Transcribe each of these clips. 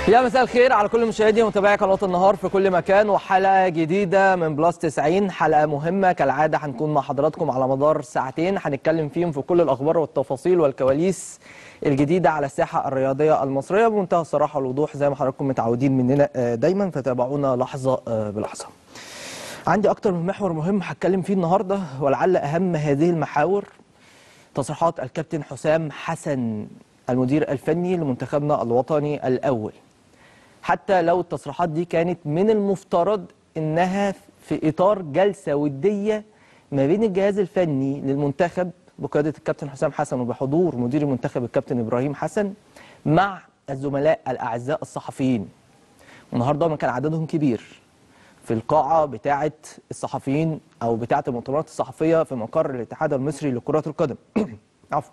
يا مساء الخير على كل مشاهدي ومتابعي قناه النهار في كل مكان وحلقه جديده من بلس 90 حلقه مهمه كالعاده هنكون مع حضراتكم على مدار ساعتين هنتكلم فيهم في كل الاخبار والتفاصيل والكواليس الجديده على الساحه الرياضيه المصريه بمنتهى الصراحه والوضوح زي ما حضراتكم متعودين مننا آه، دايما فتابعونا لحظه آه، بلحظه. عندي اكتر من محور مهم هتكلم فيه النهارده ولعل اهم هذه المحاور تصريحات الكابتن حسام حسن المدير الفني لمنتخبنا الوطني الاول. حتى لو التصريحات دي كانت من المفترض انها في اطار جلسه وديه ما بين الجهاز الفني للمنتخب بقياده الكابتن حسام حسن وبحضور مدير المنتخب الكابتن ابراهيم حسن مع الزملاء الاعزاء الصحفيين. النهارده ما كان عددهم كبير في القاعه بتاعه الصحفيين او بتاعه المؤتمرات الصحفيه في مقر الاتحاد المصري لكره القدم. عفوا.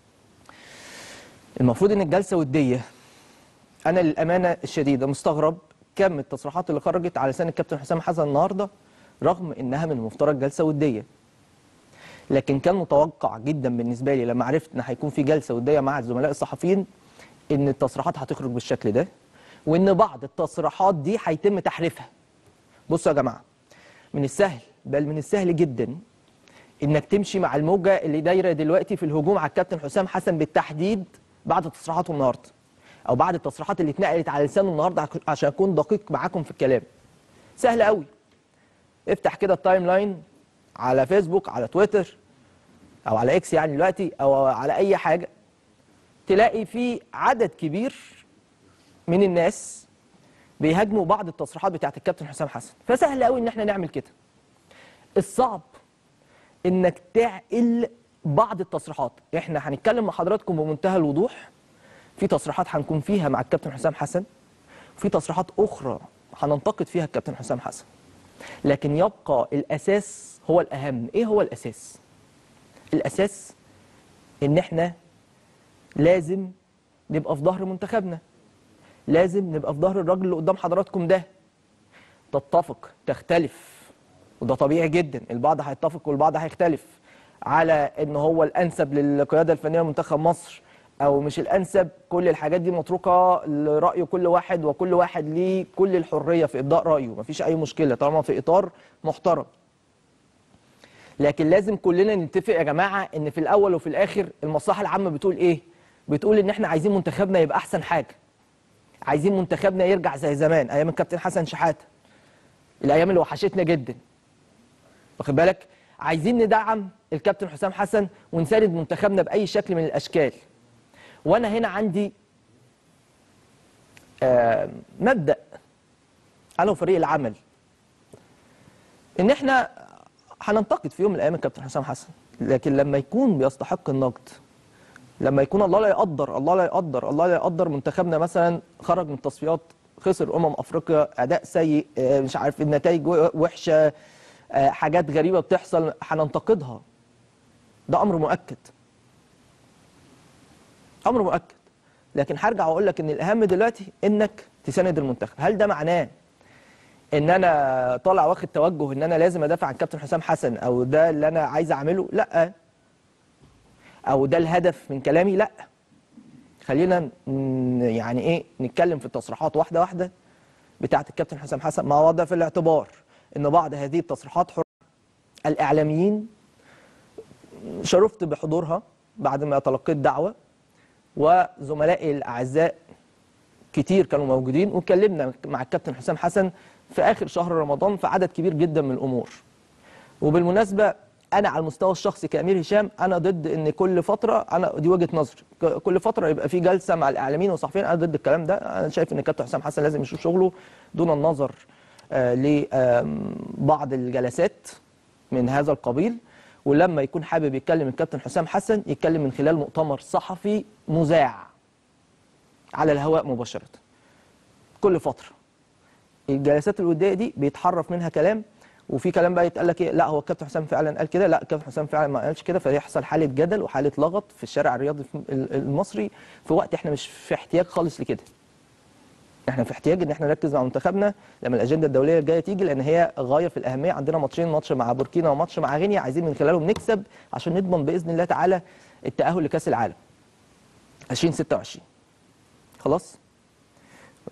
المفروض ان الجلسه وديه انا للامانه الشديده مستغرب كم التصريحات اللي خرجت على لسان الكابتن حسام حسن النهارده رغم انها من المفترض جلسه وديه لكن كان متوقع جدا بالنسبه لي لما عرفت ان هيكون في جلسه وديه مع الزملاء الصحفيين ان التصريحات هتخرج بالشكل ده وان بعض التصريحات دي هيتم تحريفها بصوا يا جماعه من السهل بل من السهل جدا انك تمشي مع الموجه اللي دايره دلوقتي في الهجوم على الكابتن حسام حسن بالتحديد بعد تصريحاته النهارده او بعد التصريحات اللي اتنقلت على لسانه النهارده عشان اكون دقيق معاكم في الكلام سهل قوي افتح كده التايم لاين على فيسبوك على تويتر او على اكس يعني دلوقتي او على اي حاجه تلاقي في عدد كبير من الناس بيهاجموا بعض التصريحات بتاعت الكابتن حسام حسن فسهل قوي ان احنا نعمل كده الصعب انك تعقل بعض التصريحات احنا هنتكلم مع حضراتكم بمنتهى الوضوح في تصريحات هنكون فيها مع الكابتن حسام حسن وفي تصريحات اخرى هننتقد فيها الكابتن حسام حسن لكن يبقى الاساس هو الاهم ايه هو الاساس الاساس ان احنا لازم نبقى في ظهر منتخبنا لازم نبقى في ظهر الراجل اللي قدام حضراتكم ده تتفق تختلف وده طبيعي جدا البعض هيتفق والبعض هيختلف على ان هو الانسب للقياده الفنيه لمنتخب مصر او مش الانسب كل الحاجات دي متروكه لراي كل واحد وكل واحد ليه كل الحريه في ابداء رايه مفيش اي مشكله طالما في اطار محترم لكن لازم كلنا نتفق يا جماعه ان في الاول وفي الاخر المصلحه العامه بتقول ايه بتقول ان احنا عايزين منتخبنا يبقى احسن حاجه عايزين منتخبنا يرجع زي زمان ايام الكابتن حسن شحاته الايام اللي وحشتنا جدا واخد بالك عايزين ندعم الكابتن حسام حسن ونساند منتخبنا باي شكل من الاشكال وانا هنا عندي آه مبدا انا وفريق العمل ان احنا هننتقد في يوم من الايام الكابتن حسام حسن لكن لما يكون بيستحق النقد لما يكون الله لا يقدر الله لا يقدر الله لا يقدر منتخبنا مثلا خرج من التصفيات خسر امم افريقيا اداء سيء آه، مش عارف النتائج وحشه آه، حاجات غريبه بتحصل هننتقدها ده امر مؤكد امر مؤكد لكن هرجع واقول لك ان الاهم دلوقتي انك تساند المنتخب هل ده معناه ان انا طالع واخد توجه ان انا لازم ادافع عن كابتن حسام حسن او ده اللي انا عايز اعمله لا او ده الهدف من كلامي لا خلينا ن- يعني ايه نتكلم في التصريحات واحده واحده بتاعه الكابتن حسام حسن مع وضع في الاعتبار ان بعض هذه التصريحات حر الاعلاميين شرفت بحضورها بعد ما تلقيت دعوه وزملائي الاعزاء كتير كانوا موجودين واتكلمنا مع الكابتن حسام حسن في اخر شهر رمضان في عدد كبير جدا من الامور وبالمناسبه انا على المستوى الشخصي كامير هشام انا ضد ان كل فتره انا دي وجهه نظري ك- كل فتره يبقى في جلسه مع الاعلاميين والصحفيين انا ضد الكلام ده انا شايف ان الكابتن حسام حسن لازم يشوف شغله دون النظر آه لبعض الجلسات من هذا القبيل ولما يكون حابب يتكلم الكابتن حسام حسن يتكلم من خلال مؤتمر صحفي مذاع على الهواء مباشره كل فتره الجلسات الوديه دي بيتحرف منها كلام وفي كلام بقى يتقال لك ايه لا هو الكابتن حسام فعلا قال كده لا الكابتن حسام فعلا ما قالش كده فيحصل حاله جدل وحاله لغط في الشارع الرياضي في- ال- المصري في وقت احنا مش في احتياج خالص لكده احنا في احتياج ان احنا نركز مع منتخبنا لما الاجنده الدوليه الجايه تيجي لان هي غايه في الاهميه عندنا ماتشين ماتش مع بوركينا وماتش مع غينيا عايزين من خلالهم نكسب عشان نضمن باذن الله تعالى التاهل لكاس العالم 2026 خلاص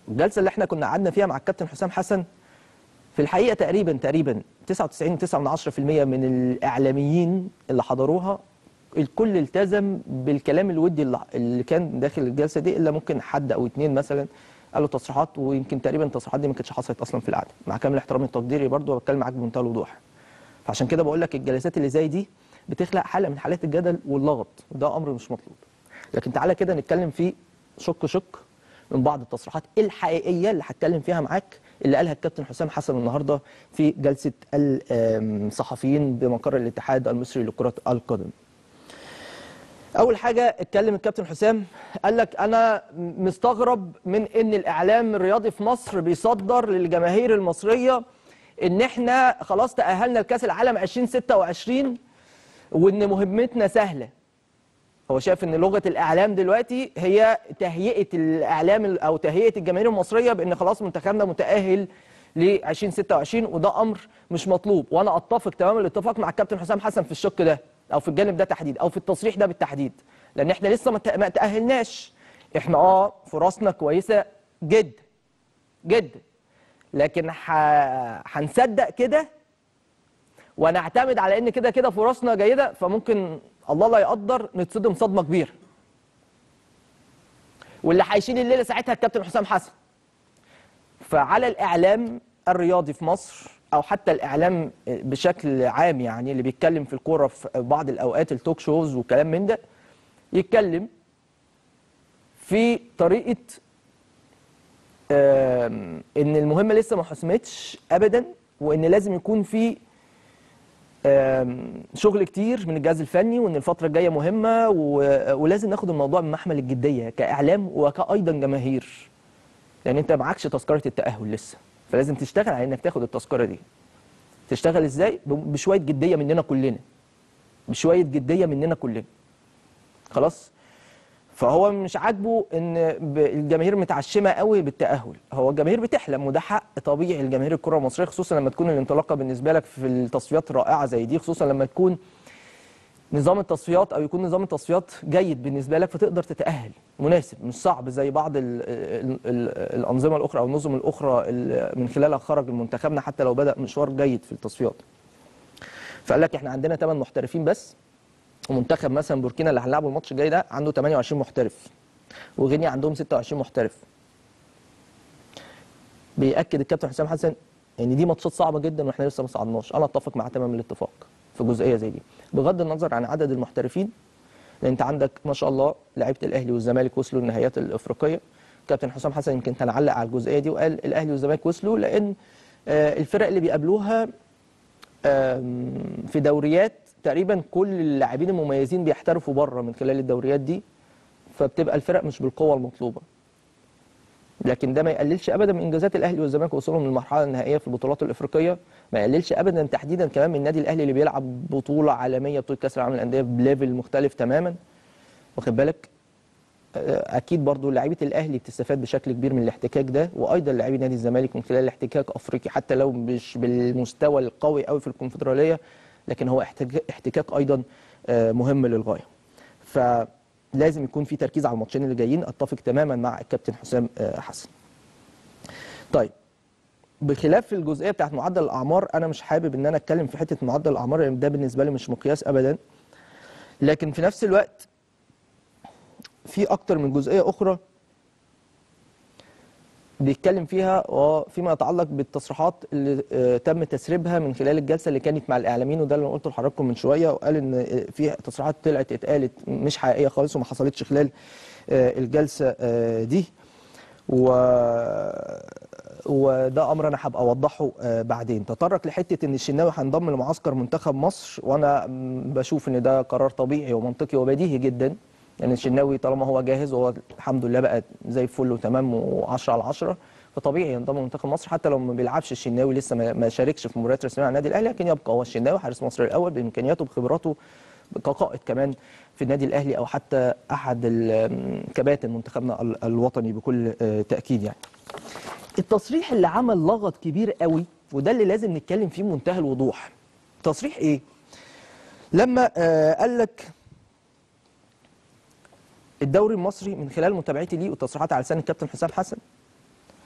الجلسه اللي احنا كنا قعدنا فيها مع الكابتن حسام حسن في الحقيقه تقريبا تقريبا 99.9% من الاعلاميين اللي حضروها الكل التزم بالكلام الودي اللي- اللي كان داخل الجلسه دي الا ممكن حد او اتنين مثلا قالوا تصريحات ويمكن تقريبا التصريحات دي ما كانتش حصلت اصلا في القعده مع كامل احترامي التقديري برضو بتكلم معاك بمنتهى الوضوح فعشان كده بقول لك الجلسات اللي زي دي بتخلق حاله من حالات الجدل واللغط وده امر مش مطلوب لكن تعالى كده نتكلم في شق شق من بعض التصريحات الحقيقيه اللي هتكلم فيها معاك اللي قالها الكابتن حسام حسن النهارده في جلسه الصحفيين بمقر الاتحاد المصري لكره القدم. اول حاجه اتكلم الكابتن حسام قال لك انا مستغرب من ان الاعلام الرياضي في مصر بيصدر للجماهير المصريه ان احنا خلاص تاهلنا لكاس العالم 2026 وان مهمتنا سهله هو شايف ان لغه الاعلام دلوقتي هي تهيئه الاعلام ال- او تهيئه الجماهير المصريه بان خلاص منتخبنا متاهل ل 2026 وده امر مش مطلوب وانا اتفق تمام الاتفاق مع الكابتن حسام حسن في الشق ده او في الجانب ده تحديد او في التصريح ده بالتحديد لان احنا لسه ما تأ- ما تاهلناش احنا اه فرصنا كويسه جدا جدا لكن ح- هنصدق كده ونعتمد على ان كده كده فرصنا جيده فممكن الله لا يقدر نتصدم صدمه كبيره واللي هيشيل الليله ساعتها الكابتن حسام حسن فعلى الاعلام الرياضي في مصر او حتى الاعلام بشكل عام يعني اللي بيتكلم في الكوره في بعض الاوقات التوك شوز وكلام من ده يتكلم في طريقه آم، ان المهمه لسه ما حسمتش ابدا وان لازم يكون في آم، شغل كتير من الجهاز الفني وان الفتره الجايه مهمه و- ولازم ناخد الموضوع بمحمل الجديه كاعلام وكايضا جماهير لان انت معكش تذكره التاهل لسه فلازم تشتغل على انك تاخد التذكره دي تشتغل ازاي ب- بشويه جديه مننا كلنا بشويه جديه مننا كلنا خلاص فهو مش عاجبه ان ب- الجماهير متعشمه قوي بالتاهل هو الجماهير بتحلم وده حق طبيعي لجماهير الكره المصريه خصوصا لما تكون الانطلاقه بالنسبه لك في التصفيات رائعه زي دي خصوصا لما تكون نظام التصفيات او يكون نظام التصفيات جيد بالنسبه لك فتقدر تتاهل مناسب مش صعب زي بعض ال ال ال الانظمه الاخرى او النظم الاخرى اللي من خلالها خرج منتخبنا حتى لو بدا مشوار جيد في التصفيات فقال لك احنا عندنا 8 محترفين بس ومنتخب مثلا بوركينا اللي هنلعبه الماتش الجاي ده عنده 28 محترف وغينيا عندهم 26 محترف بيأكد الكابتن حسام حسن ان دي ماتشات صعبه جدا واحنا لسه ما صعدناش انا اتفق معاه تمام الاتفاق في جزئيه زي دي بغض النظر عن عدد المحترفين لان انت عندك ما شاء الله لعيبه الاهلي والزمالك وصلوا النهائيات الافريقيه كابتن حسام حسن يمكن كان علق على الجزئيه دي وقال الاهلي والزمالك وصلوا لان آه، الفرق اللي بيقابلوها آم، في دوريات تقريبا كل اللاعبين المميزين بيحترفوا بره من خلال الدوريات دي فبتبقى الفرق مش بالقوه المطلوبه لكن ده ما يقللش ابدا من انجازات الاهلي والزمالك وصولهم للمرحله النهائيه في البطولات الافريقيه ما يقللش ابدا تحديدا كمان من النادي الاهلي اللي بيلعب بطوله عالميه بطوله كاس العالم للانديه بليفل مختلف تماما واخد بالك آه، اكيد برضو لعيبه الاهلي بتستفاد بشكل كبير من الاحتكاك ده وايضا لاعبي نادي الزمالك من خلال الاحتكاك افريقي حتى لو مش بالمستوى القوي قوي في الكونفدراليه لكن هو احتكاك, احتكاك ايضا آه، مهم للغايه فلازم يكون في تركيز على الماتشين اللي جايين اتفق تماما مع الكابتن حسام آه، حسن طيب بخلاف الجزئيه بتاعت معدل الاعمار انا مش حابب ان انا اتكلم في حته معدل الاعمار لان ده بالنسبه لي مش مقياس ابدا لكن في نفس الوقت في اكتر من جزئيه اخرى بيتكلم فيها وفيما يتعلق بالتصريحات اللي آه، تم تسريبها من خلال الجلسه اللي كانت مع الاعلاميين وده اللي أنا قلته لحضراتكم من شويه وقال ان آه، في تصريحات طلعت اتقالت مش حقيقيه خالص وما حصلتش خلال آه، الجلسه آه، دي و وده امر انا هبقى اوضحه آه، بعدين تطرق لحته ان الشناوي هينضم لمعسكر منتخب مصر وانا م، بشوف ان ده قرار طبيعي ومنطقي وبديهي جدا لان يعني الشناوي طالما هو جاهز وهو الحمد لله بقى زي الفل وتمام و10 على 10 فطبيعي ينضم لمنتخب مصر حتى لو ما بيلعبش الشناوي لسه ما ما شاركش في مباريات رسميه مع النادي الاهلي لكن يبقى هو الشناوي حارس مصر الاول بامكانياته بخبراته كقائد كمان في النادي الاهلي او حتى احد ال- كباتن منتخبنا ال- الوطني بكل آه، تاكيد يعني. التصريح اللي عمل لغط كبير قوي وده اللي لازم نتكلم فيه بمنتهى الوضوح. تصريح ايه؟ لما آه، قال لك الدوري المصري من خلال متابعتي ليه والتصريحات على لسان الكابتن حسام حسن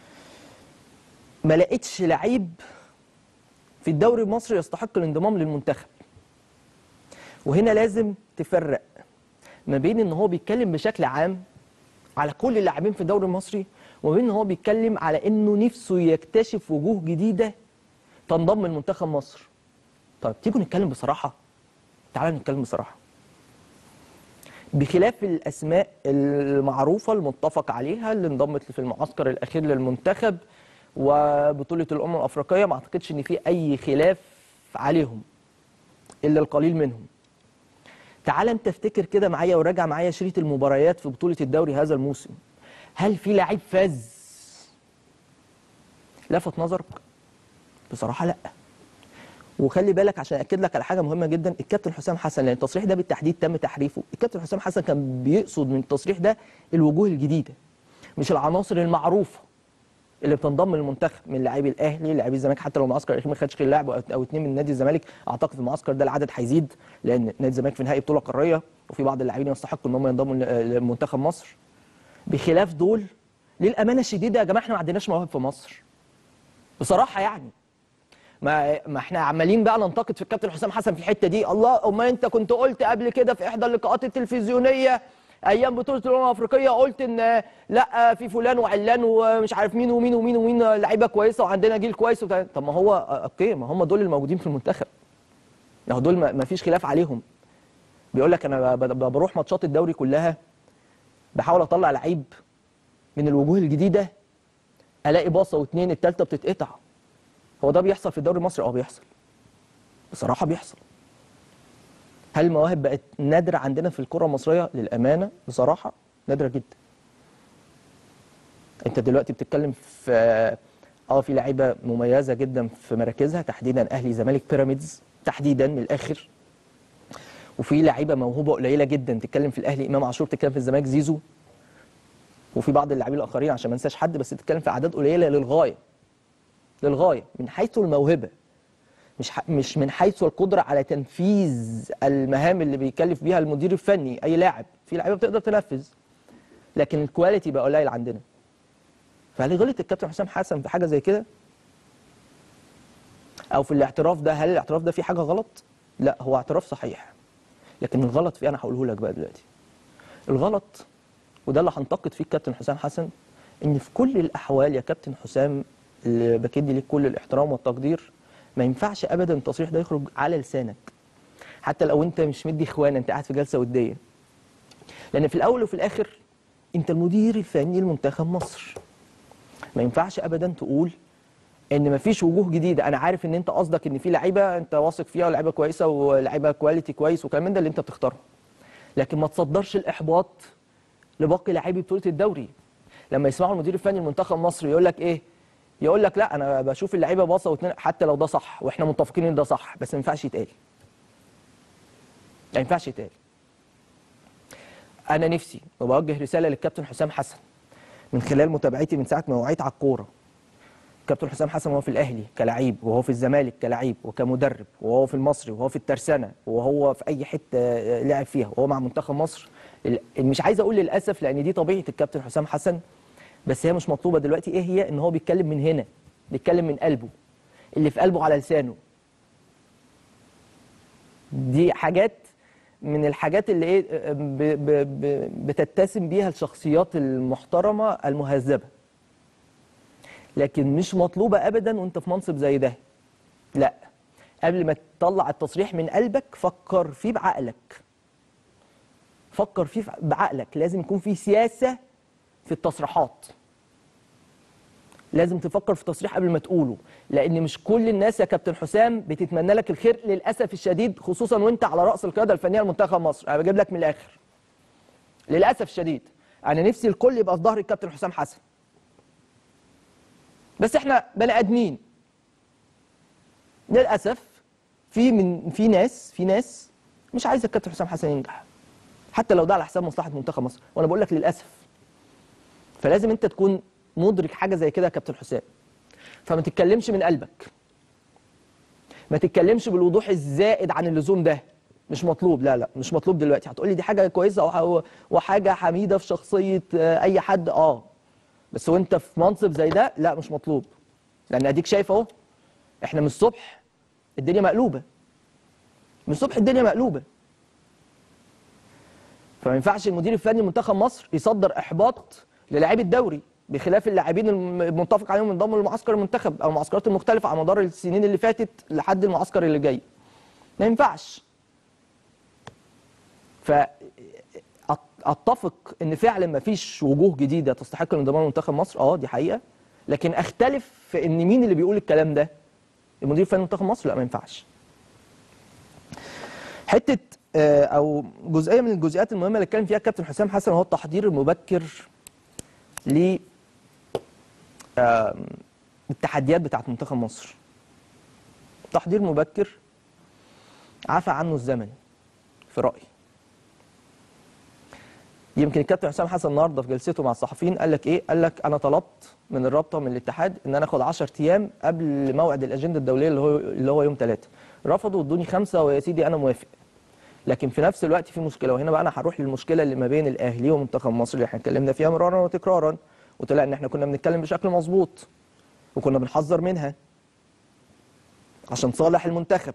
ما لقيتش لعيب في الدوري المصري يستحق الانضمام للمنتخب وهنا لازم تفرق ما بين ان هو بيتكلم بشكل عام على كل اللاعبين في الدوري المصري وما بين ان هو بيتكلم على انه نفسه يكتشف وجوه جديده تنضم لمنتخب مصر طيب تيجوا نتكلم بصراحه تعالى نتكلم بصراحه بخلاف الاسماء المعروفه المتفق عليها اللي انضمت في المعسكر الاخير للمنتخب وبطوله الامم الافريقيه ما اعتقدش ان في اي خلاف عليهم الا القليل منهم تعال انت افتكر كده معايا وراجع معايا شريط المباريات في بطوله الدوري هذا الموسم هل في لعيب فاز لفت نظرك بصراحه لا وخلي بالك عشان اكد لك على حاجه مهمه جدا الكابتن حسام حسن لان التصريح ده بالتحديد تم تحريفه الكابتن حسام حسن كان بيقصد من التصريح ده الوجوه الجديده مش العناصر المعروفه اللي بتنضم للمنتخب من لاعبي الاهلي لاعبي الزمالك حتى لو المعسكر الاخير ما خدش غير لاعب او اثنين من نادي الزمالك اعتقد في المعسكر ده العدد هيزيد لان نادي الزمالك في نهائي بطوله قاريه وفي بعض اللاعبين يستحقوا ان هم ينضموا لمنتخب مصر بخلاف دول للامانه الشديده يا جماعه احنا ما عندناش مواهب في مصر بصراحه يعني ما ما احنا عمالين بقى ننتقد في الكابتن حسام حسن في الحته دي الله امال انت كنت قلت قبل كده في احدى اللقاءات التلفزيونيه ايام بطوله الامم الافريقيه قلت ان لا في فلان وعلان ومش عارف مين ومين ومين ومين لعيبه كويسه وعندنا جيل كويس وبتاع. طب ما هو اوكي ما هم دول الموجودين في المنتخب ما هو دول ما فيش خلاف عليهم بيقول لك انا بروح ماتشات الدوري كلها بحاول اطلع لعيب من الوجوه الجديده الاقي باصه واثنين الثالثه بتتقطع هو ده بيحصل في الدوري المصري اه بيحصل بصراحه بيحصل هل المواهب بقت نادره عندنا في الكره المصريه للامانه بصراحه نادره جدا انت دلوقتي بتتكلم في اه في لعيبه مميزه جدا في مراكزها تحديدا اهلي زمالك بيراميدز تحديدا من الاخر وفي لعيبه موهوبه قليله جدا تتكلم في الاهلي امام عاشور تتكلم في الزمالك زيزو وفي بعض اللاعبين الاخرين عشان ما انساش حد بس تتكلم في اعداد قليله للغايه للغايه من حيث الموهبه مش مش من حيث القدره على تنفيذ المهام اللي بيكلف بيها المدير الفني اي لاعب في لعيبه بتقدر تنفذ لكن الكواليتي بقى قليل عندنا فهل غلط الكابتن حسام حسن في حاجه زي كده او في الاعتراف ده هل الاعتراف ده فيه حاجه غلط لا هو اعتراف صحيح لكن الغلط فيه انا هقوله لك بقى دلوقتي الغلط وده اللي هنتقد فيه الكابتن حسام حسن ان في كل الاحوال يا كابتن حسام اللي بكد ليك كل الاحترام والتقدير ما ينفعش ابدا التصريح ده يخرج على لسانك حتى لو انت مش مدي اخوان انت قاعد في جلسه وديه لان في الاول وفي الاخر انت المدير الفني لمنتخب مصر ما ينفعش ابدا تقول ان مفيش وجوه جديده انا عارف ان انت قصدك ان في لعيبه انت واثق فيها ولعيبه كويسه ولعيبه كواليتي كويس وكلام من ده اللي انت بتختاره لكن ما تصدرش الاحباط لباقي لاعبي بطوله الدوري لما يسمعوا المدير الفني لمنتخب مصر يقول لك ايه يقول لك لا انا بشوف اللعيبه باصه واثنين حتى لو ده صح واحنا متفقين ان ده صح بس ما ينفعش يتقال ما ينفعش يتقال انا نفسي وبوجه رساله للكابتن حسام حسن من خلال متابعتي من ساعه ما وعيت على الكوره كابتن حسام حسن وهو في الاهلي كلاعب وهو في الزمالك كلاعب وكمدرب وهو في المصري وهو في الترسانه وهو في اي حته لعب فيها وهو مع منتخب مصر مش عايز اقول للاسف لان دي طبيعه الكابتن حسام حسن بس هي مش مطلوبه دلوقتي ايه هي ان هو بيتكلم من هنا بيتكلم من قلبه اللي في قلبه على لسانه دي حاجات من الحاجات اللي ايه ب ب ب بتتسم بيها الشخصيات المحترمه المهذبه لكن مش مطلوبه ابدا وانت في منصب زي ده لا قبل ما تطلع التصريح من قلبك فكر فيه بعقلك فكر فيه بعقلك لازم يكون في سياسه في التصريحات لازم تفكر في التصريح قبل ما تقوله لان مش كل الناس يا كابتن حسام بتتمنى لك الخير للاسف الشديد خصوصا وانت على راس القياده الفنيه لمنتخب مصر انا بجيب لك من الاخر للاسف الشديد انا نفسي الكل يبقى في ظهر الكابتن حسام حسن بس احنا بني ادمين للاسف في من في ناس في ناس مش عايزه الكابتن حسام حسن ينجح حتى لو ده على حساب مصلحه منتخب مصر وانا بقول لك للاسف فلازم انت تكون مدرك حاجه زي كده يا كابتن حسام فما تتكلمش من قلبك ما تتكلمش بالوضوح الزائد عن اللزوم ده مش مطلوب لا لا مش مطلوب دلوقتي هتقولي دي حاجه كويسه وحاجه حميده في شخصيه اي حد اه بس وانت في منصب زي ده لا مش مطلوب لان اديك شايف اهو احنا من الصبح الدنيا مقلوبه من الصبح الدنيا مقلوبه فما ينفعش المدير الفني لمنتخب مصر يصدر احباط للاعبي الدوري بخلاف اللاعبين الم- المتفق عليهم انضموا لمعسكر المنتخب او المعسكرات المختلفه على مدار السنين اللي فاتت لحد المعسكر اللي جاي ما ينفعش فاتفق ان فعلا ما فيش وجوه جديده تستحق الانضمام لمنتخب مصر اه دي حقيقه لكن اختلف في ان مين اللي بيقول الكلام ده المدير الفني لمنتخب مصر لا ما ينفعش حته آه، او جزئيه من الجزئيات المهمه اللي اتكلم فيها الكابتن حسام حسن هو التحضير المبكر ل آم، التحديات بتاعت منتخب مصر تحضير مبكر عفى عنه الزمن في رايي يمكن الكابتن حسام حسن النهارده في جلسته مع الصحفيين قال لك ايه؟ قال لك انا طلبت من الرابطه من الاتحاد ان انا اخد 10 ايام قبل موعد الاجنده الدوليه اللي هو اللي هو يوم 3 رفضوا ادوني خمسه ويا سيدي انا موافق لكن في نفس الوقت في مشكله وهنا بقى انا هروح للمشكله اللي ما بين الاهلي ومنتخب مصر اللي احنا اتكلمنا فيها مرارا وتكرارا وطلع ان احنا كنا بنتكلم بشكل مظبوط وكنا بنحذر منها عشان صالح المنتخب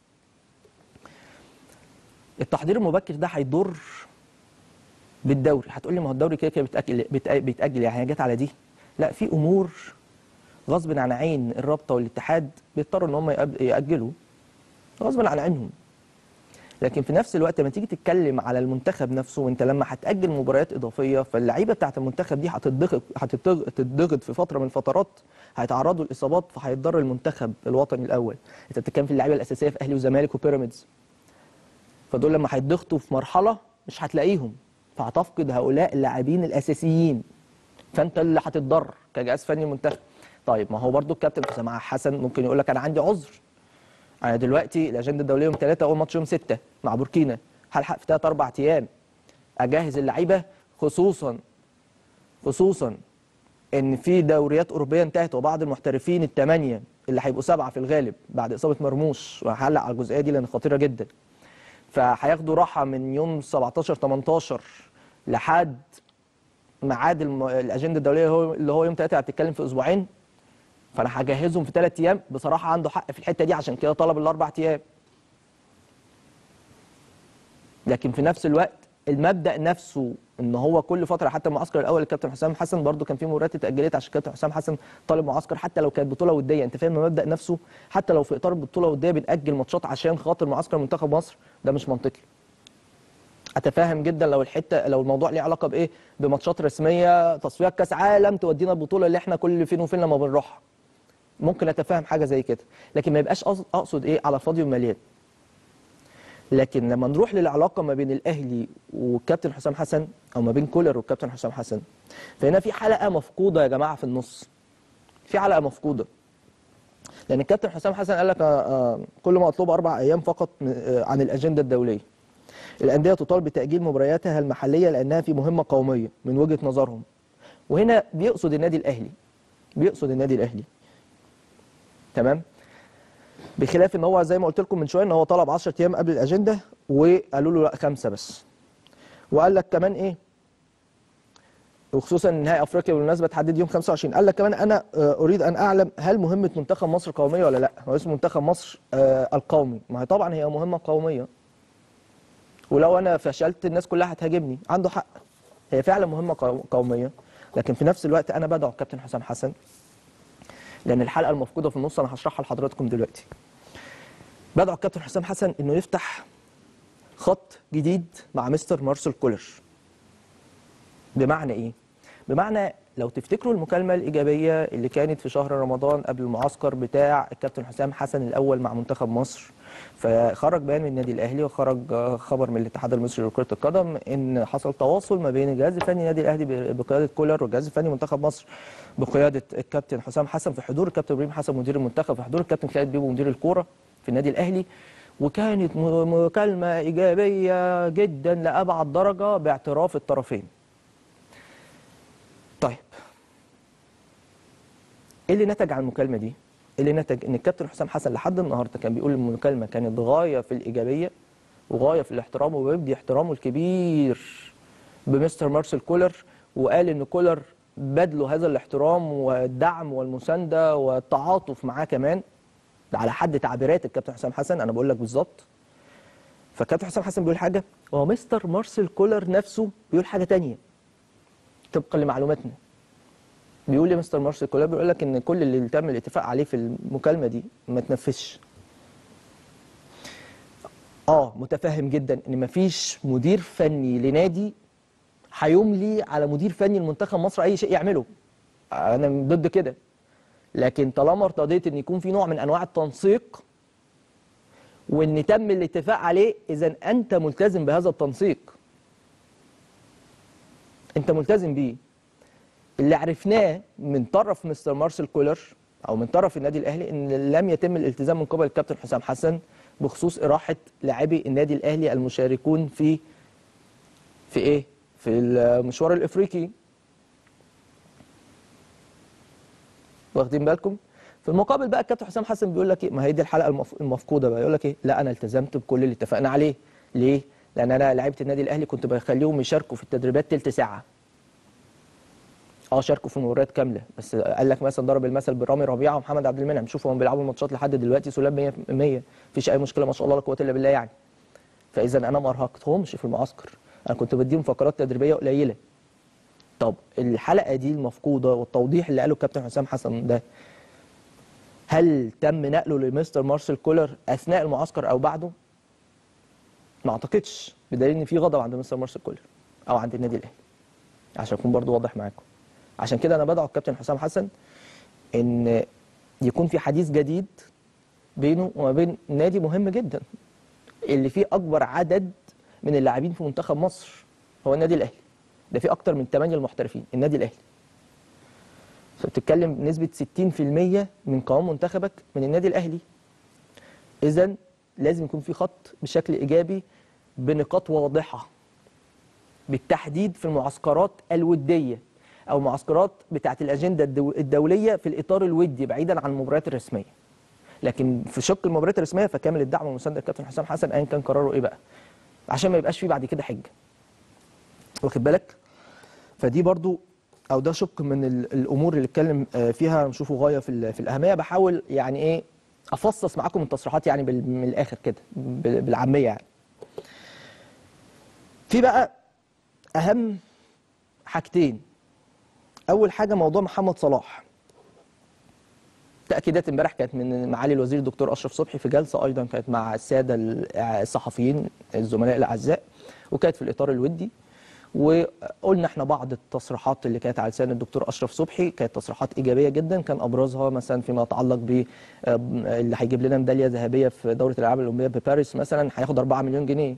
التحضير المبكر ده هيضر بالدوري هتقول لي ما هو الدوري كده كده بيتاجل بيتأ- بيتاجل يعني هي جت على دي لا في امور غصب عن عين الرابطه والاتحاد بيضطروا ان هم يأب- ياجلوا غصب عن عينهم لكن في نفس الوقت لما تيجي تتكلم على المنتخب نفسه وانت لما هتاجل مباريات اضافيه فاللعيبه بتاعت المنتخب دي هتضغط هتضغط هتضغط في فتره من الفترات هيتعرضوا لاصابات فهيتضر المنتخب الوطني الاول انت بتتكلم في اللعيبه الاساسيه في اهلي وزمالك وبيراميدز فدول لما هيتضغطوا في مرحله مش هتلاقيهم فهتفقد هؤلاء اللاعبين الاساسيين فانت اللي هتتضر كجهاز فني المنتخب طيب ما هو برضو الكابتن حسام حسن ممكن يقول لك انا عندي عذر انا دلوقتي الاجنده الدوليه يوم 3 اول ماتش يوم 6 مع بوركينا هلحق في 3 4 ايام اجهز اللعيبه خصوصا خصوصا ان في دوريات اوروبيه انتهت وبعض المحترفين الثمانيه اللي هيبقوا سبعه في الغالب بعد اصابه مرموش وهعلق على الجزئيه دي لان خطيره جدا فهياخدوا راحه من يوم 17 18 لحد ميعاد الم... الاجنده الدوليه هو اللي هو يوم 3 هتتكلم في اسبوعين فانا هجهزهم في ثلاث ايام بصراحه عنده حق في الحته دي عشان كده طلب الاربع ايام لكن في نفس الوقت المبدا نفسه ان هو كل فتره حتى المعسكر الاول الكابتن حسام حسن برضو كان في مباريات اتاجلت عشان الكابتن حسام حسن طالب معسكر حتى لو كانت بطوله وديه انت فاهم المبدا نفسه حتى لو في اطار البطوله الوديه بناجل ماتشات عشان خاطر معسكر منتخب مصر ده مش منطقي اتفاهم جدا لو الحته لو الموضوع ليه علاقه بايه بماتشات رسميه تصفيات كاس عالم تودينا البطوله اللي احنا كل فين وفين لما بنروحها ممكن اتفهم حاجه زي كده لكن ما يبقاش أقصد- اقصد ايه على فاضي ومليان لكن لما نروح للعلاقه ما بين الاهلي والكابتن حسام حسن او ما بين كولر والكابتن حسام حسن فهنا في حلقه مفقوده يا جماعه في النص في حلقه مفقوده لان الكابتن حسام حسن قال لك آه، آه، كل ما اطلبه اربع ايام فقط من- آه، عن الاجنده الدوليه الانديه تطالب بتاجيل مبارياتها المحليه لانها في مهمه قوميه من وجهه نظرهم وهنا بيقصد النادي الاهلي بيقصد النادي الاهلي تمام بخلاف ان هو زي ما قلت لكم من شويه ان هو طلب 10 ايام قبل الاجنده وقالوا له لا خمسه بس وقال لك كمان ايه وخصوصا ان نهائي افريقيا بالمناسبه تحدد يوم 25 قال لك كمان انا آه، اريد ان اعلم هل مهمه منتخب مصر قوميه ولا لا هو اسمه منتخب مصر آه، القومي ما هي طبعا هي مهمه قوميه ولو انا فشلت الناس كلها هتهاجمني عنده حق هي فعلا مهمه قو- قوميه لكن في نفس الوقت انا بدعو الكابتن حسام حسن لان الحلقه المفقوده في النص انا هشرحها لحضراتكم دلوقتي بدعو الكابتن حسام حسن انه يفتح خط جديد مع مستر مارسيل كولر بمعنى ايه بمعنى لو تفتكروا المكالمه الايجابيه اللي كانت في شهر رمضان قبل المعسكر بتاع الكابتن حسام حسن الاول مع منتخب مصر فخرج بيان من النادي الاهلي وخرج آه، خبر من الاتحاد المصري لكره القدم ان حصل تواصل ما بين الجهاز الفني النادي الاهلي ب- بقياده كولر والجهاز الفني منتخب مصر بقياده الكابتن حسام حسن في حضور الكابتن ابراهيم حسن مدير المنتخب في حضور الكابتن خالد بيبو مدير الكوره في النادي الاهلي وكانت م- مكالمه ايجابيه جدا لابعد درجه باعتراف الطرفين طيب ايه اللي نتج عن المكالمه دي؟ إيه اللي نتج ان الكابتن حسام حسن لحد النهارده كان بيقول المكالمه كانت غايه في الايجابيه وغايه في الاحترام وبيبدي احترامه الكبير بمستر مارسيل كولر وقال ان كولر بذلوا هذا الاحترام والدعم والمسانده والتعاطف معاه كمان ده على حد تعبيرات الكابتن حسام حسن انا بقول لك بالظبط فالكابتن حسام حسن بيقول حاجه ومستر مارسيل كولر نفسه بيقول حاجه تانية طبقا لمعلوماتنا بيقول لي مستر مارسيل كولر بيقول لك ان كل اللي تم الاتفاق عليه في المكالمه دي ما تنفذش اه متفهم جدا ان مفيش مدير فني لنادي هيملي على مدير فني لمنتخب مصر اي شيء يعمله انا ضد كده لكن طالما ارتضيت ان يكون في نوع من انواع التنسيق وان تم الاتفاق عليه اذا انت ملتزم بهذا التنسيق انت ملتزم بيه اللي عرفناه من طرف مستر مارسيل كولر او من طرف النادي الاهلي ان لم يتم الالتزام من قبل الكابتن حسام حسن بخصوص اراحه لاعبي النادي الاهلي المشاركون في في ايه في المشوار الافريقي واخدين بالكم في المقابل بقى الكابتن حسام حسن بيقول لك ايه ما هي دي الحلقه المف- المفقوده بقى يقول لك ايه لا انا التزمت بكل اللي اتفقنا عليه ليه لان انا لعيبه النادي الاهلي كنت بخليهم يشاركوا في التدريبات تلت ساعه اه شاركوا في المباريات كامله بس قال لك مثلا ضرب المثل برامي ربيعه ومحمد عبد المنعم شوفوا هم بيلعبوا الماتشات لحد دلوقتي سلام 100 100 مفيش اي مشكله ما شاء الله لا قوه الا بالله يعني فاذا انا ما ارهقتهمش في المعسكر انا كنت بديهم فقرات تدريبيه قليله طب الحلقه دي المفقوده والتوضيح اللي قاله الكابتن حسام حسن ده هل تم نقله لمستر مارسيل كولر اثناء المعسكر او بعده؟ ما اعتقدش بدليل ان في غضب عند مستر مارسيل كولر او عند النادي الاهلي عشان اكون برضو واضح معاكم عشان كده انا بدعو الكابتن حسام حسن ان يكون في حديث جديد بينه وما بين نادي مهم جدا اللي فيه اكبر عدد من اللاعبين في منتخب مصر هو النادي الاهلي ده فيه اكتر من 8 المحترفين النادي الاهلي فبتتكلم بنسبه 60% من قوام منتخبك من النادي الاهلي اذا لازم يكون في خط بشكل ايجابي بنقاط واضحه بالتحديد في المعسكرات الوديه او المعسكرات بتاعه الاجنده الدو- الدوليه في الاطار الودي بعيدا عن المباريات الرسميه لكن في شق المباريات الرسميه فكامل الدعم والمسانده للكابتن حسام حسن ايا كان قراره ايه بقى عشان ما يبقاش فيه بعد كده حجه واخد بالك فدي برضو او ده شق من ال- الامور اللي اتكلم آه، فيها نشوفه غايه في ال- في الاهميه بحاول يعني ايه افصص معاكم التصريحات يعني بال- من الاخر كده بال- بالعاميه يعني في بقى اهم حاجتين اول حاجه موضوع محمد صلاح تاكيدات امبارح كانت من معالي الوزير الدكتور اشرف صبحي في جلسه ايضا كانت مع الساده الصحفيين الزملاء الاعزاء وكانت في الاطار الودي وقلنا احنا بعض التصريحات اللي كانت على لسان الدكتور اشرف صبحي كانت تصريحات ايجابيه جدا كان ابرزها مثلا فيما يتعلق ب اللي هيجيب لنا ميداليه ذهبيه في دوره الالعاب الاولمبيه بباريس مثلا هياخد 4 مليون جنيه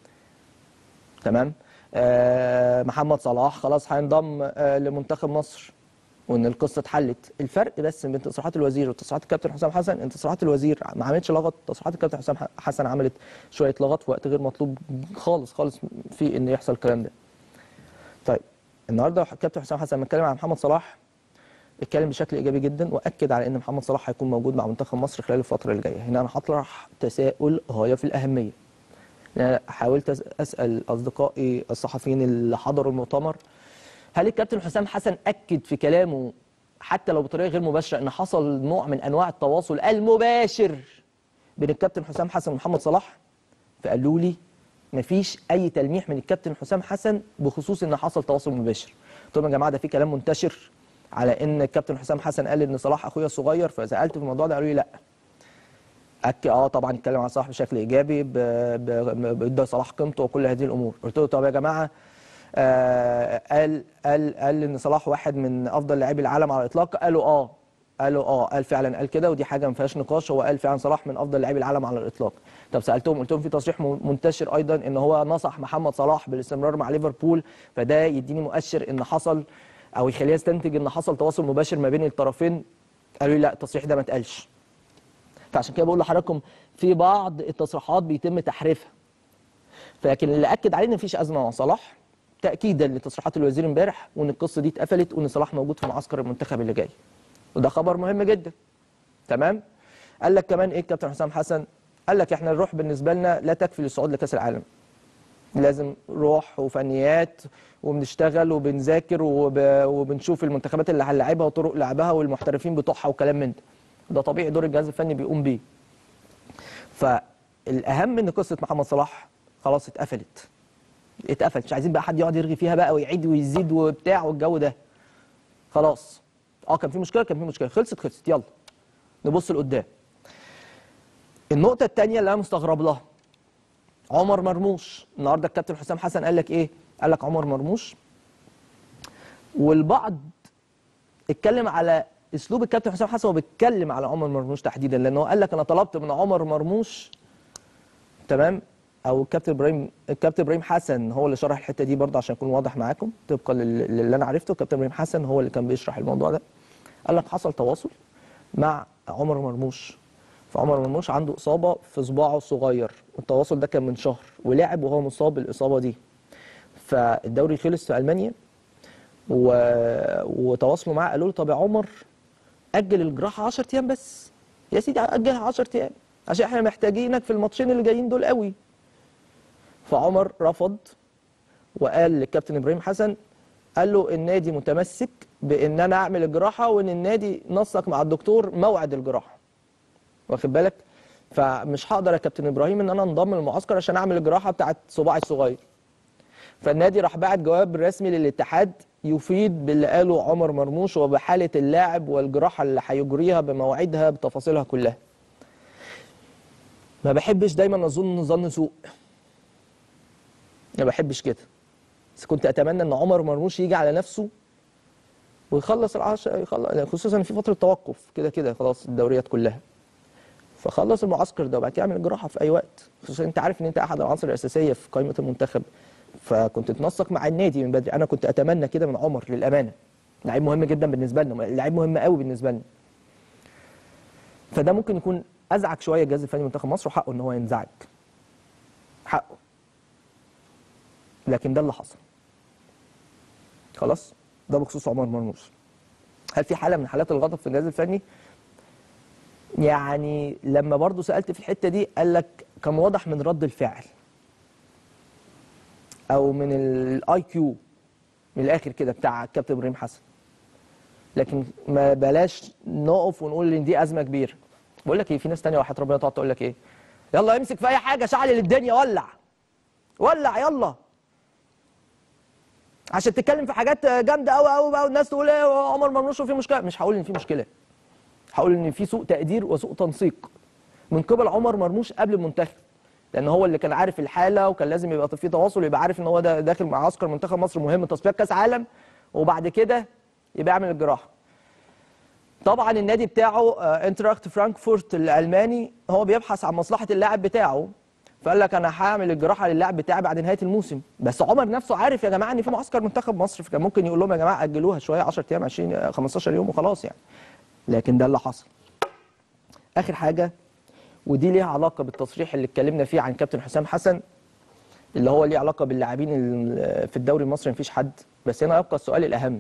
تمام آه محمد صلاح خلاص هينضم آه لمنتخب مصر وان القصه اتحلت الفرق بس بين تصريحات الوزير وتصريحات الكابتن حسام حسن ان تصريحات الوزير ما عملتش لغط تصريحات الكابتن حسام حسن عملت شويه لغط في وقت غير مطلوب خالص خالص في ان يحصل الكلام ده طيب النهارده الكابتن حسام حسن لما اتكلم عن محمد صلاح اتكلم بشكل ايجابي جدا واكد على ان محمد صلاح هيكون موجود مع منتخب مصر خلال الفتره اللي جايه هنا انا هطرح تساؤل غايه في الاهميه أنا حاولت أس- اسال اصدقائي الصحفيين اللي حضروا المؤتمر هل الكابتن حسام حسن اكد في كلامه حتى لو بطريقه غير مباشره ان حصل نوع من انواع التواصل المباشر بين الكابتن حسام حسن ومحمد صلاح فقالوا لي مفيش اي تلميح من الكابتن حسام حسن بخصوص ان حصل تواصل مباشر قلت لهم يا جماعه ده في كلام منتشر على ان الكابتن حسام حسن قال ان صلاح اخويا الصغير فسالت في الموضوع ده قالوا لي لا أك... اه طبعا اتكلم عن صلاح بشكل ايجابي ب... ب... ب... ادى صلاح قيمته وكل هذه الامور قلت له طب يا جماعه آه قال قال قال ان صلاح واحد من افضل لاعبي العالم على الاطلاق قالوا اه قالوا اه قال فعلا قال كده ودي حاجه ما فيهاش نقاش هو قال فعلا صلاح من افضل لاعبي العالم على الاطلاق طب سالتهم قلت لهم في تصريح م- منتشر ايضا ان هو نصح محمد صلاح بالاستمرار مع ليفربول فده يديني مؤشر ان حصل او يخليني استنتج ان حصل تواصل مباشر ما بين الطرفين قالوا لي لا التصريح ده ما اتقالش فعشان كده بقول لحضراتكم في بعض التصريحات بيتم تحريفها فلكن اللي اكد عليه ان مفيش ازمه مع صلاح تاكيدا لتصريحات الوزير امبارح وان القصه دي اتقفلت وان صلاح موجود في معسكر المنتخب اللي جاي وده خبر مهم جدا تمام قال لك كمان ايه الكابتن حسام حسن قال لك احنا الروح بالنسبه لنا لا تكفي للصعود لكاس العالم لازم روح وفنيات وبنشتغل وبنذاكر وب... وبنشوف المنتخبات اللي هنلعبها وطرق لعبها والمحترفين بتوعها وكلام من ده ده طبيعي دور الجهاز الفني بيقوم بيه فالاهم ان قصه محمد صلاح خلاص اتقفلت اتقفلت مش عايزين بقى حد يقعد يرغي فيها بقى ويعيد ويزيد وبتاع والجو ده خلاص اه كان في مشكله كان في مشكله خلصت خلصت يلا نبص لقدام النقطه الثانيه اللي انا مستغرب لها عمر مرموش النهارده الكابتن حسام حسن قال لك ايه قال لك عمر مرموش والبعض اتكلم على اسلوب الكابتن حسام حسن وبيتكلم على عمر مرموش تحديدا لانه قال لك انا طلبت من عمر مرموش تمام او الكابتن ابراهيم الكابتن ابراهيم حسن هو اللي شرح الحته دي برضه عشان اكون واضح معاكم طبقا لل- للي انا عرفته الكابتن ابراهيم حسن هو اللي كان بيشرح الموضوع ده قال لك حصل تواصل مع عمر مرموش فعمر مرموش عنده اصابه في صباعه الصغير والتواصل ده كان من شهر ولعب وهو مصاب بالاصابه دي فالدوري خلص في المانيا و... وتواصلوا معاه قالوا له طب يا عمر اجل الجراحه 10 ايام بس يا سيدي اجلها 10 ايام عشان احنا محتاجينك في الماتشين اللي جايين دول قوي فعمر رفض وقال للكابتن ابراهيم حسن قال له النادي متمسك بان انا اعمل الجراحه وان النادي نسق مع الدكتور موعد الجراحه واخد بالك فمش هقدر يا كابتن ابراهيم ان انا انضم للمعسكر عشان اعمل الجراحه بتاعت صباعي الصغير فالنادي راح بعت جواب رسمي للاتحاد يفيد باللي قاله عمر مرموش وبحاله اللاعب والجراحه اللي هيجريها بمواعيدها بتفاصيلها كلها ما بحبش دايما اظن ظن سوء ما بحبش كده بس كنت اتمنى ان عمر مرموش يجي على نفسه ويخلص العشر يخلص خصوصا إن في فتره توقف كده كده خلاص الدوريات كلها فخلص المعسكر ده وبعد كده اعمل الجراحه في اي وقت خصوصا انت عارف ان انت احد العناصر الاساسيه في قائمه المنتخب فكنت تنسق مع النادي من بدري انا كنت اتمنى كده من عمر للامانه لعيب مهم جدا بالنسبه لنا لعيب مهم قوي بالنسبه لنا فده ممكن يكون ازعج شويه الجهاز الفني منتخب مصر وحقه ان هو ينزعج حقه لكن ده اللي حصل خلاص ده بخصوص عمر مرموش هل في حاله من حالات الغضب في الجهاز الفني يعني لما برضو سالت في الحته دي قال لك كان واضح من رد الفعل او من الاي كيو من الاخر كده بتاع الكابتن ابراهيم حسن لكن ما بلاش نقف ونقول ان دي ازمه كبيره بقول لك ايه في ناس تانية وحياه ربنا تقعد تقول لك ايه يلا امسك في اي حاجه شعل الدنيا ولع ولع يلا عشان تتكلم في حاجات جامده قوي قوي بقى والناس تقول ايه عمر مرموش وفي مشكله مش هقول ان في مشكله هقول ان في سوء تقدير وسوء تنسيق من قبل عمر مرموش قبل المنتخب لان هو اللي كان عارف الحاله وكان لازم يبقى في تواصل ويبقى عارف ان هو ده داخل معسكر منتخب مصر مهم تصفيات كاس عالم وبعد كده يبقى يعمل الجراحه طبعا النادي بتاعه آه، انتراخت فرانكفورت الالماني هو بيبحث عن مصلحه اللاعب بتاعه فقال لك انا هعمل الجراحه للاعب بتاعي بعد نهايه الموسم بس عمر نفسه عارف يا جماعه ان في معسكر منتخب مصر فكان ممكن يقول لهم يا جماعه اجلوها شويه 10 ايام 20 آه، 15 يوم وخلاص يعني لكن ده اللي حصل اخر حاجه ودي ليها علاقه بالتصريح اللي اتكلمنا فيه عن كابتن حسام حسن اللي هو ليه علاقه باللاعبين ال- في الدوري المصري مفيش حد بس هنا يبقى السؤال الاهم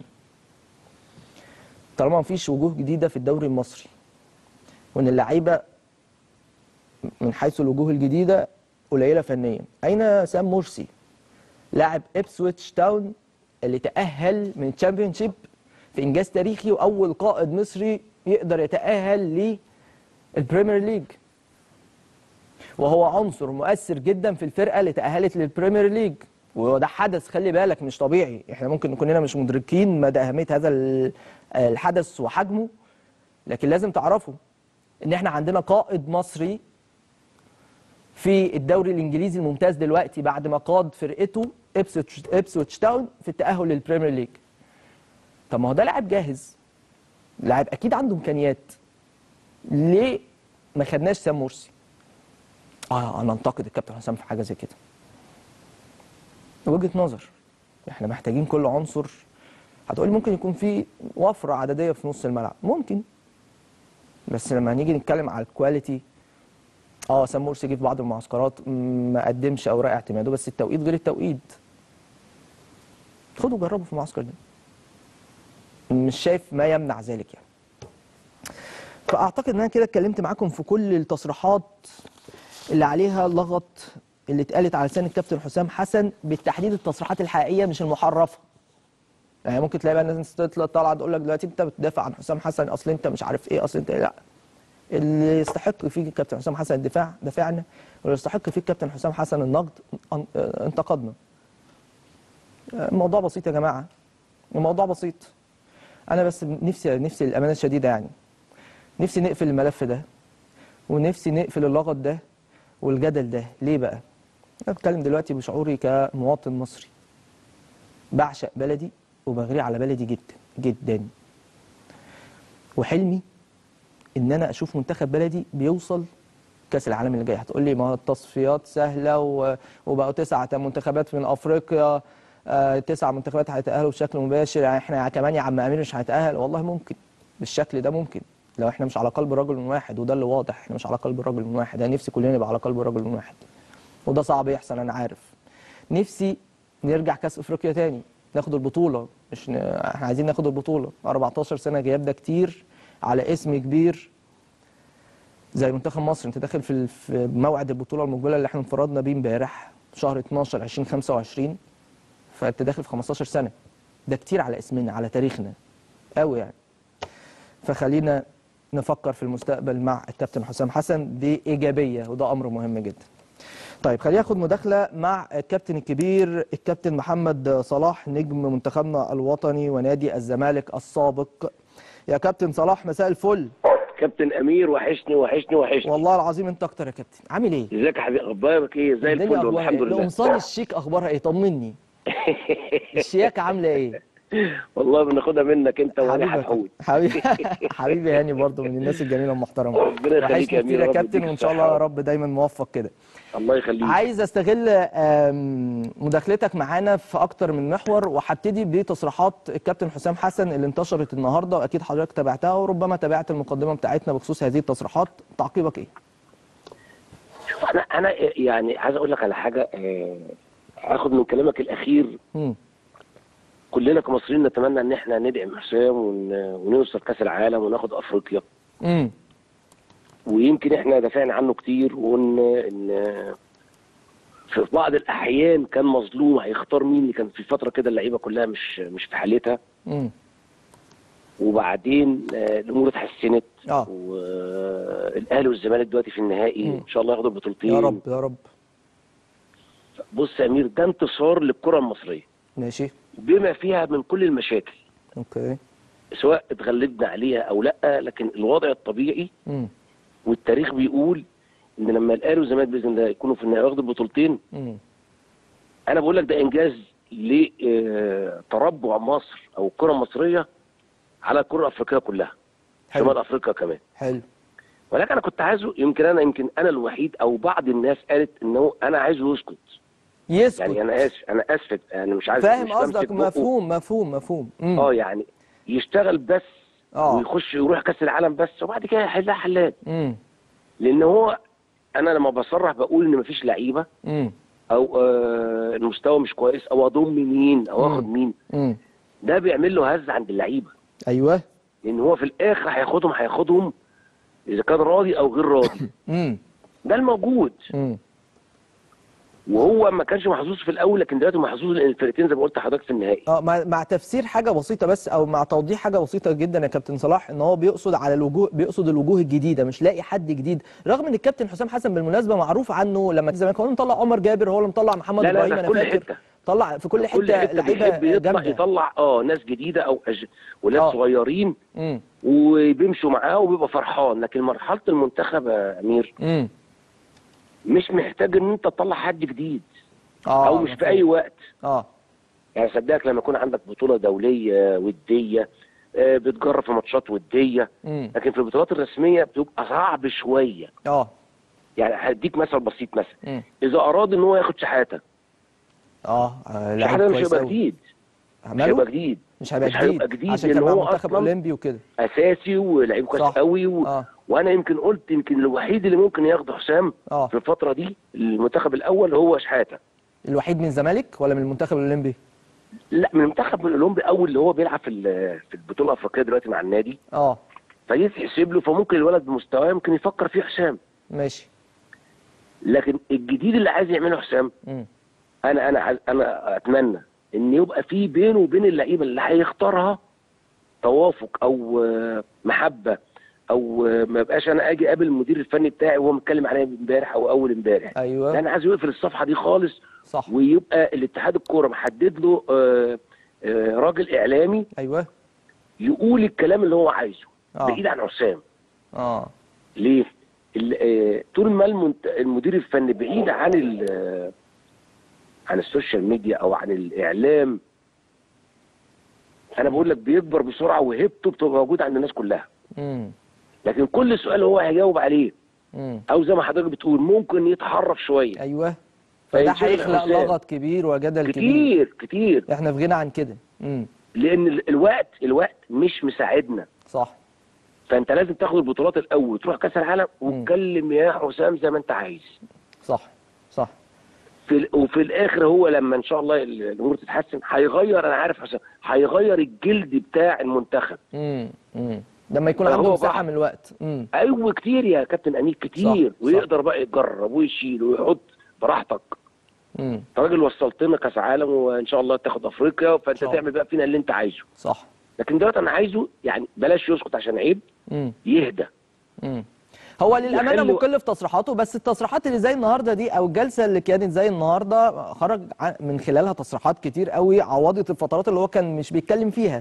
طالما مفيش وجوه جديده في الدوري المصري وان اللعيبه من حيث الوجوه الجديده قليله فنيا اين سام مرسي لاعب ابسويتش تاون اللي تاهل من الشامبيونشيب في انجاز تاريخي واول قائد مصري يقدر يتاهل للبريمير ليج وهو عنصر مؤثر جدا في الفرقه اللي تاهلت للبريمير ليج وده حدث خلي بالك مش طبيعي احنا ممكن نكون هنا مش مدركين مدى اهميه هذا ال- الحدث وحجمه لكن لازم تعرفوا ان احنا عندنا قائد مصري في الدوري الانجليزي الممتاز دلوقتي بعد ما قاد فرقته إبسويتش إبسويتش تاون في التاهل للبريمير ليج طب ما هو ده لاعب جاهز لاعب اكيد عنده امكانيات ليه ما خدناش سام مرسي اه انا انتقد الكابتن حسام في حاجه زي كده وجهه نظر احنا محتاجين كل عنصر هتقولي ممكن يكون في وفره عدديه في نص الملعب ممكن بس لما نيجي نتكلم على الكواليتي اه سام مرسي جه في بعض المعسكرات م- ما قدمش اوراق اعتماده بس التوقيت غير التوقيت خدوا جربوا في المعسكر ده مش شايف ما يمنع ذلك يعني فاعتقد ان انا كده اتكلمت معاكم في كل التصريحات اللي عليها لغط اللي اتقالت على لسان الكابتن حسام حسن بالتحديد التصريحات الحقيقيه مش المحرفه يعني ممكن تلاقي بقى الناس تطلع طالعه تقول لك دلوقتي انت بتدافع عن حسام حسن اصل انت مش عارف ايه اصل انت إيه. لا اللي يستحق فيه الكابتن حسام حسن الدفاع دافعنا واللي يستحق فيه الكابتن حسام حسن النقد ان- آه، انتقدنا الموضوع بسيط يا جماعه الموضوع بسيط انا بس نفسي نفسي الامانه الشديده يعني نفسي نقفل الملف ده ونفسي نقفل اللغط ده والجدل ده ليه بقى انا بتكلم دلوقتي بشعوري كمواطن مصري بعشق بلدي وبغير على بلدي جدا جدا وحلمي ان انا اشوف منتخب بلدي بيوصل كاس العالم اللي جاي هتقول لي ما التصفيات سهله و... وبقوا تسعه منتخبات من افريقيا آه تسع منتخبات هيتاهلوا بشكل مباشر يعني احنا كمان يا عم امير مش هنتاهل والله ممكن بالشكل ده ممكن لو احنا مش على قلب رجل واحد وده اللي واضح احنا مش على قلب رجل واحد انا نفسي كلنا نبقى على قلب رجل واحد وده صعب يحصل انا عارف نفسي نرجع كاس افريقيا تاني ناخد البطوله مش ن... احنا عايزين ناخد البطوله 14 سنه غياب ده كتير على اسم كبير زي منتخب مصر انت داخل في ال- في موعد البطوله المقبله اللي احنا انفردنا بيه امبارح شهر 12 2025 فانت داخل في 15 سنه ده كتير على اسمنا على تاريخنا قوي يعني فخلينا نفكر في المستقبل مع الكابتن حسام حسن بايجابيه وده امر مهم جدا طيب خلينا ناخد مداخله مع الكابتن الكبير الكابتن محمد صلاح نجم منتخبنا الوطني ونادي الزمالك السابق يا كابتن صلاح مساء الفل كابتن امير وحشني وحشني وحشني والله العظيم انت اكتر يا كابتن عامل ايه ازيك يا حبيبي اخبارك ايه زي الدنيا الفل اخبارها والحمد ايه لله القمصان الشيك اخبارها ايه طمني الشياكه عامله ايه والله بناخدها منك انت حبيبي وريحه يا حود كابتن. حبيبي حبيبي هاني برضه من الناس الجميله المحترمه ربنا يخليك وحشني يا كتير أمير، يا رب كابتن يديك وان شاء الصحة. الله يا رب دايما موفق كده الله يخليك عايز استغل آم، مداخلتك معانا في اكتر من محور وهبتدي بتصريحات الكابتن حسام حسن اللي انتشرت النهارده واكيد حضرتك تابعتها وربما تابعت المقدمه بتاعتنا بخصوص هذه التصريحات تعقيبك ايه؟ شوف انا انا يعني عايز اقول لك على حاجه آه، هاخد من كلامك الاخير مم. كلنا كمصريين نتمنى ان احنا ندعم حسام ون- ونوصل كاس العالم وناخد افريقيا امم ويمكن احنا دافعنا عنه كتير وان ان في بعض الاحيان كان مظلوم هيختار مين كان في فتره كده اللعيبه كلها مش مش في حالتها امم وبعدين آه، الامور اتحسنت اه والاهلي والزمالك دلوقتي في النهائي مم. ان شاء الله ياخدوا البطولتين يا رب يا رب بص يا امير ده انتصار للكره المصريه ماشي بما فيها من كل المشاكل اوكي سواء اتغلبنا عليها او لا لكن الوضع الطبيعي امم والتاريخ بيقول ان لما الاهلي والزمالك باذن الله يكونوا في النهائي ياخدوا البطولتين امم انا بقول لك ده انجاز لتربع مصر او الكره المصريه على الكره الافريقيه كلها شمال حلو افريقيا كمان حلو ولكن انا كنت عايزه يمكن انا يمكن انا الوحيد او بعض الناس قالت انه انا عايزه يسكت يسكت يعني انا اسف انا اسف انا مش عايز فاهم مش قصدك بمسك بقه. مفهوم مفهوم مفهوم مم. اه يعني يشتغل بس اه ويخش يروح كاس العالم بس وبعد كده يحلها حلال امم لان هو انا لما بصرح بقول ان مفيش لعيبه امم او آه المستوى مش كويس او اضم مين او مم. اخد مين امم ده بيعمل له هز عند اللعيبه ايوه لان هو في الاخر هياخدهم هياخدهم اذا كان راضي او غير راضي امم ده الموجود امم وهو ما كانش محظوظ في الاول لكن دلوقتي محظوظ لان الفرقتين زي ما قلت لحضرتك في النهائي اه مع, مع تفسير حاجه بسيطه بس او مع توضيح حاجه بسيطه جدا يا كابتن صلاح ان هو بيقصد على الوجوه بيقصد الوجوه الجديده مش لاقي حد جديد رغم ان الكابتن حسام حسن بالمناسبه معروف عنه لما الزمالك هو اللي مطلع عمر جابر هو اللي مطلع محمد لا لا ابراهيم ده انا في كل فاكر حته طلع في كل في كل حته حته بيحب لعيبه يطلع جامده يطلع اه ناس جديده او أج... ولاد آه. صغيرين امم وبيمشوا معاه وبيبقى فرحان لكن مرحله المنتخب يا امير امم مش محتاج ان انت تطلع حد جديد اه او مش في اي وقت اه يعني صدقك لما يكون عندك بطوله دوليه وديه آه، بتجرب في ماتشات وديه امم لكن في البطولات الرسميه بتبقى صعب شويه اه يعني هديك مثل بسيط مثلا امم اذا اراد ان هو ياخد شحاته اه آه، شحاته لعيب مش كويس هيبقى أوي. جديد مش ماله؟ هيبقى جديد مش هيبقى مش جديد, هيبقى جديد عشان لأن كان مع هو منتخب أصلاً- اولمبي وكده اساسي ولعيب كويس صح. قوي و... اه وانا يمكن قلت يمكن الوحيد اللي ممكن ياخده حسام اه في الفتره دي المنتخب الاول هو شحاته الوحيد من الزمالك ولا من المنتخب الاولمبي لا من المنتخب الاولمبي اول اللي هو بيلعب في ال- في البطوله الافريقيه دلوقتي مع النادي اه فيتحسب له فممكن الولد بمستواه يمكن يفكر فيه حسام ماشي لكن الجديد اللي عايز يعمله حسام مم. انا انا عايز- انا اتمنى ان يبقى في بينه وبين اللعيبه اللي هيختارها توافق او آه، محبه او آه، ما يبقاش انا اجي اقابل المدير الفني بتاعي وهو متكلم عليا امبارح او اول امبارح ايوه انا عايز يقفل الصفحه دي خالص صح ويبقى الاتحاد الكوره محدد له آه، آه، راجل اعلامي ايوه يقول الكلام اللي هو عايزه آه. بعيد عن حسام اه ليه؟ ال- آه، طول ما المنت- المدير الفني بعيد عن ال- آه، عن السوشيال ميديا او عن الاعلام انا بقول لك بيكبر بسرعه وهيبته بتبقى موجوده عند الناس كلها امم لكن كل سؤال هو هيجاوب عليه امم او زي ما حضرتك بتقول ممكن يتحرف شويه ايوه فده فيصير هيخلق حسام. لغط كبير وجدل كبير كتير كتير احنا في غنى عن كده امم لان ال- الوقت الوقت مش مساعدنا صح فانت لازم تاخد البطولات الاول تروح كاس العالم واتكلم يا حسام زي ما انت عايز صح صح في ال- وفي الاخر هو لما ان شاء الله ال- الامور تتحسن هيغير انا عارف حسام هيغير الجلد بتاع المنتخب امم امم لما يكون فهو عنده مساحه بقى- من الوقت امم ايوه كتير يا كابتن امين كتير صح، ويقدر بقى يجرب ويشيل ويحط براحتك امم انت راجل وصلتنا كاس عالم وان شاء الله تاخد افريقيا فانت شاء الله. تعمل بقى فينا اللي انت عايزه صح لكن دلوقتي انا عايزه يعني بلاش يسقط عشان عيب امم يهدى امم هو للامانه يخلي- مكل في تصريحاته بس التصريحات اللي زي النهارده دي او الجلسه اللي كانت زي النهارده خرج ع- من خلالها تصريحات كتير قوي عوضت الفترات اللي هو كان مش بيتكلم فيها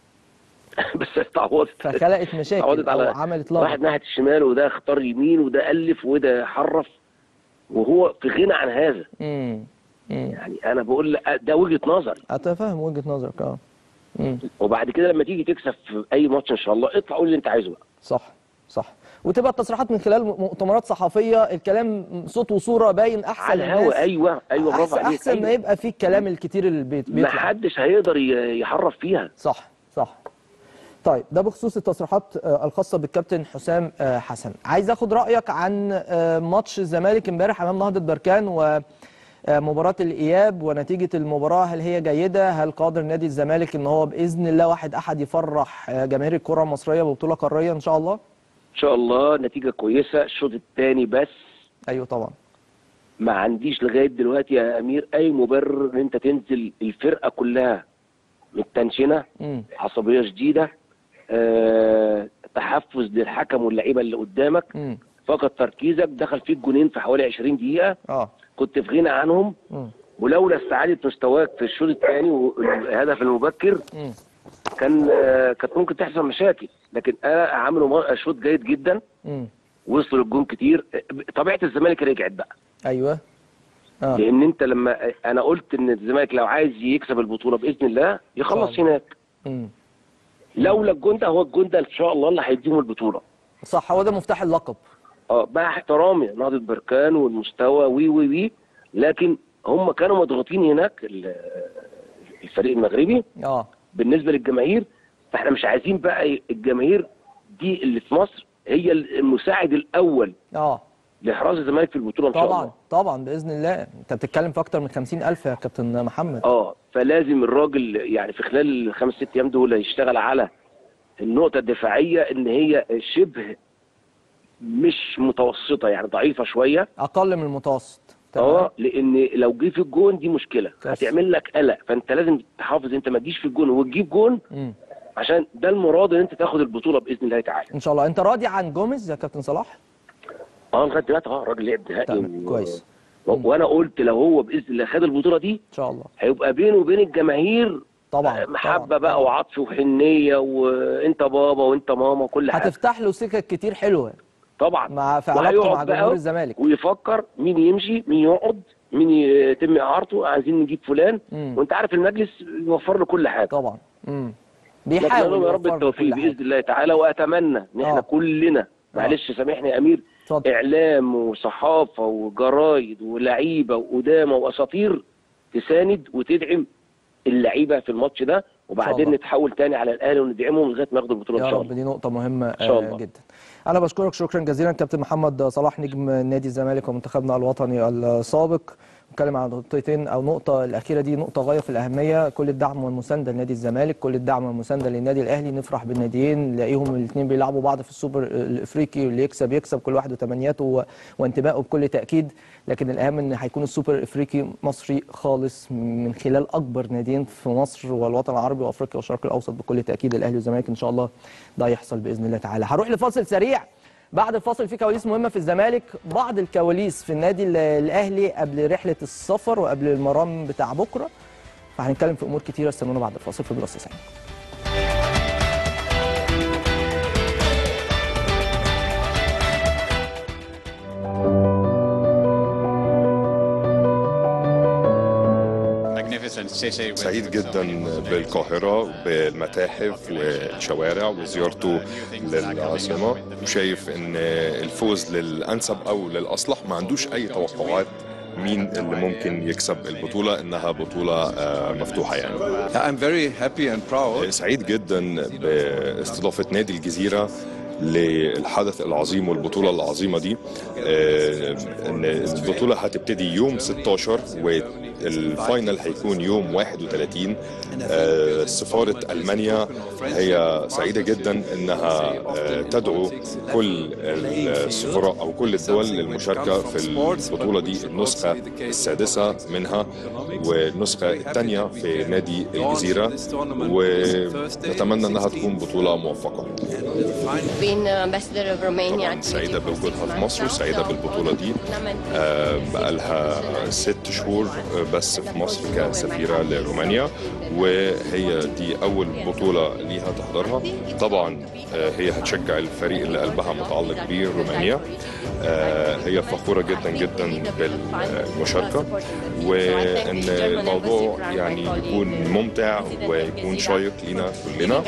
بس اتعوضت فخلقت مشاكل اتعوضت او على عملت واحد لغط ناحيه الشمال وده اختار يمين وده الف وده حرف وهو في غنى عن هذا امم امم يعني انا بقول لك ده وجهه نظري اتفهم وجهه نظرك اه امم وبعد كده لما تيجي تكسب في اي ماتش ان شاء الله اطلع قول اللي انت عايزه بقى صح صح وتبقى التصريحات من خلال مؤتمرات صحفيه الكلام صوت وصوره باين احسن على للناس. الهوا ايوه ايوه برافو احسن, عليك أحسن ما أيوة. يبقى فيه الكلام الكتير اللي بيت- ما بيطلع حدش هيقدر ي- يحرف فيها صح صح طيب ده بخصوص التصريحات آه، الخاصه بالكابتن حسام آه، حسن عايز اخد رايك عن آه، ماتش الزمالك امبارح امام نهضه بركان و آه، مباراة الإياب ونتيجة المباراة هل هي جيدة؟ هل قادر نادي الزمالك إن هو بإذن الله واحد أحد يفرح آه، جماهير الكرة المصرية ببطولة قارية إن شاء الله؟ ان شاء الله نتيجه كويسه الشوط الثاني بس أيوه طبعا ما عنديش لغايه دلوقتي يا امير اي مبرر ان انت تنزل الفرقه كلها متنشنه امم عصبيه شديده آه، تحفز للحكم واللعيبه اللي قدامك امم فقط تركيزك دخل فيك جونين في حوالي 20 دقيقه اه كنت في غنى عنهم امم ولولا استعاده مستواك في الشوط الثاني والهدف المبكر امم كان آه، كانت ممكن تحصل مشاكل لكن انا عملوا ما- شوط جيد جدا امم وصلوا الجون كتير طبيعه الزمالك رجعت بقى ايوه اه لان انت لما انا قلت ان الزمالك لو عايز يكسب البطوله باذن الله يخلص طبعا. هناك امم لولا الجون ده هو الجون ده ان شاء الله اللي هيديهم البطوله صح هو ده مفتاح اللقب اه مع احترامي نهضه بركان والمستوى وي وي وي لكن هم كانوا مضغوطين هناك ال- الفريق المغربي اه بالنسبه للجماهير فاحنا مش عايزين بقى الجماهير دي اللي في مصر هي المساعد الاول اه لاحراز الزمالك في البطوله ان شاء طبعا الله طبعا باذن الله انت بتتكلم في اكتر من 50000 يا كابتن محمد اه فلازم الراجل يعني في خلال الخمس ست ايام دول يشتغل على النقطه الدفاعيه ان هي شبه مش متوسطه يعني ضعيفه شويه اقل من المتوسط اه لان لو جه في الجون دي مشكله كارثة. هتعمل لك قلق فانت لازم تحافظ انت ما تجيش في الجون وتجيب جون امم عشان ده المراد ان انت تاخد البطوله باذن الله تعالى ان شاء الله انت راضي عن جوميز يا كابتن صلاح اه لغايه دلوقتي اه الراجل لعب نهائي تمام، و- كويس. و- وانا قلت لو هو باذن الله خد البطوله دي ان شاء الله هيبقى بينه وبين الجماهير طبعا محبه طبعا. بقى وعطف وحنيه وانت بابا وانت ماما وكل حاجه هتفتح له سكك كتير حلوه طبعا مع في علاقته وهيقعد مع بقى جمهور الزمالك ويفكر مين يمشي مين يقعد مين يتم اعارته عايزين نجيب فلان مم. وانت عارف المجلس يوفر له كل حاجه طبعا امم نتمنى بيحاول لهم يا رب يوفر له التوفيق كل حاجة. باذن الله تعالى واتمنى ان احنا آه. كلنا معلش سامحني يا امير اتفضل اعلام وصحافه وجرايد ولاعيبه وقدامى واساطير تساند وتدعم اللعيبه في الماتش ده وبعدين الله. نتحول تاني على الاهلي وندعمهم لغايه ما ياخدوا البطوله يا ان شاء رب الله دي نقطة مهمة إن شاء آه، الله. جدا. أنا بشكرك شكرا جزيلا كابتن محمد صلاح نجم نادي الزمالك ومنتخبنا الوطني السابق نتكلم عن نقطتين او نقطه الاخيره دي نقطه غايه في الاهميه كل الدعم والمسانده لنادي الزمالك كل الدعم والمسانده للنادي الاهلي نفرح بالناديين نلاقيهم الاثنين بيلعبوا بعض في السوبر الافريقي واللي يكسب يكسب كل واحد وتمنياته و- وانتمائه بكل تاكيد لكن الاهم ان هيكون السوبر الافريقي مصري خالص من خلال اكبر ناديين في مصر والوطن العربي وافريقيا والشرق الاوسط بكل تاكيد الاهلي والزمالك ان شاء الله ده يحصل باذن الله تعالى هروح لفاصل سريع بعد الفاصل في كواليس مهمه في الزمالك بعض الكواليس في النادي ال- الاهلي قبل رحله السفر وقبل المرام بتاع بكره فهنتكلم في امور كتيره استنونا بعد الفاصل في بلس 90 magnificent city with- سعيد with so جدا many possibilities. بالقاهرة بالمتاحف والشوارع وزيارته للعاصمة وشايف ان الفوز للأنسب أو للأصلح ما عندوش أي توقعات مين اللي ممكن يكسب البطولة إنها بطولة آه، مفتوحة يعني I'm very happy and proud سعيد جدا باستضافة نادي الجزيرة للحدث العظيم والبطولة العظيمة دي آه، ان البطولة هتبتدي يوم 16 والفاينل هيكون يوم 31 آه، سفارة ألمانيا هي سعيدة جدا انها آه، تدعو كل السفراء او كل الدول للمشاركة في البطولة دي النسخة السادسة منها والنسخة الثانية في نادي الجزيرة ونتمنى انها تكون بطولة موفقة being ambassador of Romania طبعا سعيدة بوجودها في مصر وسعيدة بالبطولة دي آه، بقالها ست شهور آه، بس في مصر كسفيرة لرومانيا وهي دي أول بطولة ليها تحضرها طبعا آه، هي هتشجع الفريق اللي قلبها متعلق بيه رومانيا آه، هي فخورة جدا جدا بالمشاركة وإن الموضوع يعني يكون ممتع ويكون شيق لينا كلنا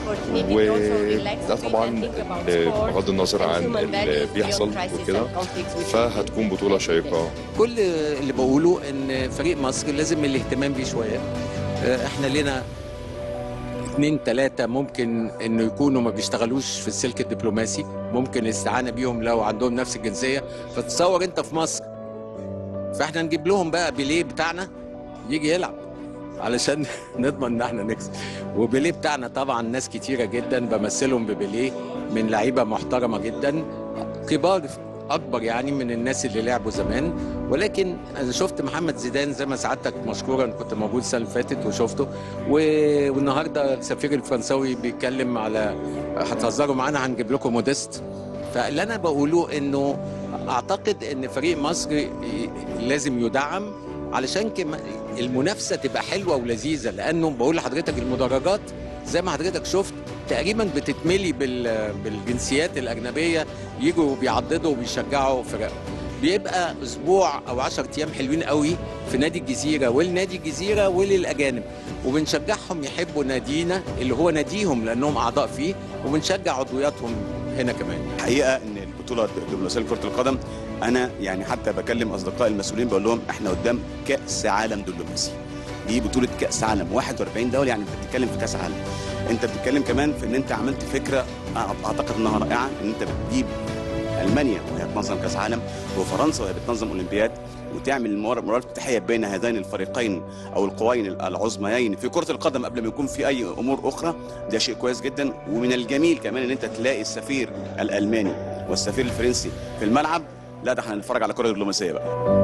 وده طبعا بغض النظر عن اللي بيحصل وكده فهتكون بطولة شيقة كل اللي بقوله ان فريق مصر لازم الاهتمام بيه شويه آه، احنا لنا اتنين تلاتة ممكن انه يكونوا ما بيشتغلوش في السلك الدبلوماسي ممكن الاستعانة بيهم لو عندهم نفس الجنسية فتصور انت في مصر فاحنا نجيب لهم بقى بيليه بتاعنا يجي يلعب علشان نضمن ان احنا نكسب وبيليه بتاعنا طبعا ناس كتيرة جدا بمثلهم ببيليه من لعيبة محترمة جدا كبار اكبر يعني من الناس اللي لعبوا زمان ولكن انا شفت محمد زيدان زي ما سعادتك مشكورا كنت موجود السنه اللي فاتت وشفته و- والنهارده السفير الفرنساوي بيتكلم على هتهزروا معانا هنجيب لكم موديست فاللي انا بقوله انه اعتقد ان فريق مصر ي- لازم يدعم علشان كما المنافسه تبقى حلوه ولذيذه لانه بقول لحضرتك المدرجات زي ما حضرتك شفت تقريبا بتتملي بال- بالجنسيات الاجنبيه يجوا بيعضدوا وبيشجعوا فرقهم بيبقى اسبوع او 10 ايام حلوين قوي في نادي الجزيره ولنادي الجزيره وللاجانب وبنشجعهم يحبوا نادينا اللي هو ناديهم لانهم اعضاء فيه وبنشجع عضوياتهم هنا كمان الحقيقه ان البطوله الدبلوماسيه لكره القدم انا يعني حتى بكلم اصدقائي المسؤولين بقول لهم احنا قدام كاس عالم دبلوماسي دي بطوله كاس عالم 41 دوله يعني انت بتتكلم في كاس عالم انت بتتكلم كمان في ان انت عملت فكره اعتقد انها رائعه ان انت بتجيب المانيا وهي بتنظم كاس عالم وفرنسا وهي بتنظم اولمبياد وتعمل المباراه المباراة الافتتاحيه بين هذين الفريقين او القوين العظميين في كره القدم قبل ما يكون في اي امور اخرى ده شيء كويس جدا ومن الجميل كمان ان انت تلاقي السفير الالماني والسفير الفرنسي في الملعب لا ده احنا هنتفرج على كره دبلوماسيه بقى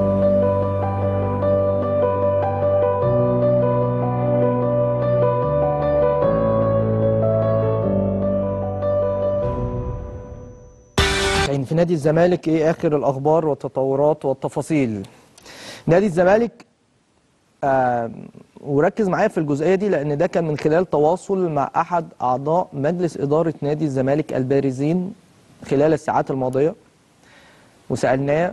يعني في نادي الزمالك ايه اخر الاخبار والتطورات والتفاصيل نادي الزمالك آه وركز معايا في الجزئيه دي لان ده كان من خلال تواصل مع احد اعضاء مجلس اداره نادي الزمالك البارزين خلال الساعات الماضيه وسالناه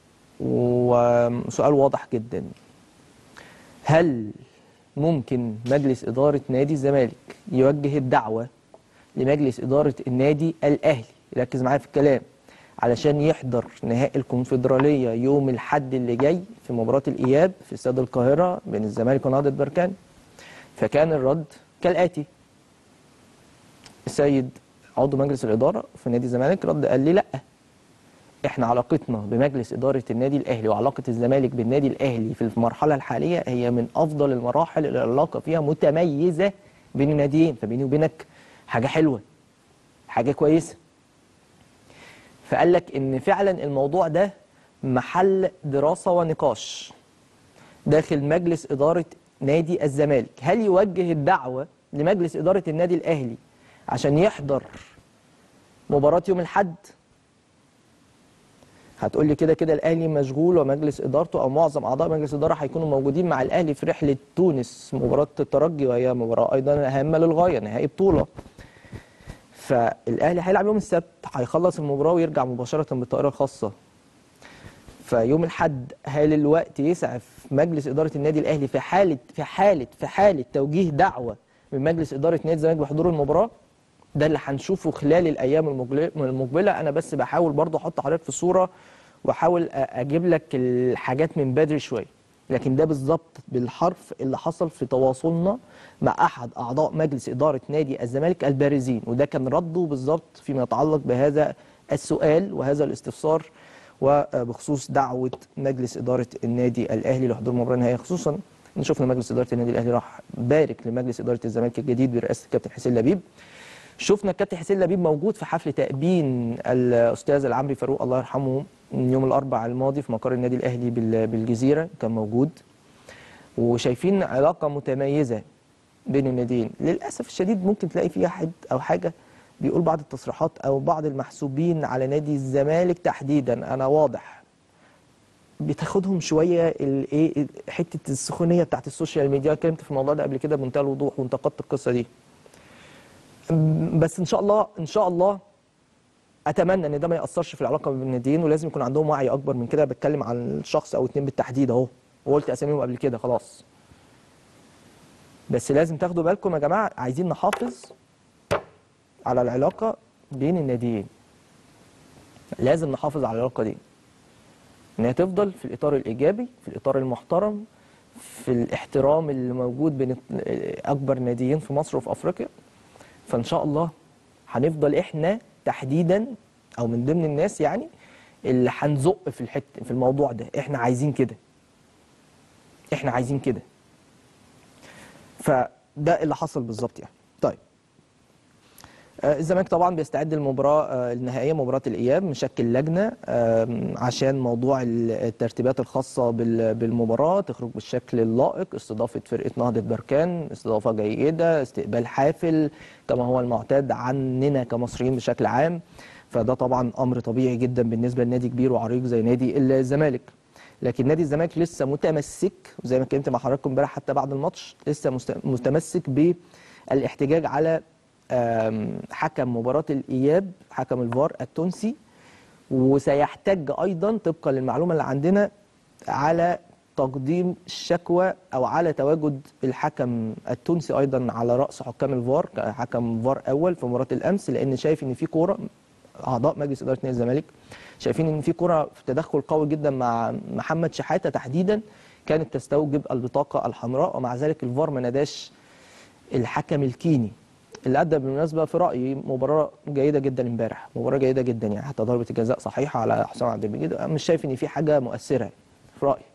وسؤال واضح جدا هل ممكن مجلس اداره نادي الزمالك يوجه الدعوه لمجلس اداره النادي الاهلي ركز معايا في الكلام علشان يحضر نهائي الكونفدراليه يوم الحد اللي جاي في مباراه الاياب في استاد القاهره بين الزمالك ونهضه بركان فكان الرد كالاتي السيد عضو مجلس الاداره في نادي الزمالك رد قال لي لا احنا علاقتنا بمجلس اداره النادي الاهلي وعلاقه الزمالك بالنادي الاهلي في المرحله الحاليه هي من افضل المراحل اللي العلاقه فيها متميزه بين الناديين فبيني وبينك حاجه حلوه حاجه كويسه فقال لك ان فعلا الموضوع ده محل دراسه ونقاش داخل مجلس اداره نادي الزمالك هل يوجه الدعوه لمجلس اداره النادي الاهلي عشان يحضر مباراه يوم الاحد هتقول لي كده كده الاهلي مشغول ومجلس ادارته او معظم اعضاء مجلس الاداره هيكونوا موجودين مع الاهلي في رحله تونس مباراه الترجي وهي مباراه ايضا هامه للغايه نهائي بطوله فالاهلي هيلعب يوم السبت هيخلص المباراه ويرجع مباشره بالطائره الخاصه فيوم الاحد هل الوقت يسعف مجلس اداره النادي الاهلي في حاله في حاله في حاله توجيه دعوه من مجلس اداره نادي الزمالك بحضور المباراه ده اللي هنشوفه خلال الايام المقبله المقبله انا بس بحاول برضه احط حضرتك في صوره واحاول أ- اجيب لك الحاجات من بدري شويه لكن ده بالظبط بالحرف اللي حصل في تواصلنا مع احد اعضاء مجلس اداره نادي الزمالك البارزين وده كان رده بالظبط فيما يتعلق بهذا السؤال وهذا الاستفسار وبخصوص دعوه مجلس اداره النادي الاهلي لحضور مباراه نهائيه خصوصا ان شفنا مجلس اداره النادي الاهلي راح بارك لمجلس اداره الزمالك الجديد برئاسه الكابتن حسين لبيب شفنا الكابتن حسين لبيب موجود في حفل تأبين الأستاذ العمري فاروق الله يرحمه من يوم الأربعاء الماضي في مقر النادي الأهلي بال- بالجزيرة كان موجود وشايفين علاقة متميزة بين الناديين للأسف الشديد ممكن تلاقي فيها حد أو حاجة بيقول بعض التصريحات أو بعض المحسوبين على نادي الزمالك تحديدا أنا واضح بتاخدهم شويه الايه حته السخونيه بتاعت السوشيال ميديا اتكلمت في الموضوع ده قبل كده بمنتهى الوضوح وانتقدت القصه دي بس ان شاء الله ان شاء الله اتمنى ان ده ما ياثرش في العلاقه بين الناديين ولازم يكون عندهم وعي اكبر من كده بتكلم عن شخص او اتنين بالتحديد اهو وقلت اساميهم قبل كده خلاص بس لازم تاخدوا بالكم يا جماعه عايزين نحافظ على العلاقه بين الناديين لازم نحافظ على العلاقه دي ان هي تفضل في الاطار الايجابي في الاطار المحترم في الاحترام اللي موجود بين اكبر ناديين في مصر وفي افريقيا فان شاء الله هنفضل احنا تحديدا او من ضمن الناس يعني اللي هنزق في الحته في الموضوع ده احنا عايزين كده احنا عايزين كده فده اللي حصل بالظبط يعني طيب آه، الزمالك طبعا بيستعد للمباراه آه، النهائيه مباراه الاياب مشكل لجنه آم، عشان موضوع ال- الترتيبات الخاصه بال- بالمباراه تخرج بالشكل اللائق استضافه فرقه نهضه بركان استضافه جيده استقبال حافل كما هو المعتاد عننا كمصريين بشكل عام فده طبعا امر طبيعي جدا بالنسبه لنادي كبير وعريق زي نادي الزمالك لكن نادي الزمالك لسه متمسك وزي ما اتكلمت مع حضراتكم امبارح حتى بعد الماتش لسه مست- متمسك بالاحتجاج على آم، حكم مباراة الإياب حكم الفار التونسي وسيحتج أيضا طبقا للمعلومة اللي عندنا على تقديم الشكوى أو على تواجد الحكم التونسي أيضا على رأس حكام الفار كحكم فار أول في مباراة الأمس لأن شايف إن في كورة أعضاء مجلس إدارة نادي الزمالك شايفين إن في كورة في تدخل قوي جدا مع محمد شحاتة تحديدا كانت تستوجب البطاقة الحمراء ومع ذلك الفار ما ناداش الحكم الكيني اللي ادى بالمناسبه في رايي مباراه جيده جدا امبارح مباراه جيده جدا يعني حتى ضربه الجزاء صحيحه على حسام عبد المجيد أنا مش شايف ان في حاجه مؤثره في رايي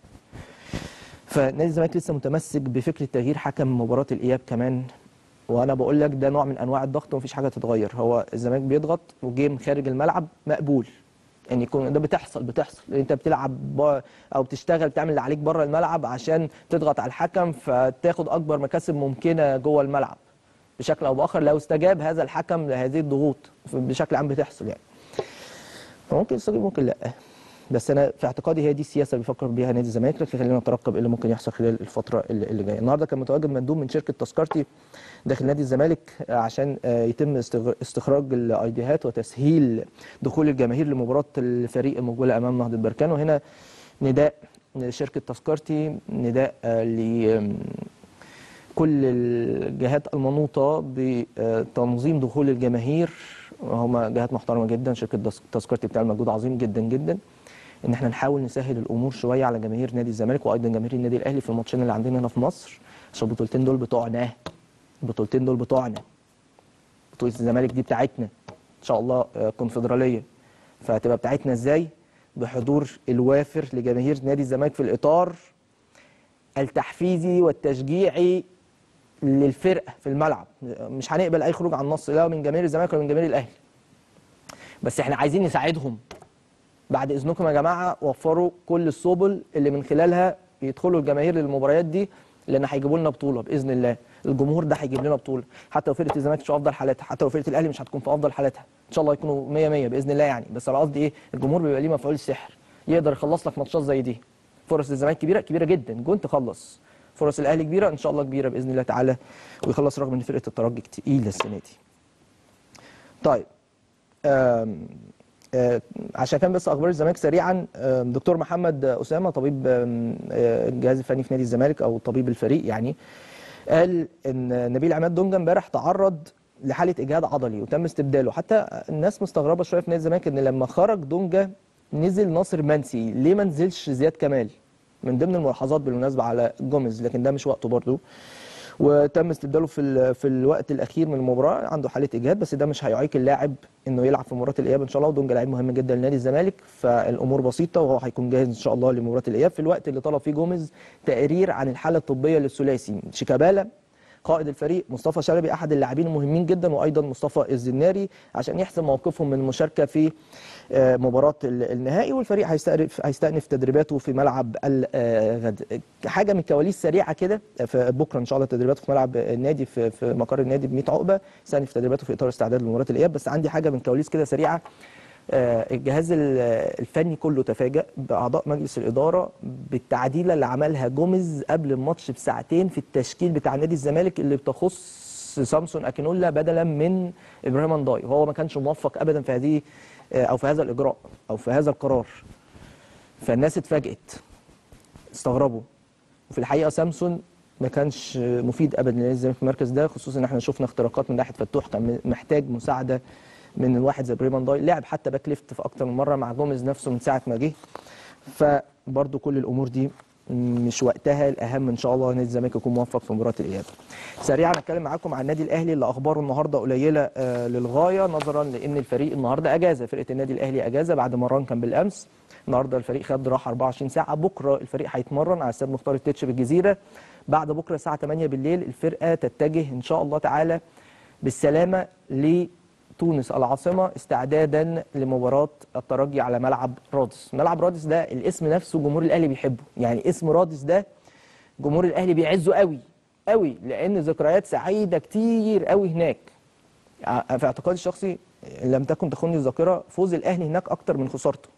فنادي الزمالك لسه متمسك بفكره تغيير حكم مباراه الاياب كمان وانا بقول لك ده نوع من انواع الضغط ومفيش حاجه تتغير هو الزمالك بيضغط وجيم خارج الملعب مقبول ان يكون ده بتحصل بتحصل انت بتلعب ب- او بتشتغل بتعمل اللي عليك بره الملعب عشان تضغط على الحكم فتاخد اكبر مكاسب ممكنه جوه الملعب بشكل او باخر لو استجاب هذا الحكم لهذه الضغوط بشكل عام بتحصل يعني ممكن يستجيب ممكن لا بس انا في اعتقادي هي دي السياسه اللي بيفكر بيها نادي الزمالك لكن خلينا نترقب ايه اللي ممكن يحصل خلال الفتره اللي اللي جايه النهارده كان متواجد مندوب من شركه تذكرتي داخل نادي الزمالك عشان آه، يتم استغ- استخراج الايديهات وتسهيل دخول الجماهير لمباراه الفريق المقبله امام نهضه بركان وهنا نداء شركه تذكرتي نداء آه، ل كل الجهات المنوطة بتنظيم دخول الجماهير هما جهات محترمة جدا شركة دس- تذكرتي بتعمل مجهود عظيم جدا جدا ان احنا نحاول نسهل الامور شويه على جماهير نادي الزمالك وايضا جماهير النادي الاهلي في الماتشين اللي عندنا هنا في مصر عشان البطولتين دول بتوعنا البطولتين دول بتوعنا بطوله الزمالك دي بتاعتنا ان شاء الله آه، كونفدراليه فهتبقى بتاعتنا ازاي بحضور الوافر لجماهير نادي الزمالك في الاطار التحفيزي والتشجيعي للفرقه في الملعب مش هنقبل اي خروج عن النص لا من جماهير الزمالك ولا من جماهير الاهلي بس احنا عايزين نساعدهم بعد اذنكم يا جماعه وفروا كل السبل اللي من خلالها يدخلوا الجماهير للمباريات دي لان هيجيبوا لنا بطوله باذن الله الجمهور ده هيجيب لنا بطوله حتى لو فرقه الزمالك مش في افضل حالاتها حتى لو فرقه الاهلي مش هتكون في افضل حالاتها ان شاء الله يكونوا 100 100 باذن الله يعني بس انا قصدي ايه الجمهور بيبقى ليه مفعول السحر يقدر يخلص لك ماتشات زي دي فرص الزمالك كبيره كبيره جدا جون تخلص فرص الاهلي كبيره ان شاء الله كبيره باذن الله تعالى ويخلص رغم ان فرقه الترجي تقيله السنه دي طيب آم آه، عشان كان بس اخبار الزمالك سريعا آم، دكتور محمد اسامه طبيب آم، آه، الجهاز الفني في نادي الزمالك او طبيب الفريق يعني قال ان نبيل عماد دونجا امبارح تعرض لحاله اجهاد عضلي وتم استبداله حتى الناس مستغربه شويه في نادي الزمالك ان لما خرج دونجا نزل ناصر منسي ليه ما نزلش زياد كمال من ضمن الملاحظات بالمناسبه على جوميز لكن ده مش وقته برضه وتم استبداله في ال- في الوقت الاخير من المباراه عنده حاله اجهاد بس ده مش هيعيق اللاعب انه يلعب في مباراه الاياب ان شاء الله ودونجا لعيب مهم جدا لنادي الزمالك فالامور بسيطه وهو هيكون جاهز ان شاء الله لمباراه الاياب في الوقت اللي طلب فيه جوميز تقرير عن الحاله الطبيه للثلاثي شيكابالا قائد الفريق مصطفى شلبي احد اللاعبين المهمين جدا وايضا مصطفى الزناري عشان يحسم موقفهم من المشاركه في آه، مباراه ال- النهائي والفريق هيستأنف هيستأنف تدريباته في ملعب الغد حاجه من كواليس سريعه كده في بكره ان شاء الله تدريباته في ملعب النادي في في مقر النادي ب 100 عقبه يستأنف تدريباته في اطار استعداد لمباراه الاياب بس عندي حاجه من كواليس كده سريعه آه، الجهاز ال- الفني كله تفاجأ بأعضاء مجلس الإدارة بالتعديلة اللي عملها جوميز قبل الماتش بساعتين في التشكيل بتاع نادي الزمالك اللي بتخص سامسون أكينولا بدلا من إبراهيم أنداي وهو ما كانش موفق أبدا في هذه آه، أو في هذا الإجراء أو في هذا القرار فالناس اتفاجئت استغربوا وفي الحقيقة سامسون ما كانش مفيد ابدا لنادي الزمالك في المركز ده خصوصا ان احنا شفنا اختراقات من ناحيه فتوح كان محتاج مساعده من الواحد زي بريمان داي لعب حتى باك ليفت في اكتر من مره مع جوميز نفسه من ساعه ما جه فبرضو كل الامور دي مش وقتها الاهم ان شاء الله نادي الزمالك يكون موفق في مباراه الاياب. سريعا اتكلم معاكم عن النادي الاهلي اللي اخباره النهارده قليله آه للغايه نظرا لان الفريق النهارده اجازه فرقه النادي الاهلي اجازه بعد مران كان بالامس النهارده الفريق خد راحه 24 ساعه بكره الفريق هيتمرن على استاد مختار التتش بالجزيره بعد بكره الساعه 8 بالليل الفرقه تتجه ان شاء الله تعالى بالسلامه لتونس العاصمه استعدادا لمباراه الترجي على ملعب رادس ملعب رادس ده الاسم نفسه جمهور الاهلي بيحبه يعني اسم رادس ده جمهور الاهلي بيعزه قوي قوي لان ذكريات سعيده كتير قوي هناك ع- في اعتقادي الشخصي إن لم تكن تخوني الذاكره فوز الاهلي هناك اكتر من خسارته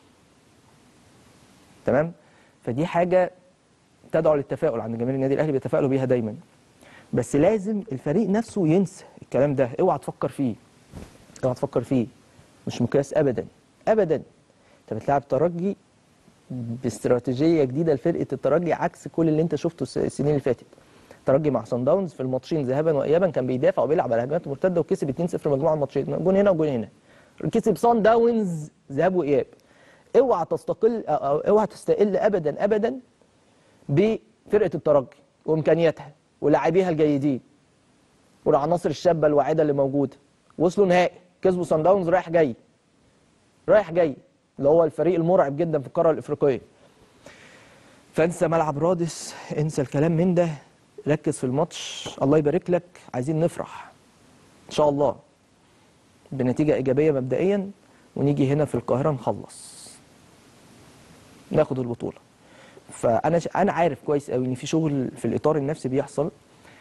تمام فدي حاجه تدعو للتفاؤل عند جماهير النادي الاهلي بيتفائلوا بيها دايما بس لازم الفريق نفسه ينسى الكلام ده اوعى تفكر فيه اوعى تفكر فيه مش مقياس ابدا ابدا انت بتلعب ترجي باستراتيجيه جديده لفرقه الترجي عكس كل اللي انت شفته الس- السنين اللي فاتت الترجي مع صن داونز في الماتشين ذهابا وايابا كان بيدافع وبيلعب على هجمات مرتده وكسب 2-0 مجموعه الماتشين جون هنا وجون هنا كسب صن داونز ذهاب واياب اوعى تستقل أو- أو اوعى تستقل ابدا ابدا بفرقه الترجي وامكانياتها ولاعبيها الجيدين والعناصر الشابه الواعده اللي موجوده وصلوا نهائي كسبوا صن داونز رايح جاي رايح جاي اللي هو الفريق المرعب جدا في القاره الافريقيه فانسى ملعب رادس انسى الكلام من ده ركز في الماتش الله يبارك لك عايزين نفرح ان شاء الله بنتيجه ايجابيه مبدئيا ونيجي هنا في القاهره نخلص ناخد البطوله فانا ش... انا عارف كويس قوي ان في شغل في الاطار النفسي بيحصل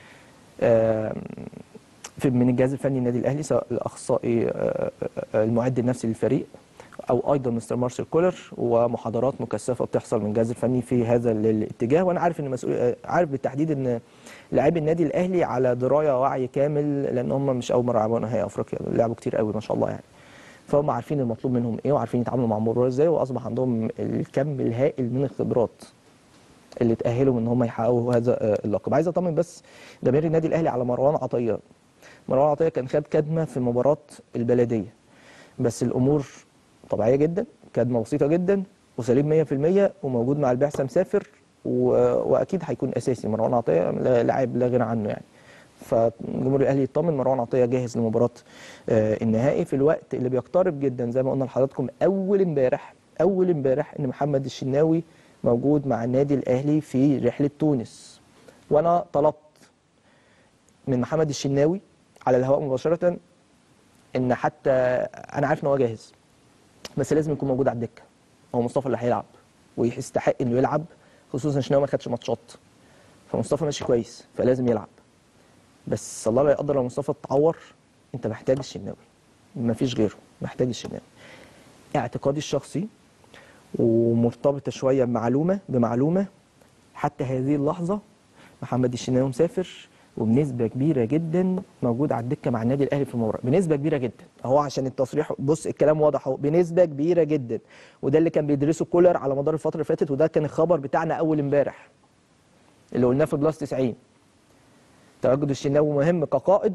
آم، في من الجهاز الفني النادي الاهلي سواء الاخصائي آه، آه، المعد النفسي للفريق او ايضا مستر مارسيل كولر ومحاضرات مكثفه بتحصل من الجهاز الفني في هذا الاتجاه وانا عارف ان مسؤول آه، عارف بالتحديد ان لاعبي النادي الاهلي على درايه ووعي كامل لان هم مش اول مره يلعبوا نهائي افريقيا لعبوا كتير قوي ما شاء الله يعني فهم عارفين المطلوب منهم ايه وعارفين يتعاملوا مع المباراه ازاي واصبح عندهم الكم الهائل من الخبرات اللي تاهلهم ان هم يحققوا هذا آه، اللقب عايز اطمن بس جماهير النادي الاهلي على مروان عطيه مروان عطيه كان خد كدمه في مباراه البلديه بس الامور طبيعيه جدا كدمه بسيطه جدا وسليم 100% وموجود مع البعثه مسافر و... واكيد هيكون اساسي مروان عطيه لا- لاعب لا غنى عنه يعني فجمهور الاهلي يطمن مروان عطيه جاهز لمباراه آه، النهائي في الوقت اللي بيقترب جدا زي ما قلنا لحضراتكم اول امبارح اول امبارح ان محمد الشناوي موجود مع النادي الاهلي في رحله تونس وانا طلبت من محمد الشناوي على الهواء مباشره ان حتى انا عارف ان هو جاهز بس لازم يكون موجود على الدكه هو مصطفى اللي هيلعب ويستحق انه يلعب خصوصا الشناوي ما خدش ماتشات فمصطفى ماشي كويس فلازم يلعب بس الله لا يقدر لو مصطفى اتعور انت محتاج الشناوي مفيش غيره محتاج الشناوي اعتقادي الشخصي ومرتبطه شويه بمعلومه بمعلومه حتى هذه اللحظه محمد الشناوي مسافر وبنسبه كبيره جدا موجود على الدكه مع النادي الاهلي في المباراه بنسبه كبيره جدا اهو عشان التصريح بص الكلام واضح اهو بنسبه كبيره جدا وده اللي كان بيدرسه كولر على مدار الفتره اللي فاتت وده كان الخبر بتاعنا اول امبارح اللي قلناه في بلس 90 تواجد الشناوي مهم كقائد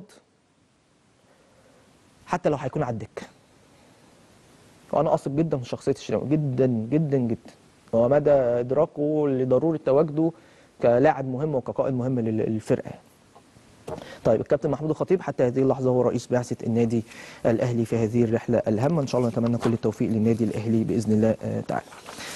حتى لو هيكون على الدكه وانا اثق جدا في شخصيه الشناوي جدا جدا جدا ومدى ادراكه لضروره تواجده كلاعب مهم وكقائد مهم لل- للفرقه يعني. طيب الكابتن محمود الخطيب حتى هذه اللحظه هو رئيس بعثه النادي الاهلي في هذه الرحله الهامه ان شاء الله نتمنى كل التوفيق للنادي الاهلي باذن الله آه، تعالى.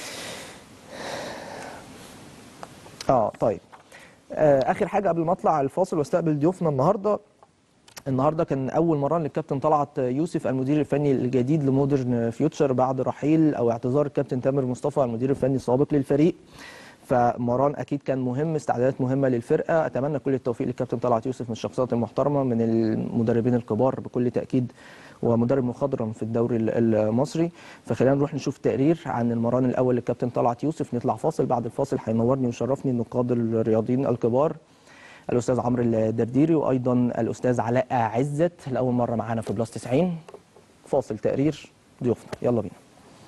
اه طيب آه اخر حاجه قبل ما اطلع الفاصل واستقبل ضيوفنا النهارده النهارده كان اول مره للكابتن طلعت يوسف المدير الفني الجديد لمودرن فيوتشر بعد رحيل او اعتذار الكابتن تامر مصطفى المدير الفني السابق للفريق فمران اكيد كان مهم استعدادات مهمه للفرقه اتمنى كل التوفيق للكابتن طلعت يوسف من الشخصيات المحترمه من المدربين الكبار بكل تاكيد ومدرب مخضرم في الدوري ال- المصري فخلينا نروح نشوف تقرير عن المران الاول للكابتن طلعت يوسف نطلع فاصل بعد الفاصل هينورني ويشرفني النقاد الرياضيين الكبار الاستاذ عمرو الدرديري وايضا الاستاذ علاء عزت لاول مره معانا في بلس 90 فاصل تقرير ضيوفنا يلا بينا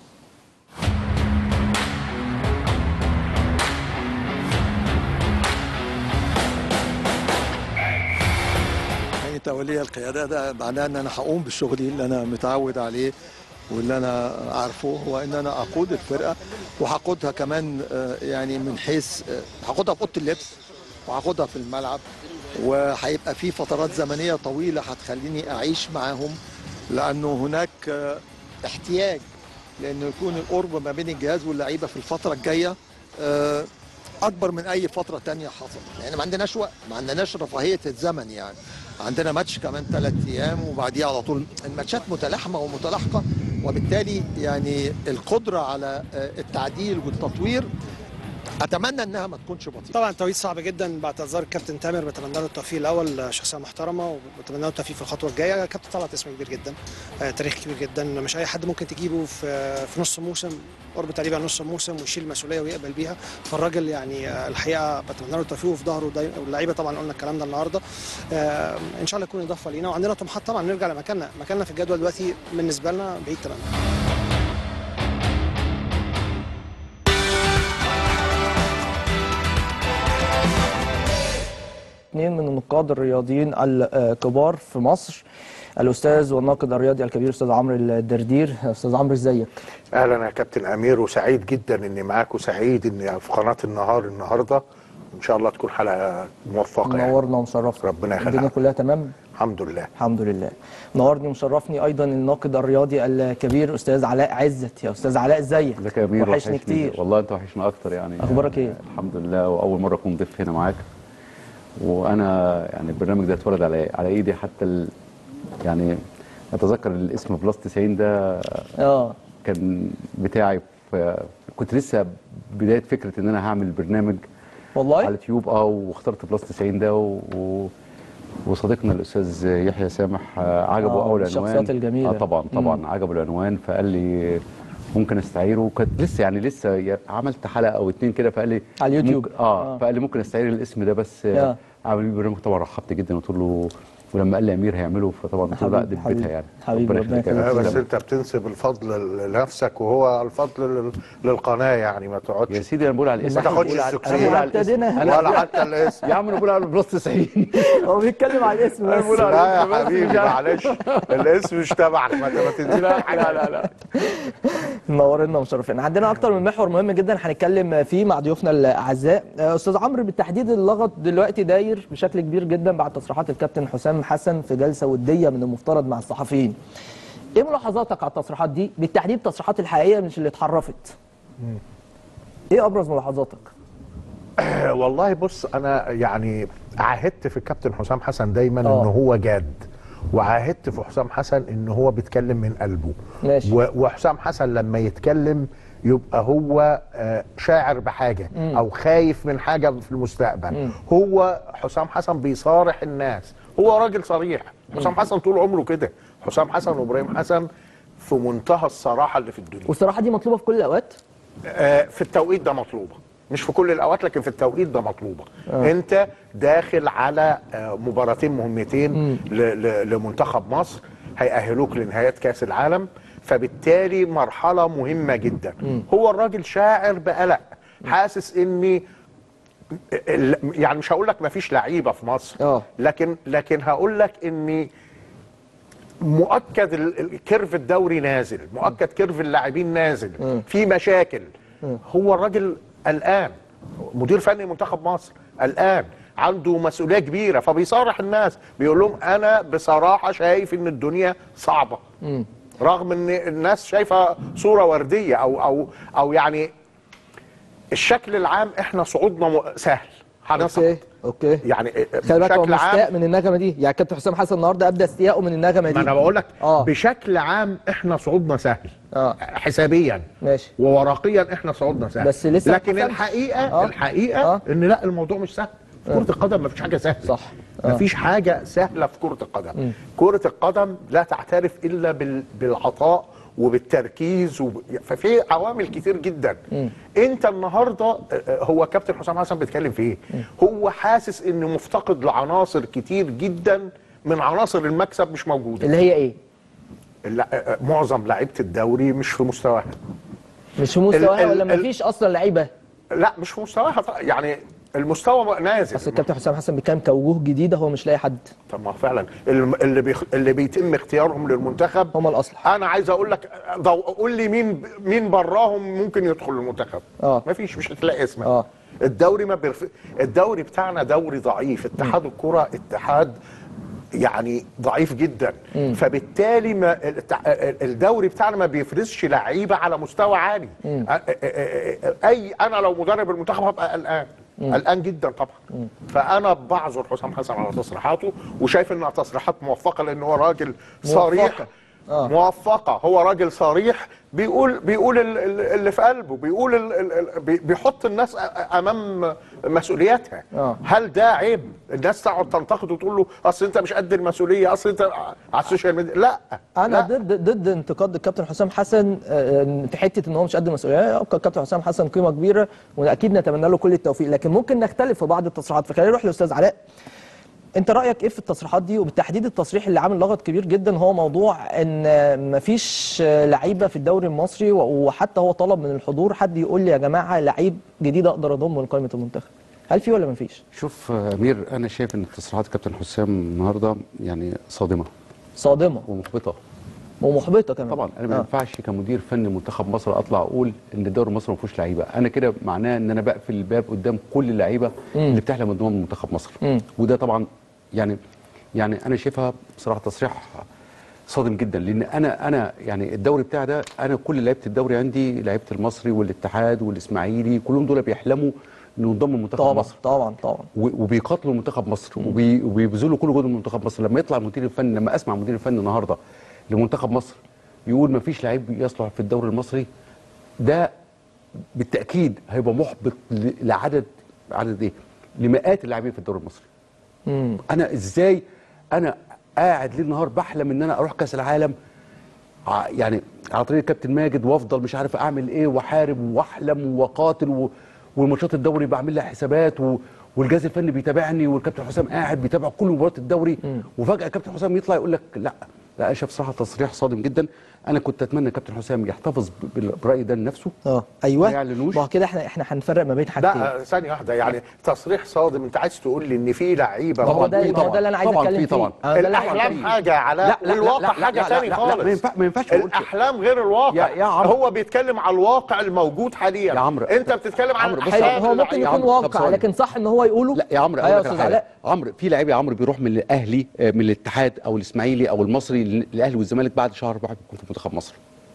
يعني تولي القيادة ده معناه ان انا هقوم بالشغل اللي انا متعود عليه واللي انا عارفه هو ان انا اقود الفرقة وهقودها كمان آه، يعني من حيث آه، هقودها في اوضة اللبس وهقودها في الملعب وهيبقى في فترات زمنية طويلة هتخليني اعيش معاهم لانه هناك آه، احتياج لانه يكون القرب ما بين الجهاز واللعيبة في الفترة الجاية آه، اكبر من اي فتره تانية حصلت يعني ما عندناش وقت ما عندناش رفاهيه الزمن يعني عندنا ماتش كمان ثلاث ايام وبعديها على طول الماتشات متلاحمه ومتلاحقه وبالتالي يعني القدره على آه، التعديل والتطوير اتمنى انها ما تكونش بطيئه طبعا توقيت صعب جدا بعد اعتذار الكابتن تامر بتمنى له التوفيق الاول شخصيه محترمه وبتمنى له التوفيق في الخطوه الجايه كابتن طلعت اسم كبير جدا آه، تاريخ كبير جدا مش اي حد ممكن تجيبه في في نص موسم قرب تقريبا نص موسم ويشيل المسؤوليه ويقبل بيها فالراجل يعني آه، الحقيقه بتمنى له التوفيق وفي ظهره دايما واللعيبه طبعا قلنا الكلام ده النهارده آه، ان شاء الله يكون اضافه لينا وعندنا طموحات طبعا نرجع لمكاننا مكاننا في الجدول دلوقتي بالنسبه لنا بعيد تماما اثنين من النقاد الرياضيين الكبار في مصر الاستاذ والناقد الرياضي الكبير استاذ عمرو الدردير استاذ عمرو ازيك اهلا يا كابتن امير وسعيد جدا اني معاك وسعيد اني في قناه النهار النهارده ان شاء الله تكون حلقه موفقه يعني. منورنا ومشرفنا ربنا الدنيا يخليك كلها تمام الحمد لله الحمد لله منورني ومشرفني ايضا الناقد الرياضي الكبير استاذ علاء عزت يا استاذ علاء ازيك ازيك يا امير وحشني كتير والله انت وحشنا اكتر يعني أخبارك إيه؟ الحمد لله واول مره اكون ضيف هنا معاك وانا يعني البرنامج ده اتولد على على ايدي حتى ال... يعني اتذكر الاسم بلس 90 ده اه كان بتاعي في... كنت لسه بدايه فكره ان انا هعمل برنامج والله على اليوتيوب اه واخترت بلس 90 ده و... و... وصديقنا الاستاذ يحيى سامح آه، عجبه آه، اول الشخصيات عنوان الجميلة. اه طبعا طبعا مم. عجبه العنوان فقال لي ممكن استعيره وكانت لسه يعني لسه ي- عملت حلقه او اتنين كده فقال لي على اليوتيوب. ممكن اه, آه. فقال لي ممكن استعير الاسم ده بس آه. آه. اعمل بيه برنامج طبعا رحبت جدا وقلت له ولما قال لي امير هيعمله فطبعا قلت له لا حبيبي- دي حبيبي- بيتها يعني حبيبي، ربنا يخليك يا يخليك. آه، أمير. بس انت بتنسب الفضل لنفسك وهو الفضل لل- للقناه يعني ما يا تقعدش سيدي انا بقول على الاسم ما تاخدش بقول على- السكسين أنا بقول على ابتدينا. أنا- ولا حتى الاسم يا عم انا بقول على بلس 90 هو بيتكلم على الاسم بس بقول على لا يا الاسم بس حبيبي مش عارف. معلش الاسم مش تبعك ما ما تنسيش لا لا لا لا منورنا ومشرفين عندنا اكتر من محور مهم جدا هنتكلم فيه مع ضيوفنا الاعزاء آه، استاذ عمرو بالتحديد اللغط دلوقتي داير بشكل كبير جدا بعد تصريحات الكابتن حسام حسن في جلسه وديه من المفترض مع الصحفيين ايه ملاحظاتك على التصريحات دي بالتحديد التصريحات الحقيقيه مش اللي اتحرفت ايه ابرز ملاحظاتك والله بص انا يعني عاهدت في الكابتن حسام حسن دايما آه. ان هو جاد وعاهدت في حسام حسن ان هو بيتكلم من قلبه ماشي. و- وحسام حسن لما يتكلم يبقى هو آه، شاعر بحاجه مم. او خايف من حاجه في المستقبل مم. هو حسام حسن بيصارح الناس هو راجل صريح حسام حسن طول عمره كده حسام حسن وابراهيم حسن في منتهى الصراحه اللي في الدنيا والصراحه دي مطلوبه في كل الاوقات آه، في التوقيت ده مطلوبه مش في كل الاوقات لكن في التوقيت ده مطلوبه آه. انت داخل على آه، مباراتين مهمتين ل- ل- لمنتخب مصر هيأهلوك لنهايات كاس العالم فبالتالي مرحله مهمه جدا هو الراجل شاعر بقلق حاسس اني ال- يعني مش هقول لك ما فيش لعيبه في مصر اه لكن لكن هقول لك اني مؤكد ال- الكيرف الدوري نازل مؤكد كيرف اللاعبين نازل في مشاكل هو الراجل قلقان مدير فني منتخب مصر قلقان عنده مسؤوليه كبيره فبيصارح الناس بيقول لهم انا بصراحه شايف ان الدنيا صعبه مم. رغم ان الناس شايفه صوره ورديه او او او يعني الشكل العام احنا صعودنا م- سهل هنصعد اوكي اوكي يعني خلي بالك هو بشكل عام مستاء من النغمه دي يعني كابتن حسام حسن النهارده ابدا استيائه من النغمه دي ما انا بقول لك اه بشكل عام احنا صعودنا سهل اه حسابيا ماشي وورقيا احنا صعودنا سهل بس لسه ما لكن اتحسمش. الحقيقه آه. آه. الحقيقه آه. آه. ان لا الموضوع مش سهل في كره القدم مفيش حاجه سهله صح آه. مفيش حاجه سهله في كره القدم مم. كره القدم لا تعترف الا بال... بالعطاء وبالتركيز وب... ففي عوامل كتير جدا مم. انت النهارده آه، آه، هو كابتن حسام حسن بيتكلم في ايه هو حاسس انه مفتقد لعناصر كتير جدا من عناصر المكسب مش موجوده اللي هي ايه لا آه، آه، معظم لعيبه الدوري مش في مستواها مش في مستواها ال- ولا ال- مفيش اصلا لعيبه لا مش في مستواها طبعاً. يعني المستوى نازل اصل الكابتن حسام حسن بيتكلم كوجوه جديده هو مش لاقي حد طب ما فعلا الم- اللي بيخ... اللي بيتم اختيارهم للمنتخب هم الاصلح انا عايز اقول لك ضو... قول لي مين مين براهم ممكن يدخل المنتخب اه مفيش مش هتلاقي اسمه اه الدوري ما بيرف... الدوري بتاعنا دوري ضعيف اتحاد الكره اتحاد يعني ضعيف جدا مم. فبالتالي ما التع- الدوري بتاعنا ما بيفرزش لعيبه على مستوى عالي مم. أ- أ- أ- اي انا لو مدرب المنتخب هبقى قلقان مم. قلقان جدا طبعا فانا بعذر حسام حسن على تصريحاته وشايف انها تصريحات موفقه لان هو راجل صريح موفقة. آه. موفقه هو راجل صريح بيقول بيقول ال- ال- اللي في قلبه بيقول ال- ال- ال- بي- بيحط الناس أ- امام مسؤولياتها آه. هل ده عيب الناس تقعد تنتقد وتقول له اصل انت مش قد المسؤوليه اصل انت على السوشيال ميديا لا انا لا. ضد ضد انتقاد الكابتن حسام حسن آه، في حته ان هو مش قد المسؤوليه يبقى الكابتن حسام حسن قيمه كبيره واكيد نتمنى له كل التوفيق لكن ممكن نختلف في بعض التصريحات فخلينا نروح لاستاذ علاء انت رايك ايه في التصريحات دي وبالتحديد التصريح اللي عامل لغط كبير جدا هو موضوع ان مفيش لعيبه في الدوري المصري وحتى هو طلب من الحضور حد يقول لي يا جماعه لعيب جديد اقدر اضمه لقائمه المنتخب هل في ولا مفيش شوف آه، امير انا شايف ان تصريحات كابتن حسام النهارده يعني صادمه صادمه ومحبطه ومحبطه كمان طبعا انا ما آه. ينفعش كمدير فني منتخب مصر اطلع اقول ان الدوري المصري ما فيهوش لعيبه انا كده معناه ان انا بقفل الباب قدام كل اللعيبه مم. اللي بتحلم انضمام لمنتخب مصر مم. وده طبعا يعني يعني انا شايفها بصراحه تصريح صادم جدا لان انا انا يعني الدوري بتاعي ده انا كل لعيبه الدوري عندي لعيبه المصري والاتحاد والاسماعيلي كلهم دول بيحلموا انه ينضموا لمنتخب طبعا مصر طبعا طبعا و- وبيقاتلوا منتخب مصر وبي- وبيبذلوا كل جهد منتخب مصر لما يطلع المدير الفني لما اسمع المدير الفني النهارده لمنتخب مصر يقول ما فيش لعيب يصلح في الدوري المصري ده بالتاكيد هيبقى محبط ل- لعدد عدد ايه؟ لمئات اللاعبين في الدوري المصري. مم. انا ازاي انا قاعد ليل نهار بحلم ان انا اروح كاس العالم ع- يعني على طريق الكابتن ماجد وافضل مش عارف اعمل ايه واحارب واحلم وقاتل و... والماتشات الدوري بعمل لها حسابات و... والجهاز الفني بيتابعني والكابتن حسام قاعد بيتابع كل مباريات الدوري وفجاه الكابتن حسام يطلع يقول لك لا لا انا شايف صراحه تصريح صادم جدا انا كنت اتمنى الكابتن حسام يحتفظ ب- بالراي ده لنفسه اه ايوه ما يعلنوش ما هو كده احنا احنا هنفرق ما بين حاجتين لا ثانيه واحده يعني تصريح صادم انت عايز تقول لي ان في لعيبه ما هو ده موجودة. ما هو ده اللي انا عايز طبعاً اتكلم في فيه طبعاً. آه، ده اللي عايز الاحلام أتكلم فيه. حاجه على لا، لا، لا، والواقع لا، لا، حاجه لا، ثاني لا، لا، خالص ما ينفع- ما ينفعش تقول كده. الاحلام غير الواقع يا- يا عمرو. هو بيتكلم على الواقع الموجود حاليا يا عمرو. انت بتتكلم عن عمرو، بص حلو احلام هو ممكن اللعيبة. يكون عمرو، طب واقع ثواني. لكن صح ان هو يقوله لا يا عمرو ايوه اقول يا لك استاذ على حاجه علاء عمرو في لعيب يا عمرو بيروح من الاهلي آه، من الاتحاد او الاسماعيلي او المصري ال- الاهلي والزمالك بعد شهر واحد بيكون في منتخب مصر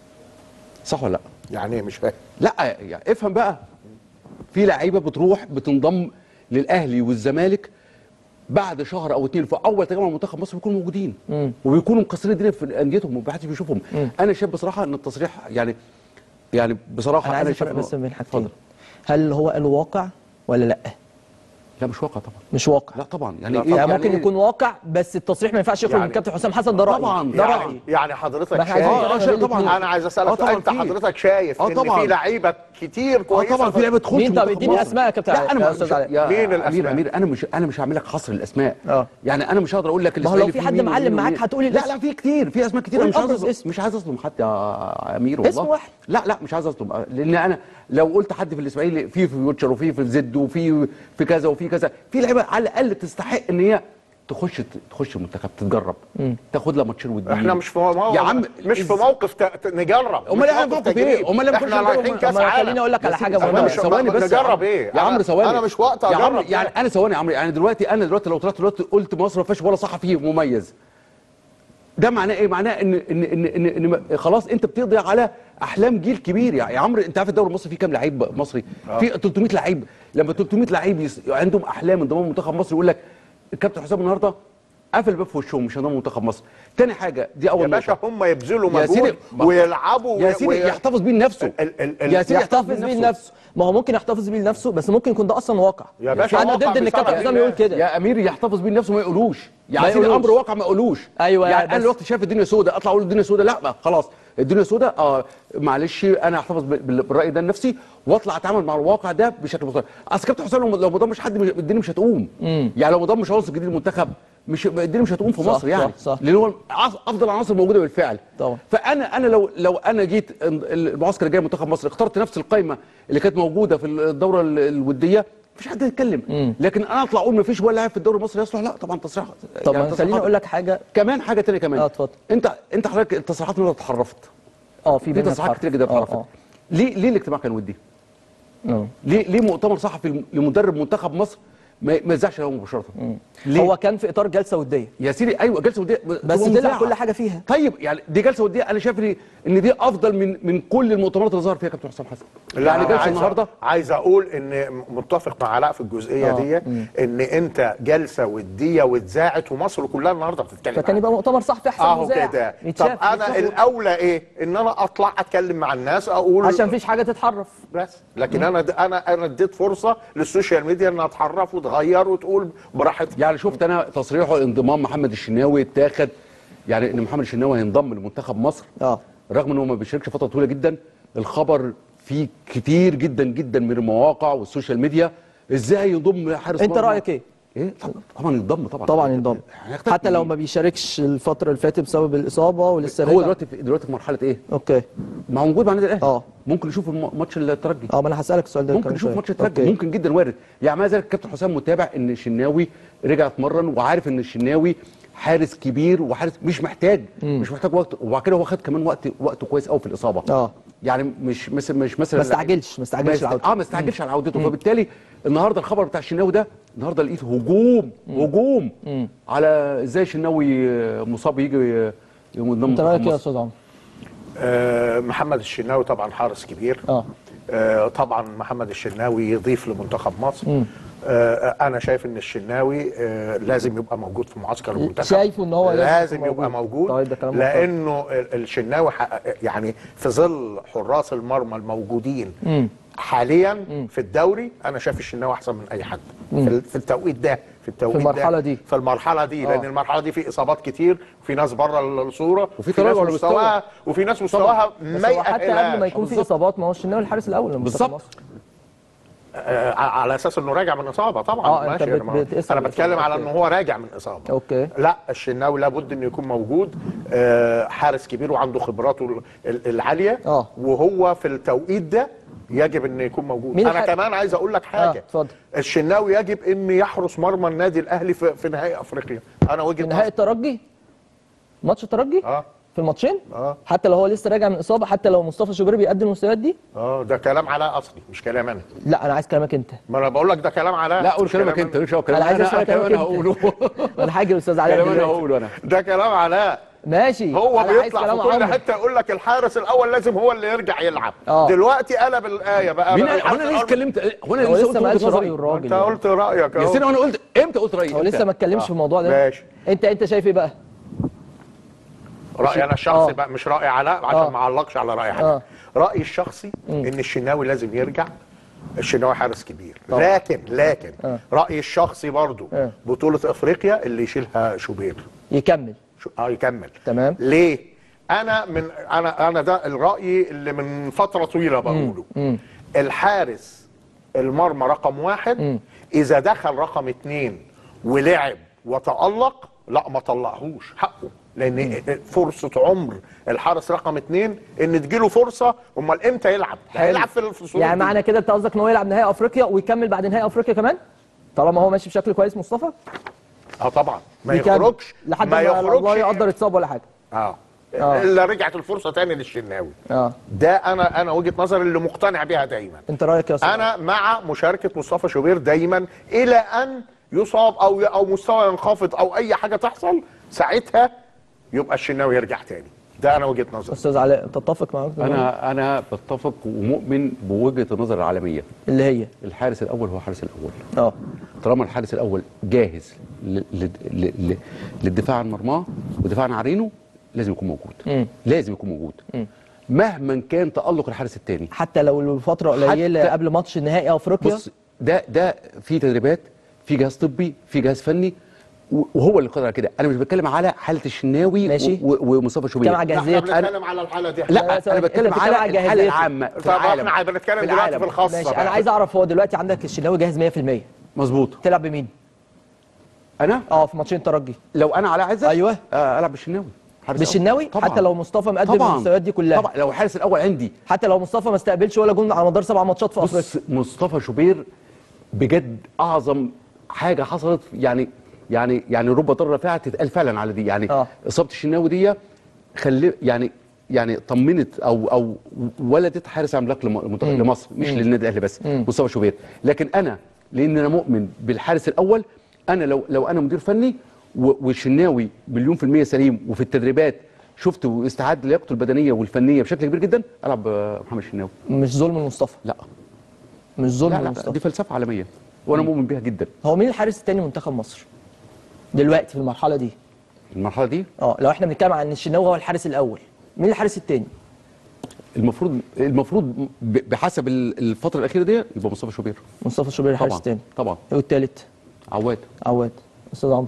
صح ولا لا يعني ايه مش فاهم لا يعني افهم بقى في لعيبه بتروح بتنضم للاهلي والزمالك بعد شهر او اتنين في اول تجمع منتخب مصر بيكونوا موجودين مم. وبيكونوا مكسرين الدنيا في انديتهم ومحدش بيشوفهم مم. انا شايف بصراحه ان التصريح يعني يعني بصراحه انا عايز شايف افرق إنه- بس بين حاجتين اتفضل. هل هو قال واقع ولا لا لا مش واقع طبعا مش واقع لا طبعا يعني يعني, إيه يعني ممكن إيه؟ يكون واقع بس التصريح ما ينفعش يخرج من يعني- كابتن حسام حسن ده رايي طبعاً، ده يعني رايي يعني حضرتك ما إحنا عايزين شايف نقرر بين الاتنين. انا عايز آه اسالك طبعاً انت في. حضرتك شايف آه ان طبعاً. في لعيبه كتير اه كويسه طبعا في لعيبه تخش مين طب منتخب اديني مصر. اسماء يا كابتن لا انا يا مش أستاذ علاء. يا مين امير الأسماء؟ امير انا مش انا مش هعمل لك حصر الاسماء اه يعني انا مش هقدر اقول لك ما هو لو الإسماعيلي في حد مين معلم ومين معاك ومين. هتقولي لا الاسم. لا في كتير في اسماء كتير قول انا مش عايز أبرز أظلم- اسم. مش عايز اظلم حد يا امير والله اسم واحد. لا لا مش عايز اظلم لان انا لو قلت حد في الاسماعيلي في فيوتشر وفي في الزد وفي في كذا وفي كذا في لعيبه على الاقل تستحق ان هي تخش تخش المنتخب تتجرب تاخد لها ماتشين وديين احنا مش في موقف يا عم مش في موقف ت- ت- نجرب أمال مش إحنا موقف إيه؟ تجريب. أمال لما احنا كنا نجرب؟ رايحين كاس أما عالم خليني اقول لك على حاجه أنا مهمه مش- ثواني بس نجرب ايه يا عمرو ثواني انا مش وقت يا اجرب عمرو يعني ده. انا ثواني يا عمرو يعني دلوقتي انا دلوقتي لو طلعت دلوقتي قلت مصر ما فيهاش ولا صحفي مميز ده معناه ايه؟ معناه ان ان ان ان, إن خلاص انت بتقضي على احلام جيل كبير يعني يا عمرو انت عارف الدوري المصري فيه كام لعيب مصري؟ في 300 لعيب لما 300 لعيب يس... عندهم احلام انضمام منتخب مصر يقول لك الكابتن حسام النهارده قفل الباب في وشهم مش هينضموا منتخب مصر. تاني حاجه دي اول يا باشا نقطة. هم يبذلوا يا سيدي، مجهود ما- ويلعبوا يا وي- سيدي وي- يحتفظ بيه لنفسه ال- ال- ال- يا سيدي يحتفظ بيه لنفسه ما هو ممكن يحتفظ بيه لنفسه بس ممكن يكون ده اصلا واقع يا باشا انا واقع ضد ان بسبب الكابتن حسام إيه؟ يقول كده يا امير يحتفظ بيه لنفسه ما يقولوش ما يعني سيدي يقولوش. امر واقع ما يقولوش أيوة، يعني بس- انا دلوقتي شايف الدنيا سوداء اطلع اقول الدنيا سوداء لا ما خلاص الدنيا سوداء اه معلش انا احتفظ بال- بال- بالراي ده لنفسي واطلع اتعامل مع الواقع ده بشكل مختلف اصل كابتن حسام لو لو ما ضمش حد مش- الدنيا مش هتقوم يعني لو ما ضمش عنصر جديد المنتخب مش الدنيا مش هتقوم في صح، مصر يعني صح، صح. لان هو عص- افضل عناصر موجوده بالفعل طبعا. فانا انا لو لو انا جيت المعسكر الجاي منتخب مصر اخترت نفس القائمه اللي كانت موجوده في الدوره ال- الوديه مفيش حد يتكلم لكن انا اطلع اقول مفيش ولا لاعب في الدوري المصري يصلح لا طبعا تصريح طب يعني يعني خليني تصريحات- اقول لك حاجه كمان حاجه تانية كمان اه اتفضل انت انت حضرتك التصريحات النهارده اتحرفت اه في في بينها تصريحات حرف. كتير جدا اه اتحرفت اه ليه ليه الاجتماع كان ودي؟ اه ليه ليه مؤتمر صحفي لمدرب منتخب مصر ما ما يذاعش له مباشره؟ ليه؟ هو كان في اطار جلسه وديه يا سيدي ايوه جلسه وديه بس تبقى طلع مذاعة. كل حاجه فيها طيب يعني دي جلسه وديه انا شايف ان ان دي افضل من من كل المؤتمرات اللي ظهر فيها كابتن حسام حسن لا يعني أنا جلسه عايز النهارده عايز اقول ان متفق مع علاء في الجزئيه آه. دي ان انت جلسه وديه واتذاعت ومصر كلها النهارده بتتكلم فكان عنها. يبقى مؤتمر صحفي احسن اهو مذاع. كده طب يتشاف، انا يتشاف. الاولى ايه ان انا اطلع اتكلم مع الناس اقول عشان مفيش حاجه تتحرف بس لكن انا د- انا انا اديت فرصه للسوشيال ميديا انها تحرف وتغير وتقول براحتها يعني شفت انا تصريحه انضمام محمد الشناوي اتاخد يعني ان محمد الشناوي هينضم لمنتخب مصر اه رغم ان هو ما بيشاركش فتره طويله جدا الخبر فيه كتير جدا جدا من المواقع والسوشيال ميديا ازاي يضم حارس انت مرمى؟ رايك ايه ايه طبعا طبعا ينضم طبعا طبعا ينضم هيختلف حتى لو مين؟ ما بيشاركش الفتره اللي فاتت بسبب الاصابه ولسه هو راجع. دلوقتي في دلوقتي في مرحله ايه؟ اوكي ما هو موجود مع النادي الاهلي اه. ممكن يشوف الم- ماتش الترجي اه ما انا هسالك السؤال ده ممكن كمان نشوف شوية. ماتش الترجي أوكي. ممكن جدا وارد يعني مع ذلك الكابتن حسام متابع ان الشناوي رجع اتمرن وعارف ان الشناوي حارس كبير وحارس مش محتاج مش محتاج وقت وبعد كده هو خد كمان وقت وقت كويس قوي في الاصابه اه يعني مش مثل مش مثلا ما استعجلش ما استعجلش ما است- العودة. اه ما استعجلش على عودته فبالتالي النهارده الخبر بتاع الشناوي ده النهارده لقيت هجوم هجوم على ازاي الشناوي آه، مصاب يجي آه، ينضم انت منتخب رايك ايه يا مصر. استاذ عمرو آه محمد الشناوي طبعا حارس كبير اه آه، طبعا محمد الشناوي يضيف لمنتخب مصر آه، انا شايف ان الشناوي آه، لازم يبقى موجود في معسكر المنتخب شايفه إن هو لازم لازم يكون يبقى موجود. موجود طيب ده كلام لانه ال- الشناوي حقق- يعني في ظل حراس المرمى الموجودين حاليا في الدوري انا شايف الشناوي احسن من اي حد في ال- في التوقيت ده في التوقيت المرحلة ده دي. في المرحله دي لان آه. المرحله دي في اصابات كتير وفي ناس بره الصوره وفي ناس تراجع لمستوى. مستواها وفي ناس مستواها بس ما هو حتى قبل ما يأهلهاش. يكون في اصابات ما هو الشناوي الحارس الاول لمنتخب بالظبط. مصر آه، على اساس انه راجع من اصابه طبعا آه، أنت ماشي بت- انا, ما- بتقيس أنا على بتكلم الإصابة. على انه هو راجع من اصابه اوكي لا الشناوي لابد انه يكون موجود آه، حارس كبير وعنده خبراته ال- ال- العاليه آه. وهو في التوقيت ده يجب انه يكون موجود مين انا الح- كمان عايز اقول لك اه حاجه اتفضل الشناوي يجب ان يحرس مرمى النادي الاهلي في, في نهائي افريقيا انا في وجهه نهائي نظري الترجي ماتش الترجي اه في الماتشين اه حتى لو هو لسه راجع من اصابه حتى لو مصطفى شوبير بيقدم المستويات دي اه ده كلام علاء اصلي مش كلام انا لا انا عايز كلامك انت ما انا بقول لك ده كلام علاء لا قول مش كلامك كلام انت مش هو كلام أنا عايز انا أسمع أنا كلام كلامك انا أنت. هقوله انا هاجي الاستاذ علاء كلام انا دلوقتي. هقوله انا ده كلام علاء ماشي هو أنا عايز بيطلع كلام في كل عمرو. حته يقول لك الحارس الاول لازم هو اللي يرجع يلعب آه. دلوقتي قلب الايه بقى مين بقى قال- هو انا الحارس لسه الأول- اتكلمت هو انا هو لسه لسه ما قلت قالش وجهة رايه نظري الراجل انت يعني. قلت رايك يا اهو سيدي وانا قلت امتى قلت رايي هو إمتى؟ لسه ما اتكلمش في الموضوع ده ماشي انت انت شايف ايه بقى رايي انا آه. الشخصي بقى مش راي علاء عشان آه. ما اعلقش على راي آه. حد رايي الشخصي ان الشناوي لازم يرجع الشناوي حارس كبير طبعا. لكن لكن آه. رايي الشخصي برضو آه. بطوله افريقيا اللي يشيلها شوبير يكمل شو- اه يكمل تمام ليه انا من انا انا ده الراي اللي من فتره طويله بقوله مم. الحارس المرمى رقم واحد اذا دخل رقم اتنين ولعب وتالق لا ما طلعهوش حقه لان فرصه عمر الحارس رقم اتنين ان تجيله فرصه امال امتى يلعب ده حلو. هيلعب في الفصول يعني دي. معنى كده انت قصدك ان هو يلعب نهائي افريقيا ويكمل بعد نهائي افريقيا كمان طالما هو ماشي بشكل كويس مصطفى اه طبعا ما يكمل. يخرجش لحد ما ما الله يخرجش يقدر يتصاب ولا حاجه اه آه. الا رجعت الفرصه تاني للشناوي اه ده انا انا وجهه نظري اللي مقتنع بيها دايما انت رايك يا استاذ انا مع مشاركه مصطفى شوبير دايما الى ان يصاب او او مستوى ينخفض او اي حاجه تحصل ساعتها يبقى الشناوي يرجع تاني ده انا وجهه نظري استاذ علاء تتفق معاك انا انا بتفق ومؤمن بوجهه النظر العالميه اللي هي الحارس الاول هو الحارس الاول اه طالما الحارس الاول جاهز ل- ل- ل- ل- للدفاع عن مرماه ودفاع عن عرينه لازم يكون موجود مم. لازم يكون موجود مم. مهما كان تالق الحارس الثاني حتى لو الفتره قليله حتى- قبل ماتش نهائي افريقيا بص ده ده في تدريبات في جهاز طبي في جهاز فني و- وهو اللي قادر على كده انا مش بتكلم على حاله الشناوي ماشي. و- و- ومصطفى شوبير كم على جاهزية؟ احنا بنتكلم على الحاله دي لا، لا ثواني. انا بتكلم أنت بتتكلم على على الحاله جاهزيته. العامه في طب العالم احنا بنتكلم في دلوقتي العالم. في الخاصه ماشي بقى. انا عايز اعرف هو دلوقتي عندك الشناوي جاهز 100% مظبوط تلعب بمين انا اه في ماتشين ترجي لو انا على عزه أيوة. آه العب بالشناوي حارس بالشناوي أول. طبعاً. حتى لو مصطفى مقدم طبعاً. المستويات دي كلها طبعا لو الحارس الاول عندي حتى لو مصطفى ما استقبلش ولا جون على مدار سبع ماتشات في افريقيا بص مصطفى شوبير بجد اعظم حاجه حصلت يعني يعني يعني رب ضاره نافعه تتقال فعلا على دي يعني آه. اصابه الشناوي دي خلي يعني يعني طمنت او او ولدت حارس عملاق لم- منتخب- لمصر مش للنادي الاهلي بس مصطفى شوبير لكن انا لان انا مؤمن بالحارس الاول انا لو لو انا مدير فني و- والشناوي مليون في المية سليم وفي التدريبات شفت واستعاد لياقته البدنيه والفنيه بشكل كبير جدا العب آه، محمد الشناوي مش ظلم لمصطفى لا مش ظلم لا لا, لا لمصطفى دي فلسفه عالميه وانا مؤمن بيها جدا هو مين الحارس الثاني منتخب مصر دلوقتي في المرحله دي المرحله دي اه لو احنا بنتكلم عن الشناوي هو الحارس الاول مين الحارس الثاني المفروض المفروض ب- بحسب ال- الفتره الاخيره دي يبقى مصطفى شوبير مصطفى شوبير الحارس طبعا الثاني طبعا والثالث عواد عواد استاذ عمرو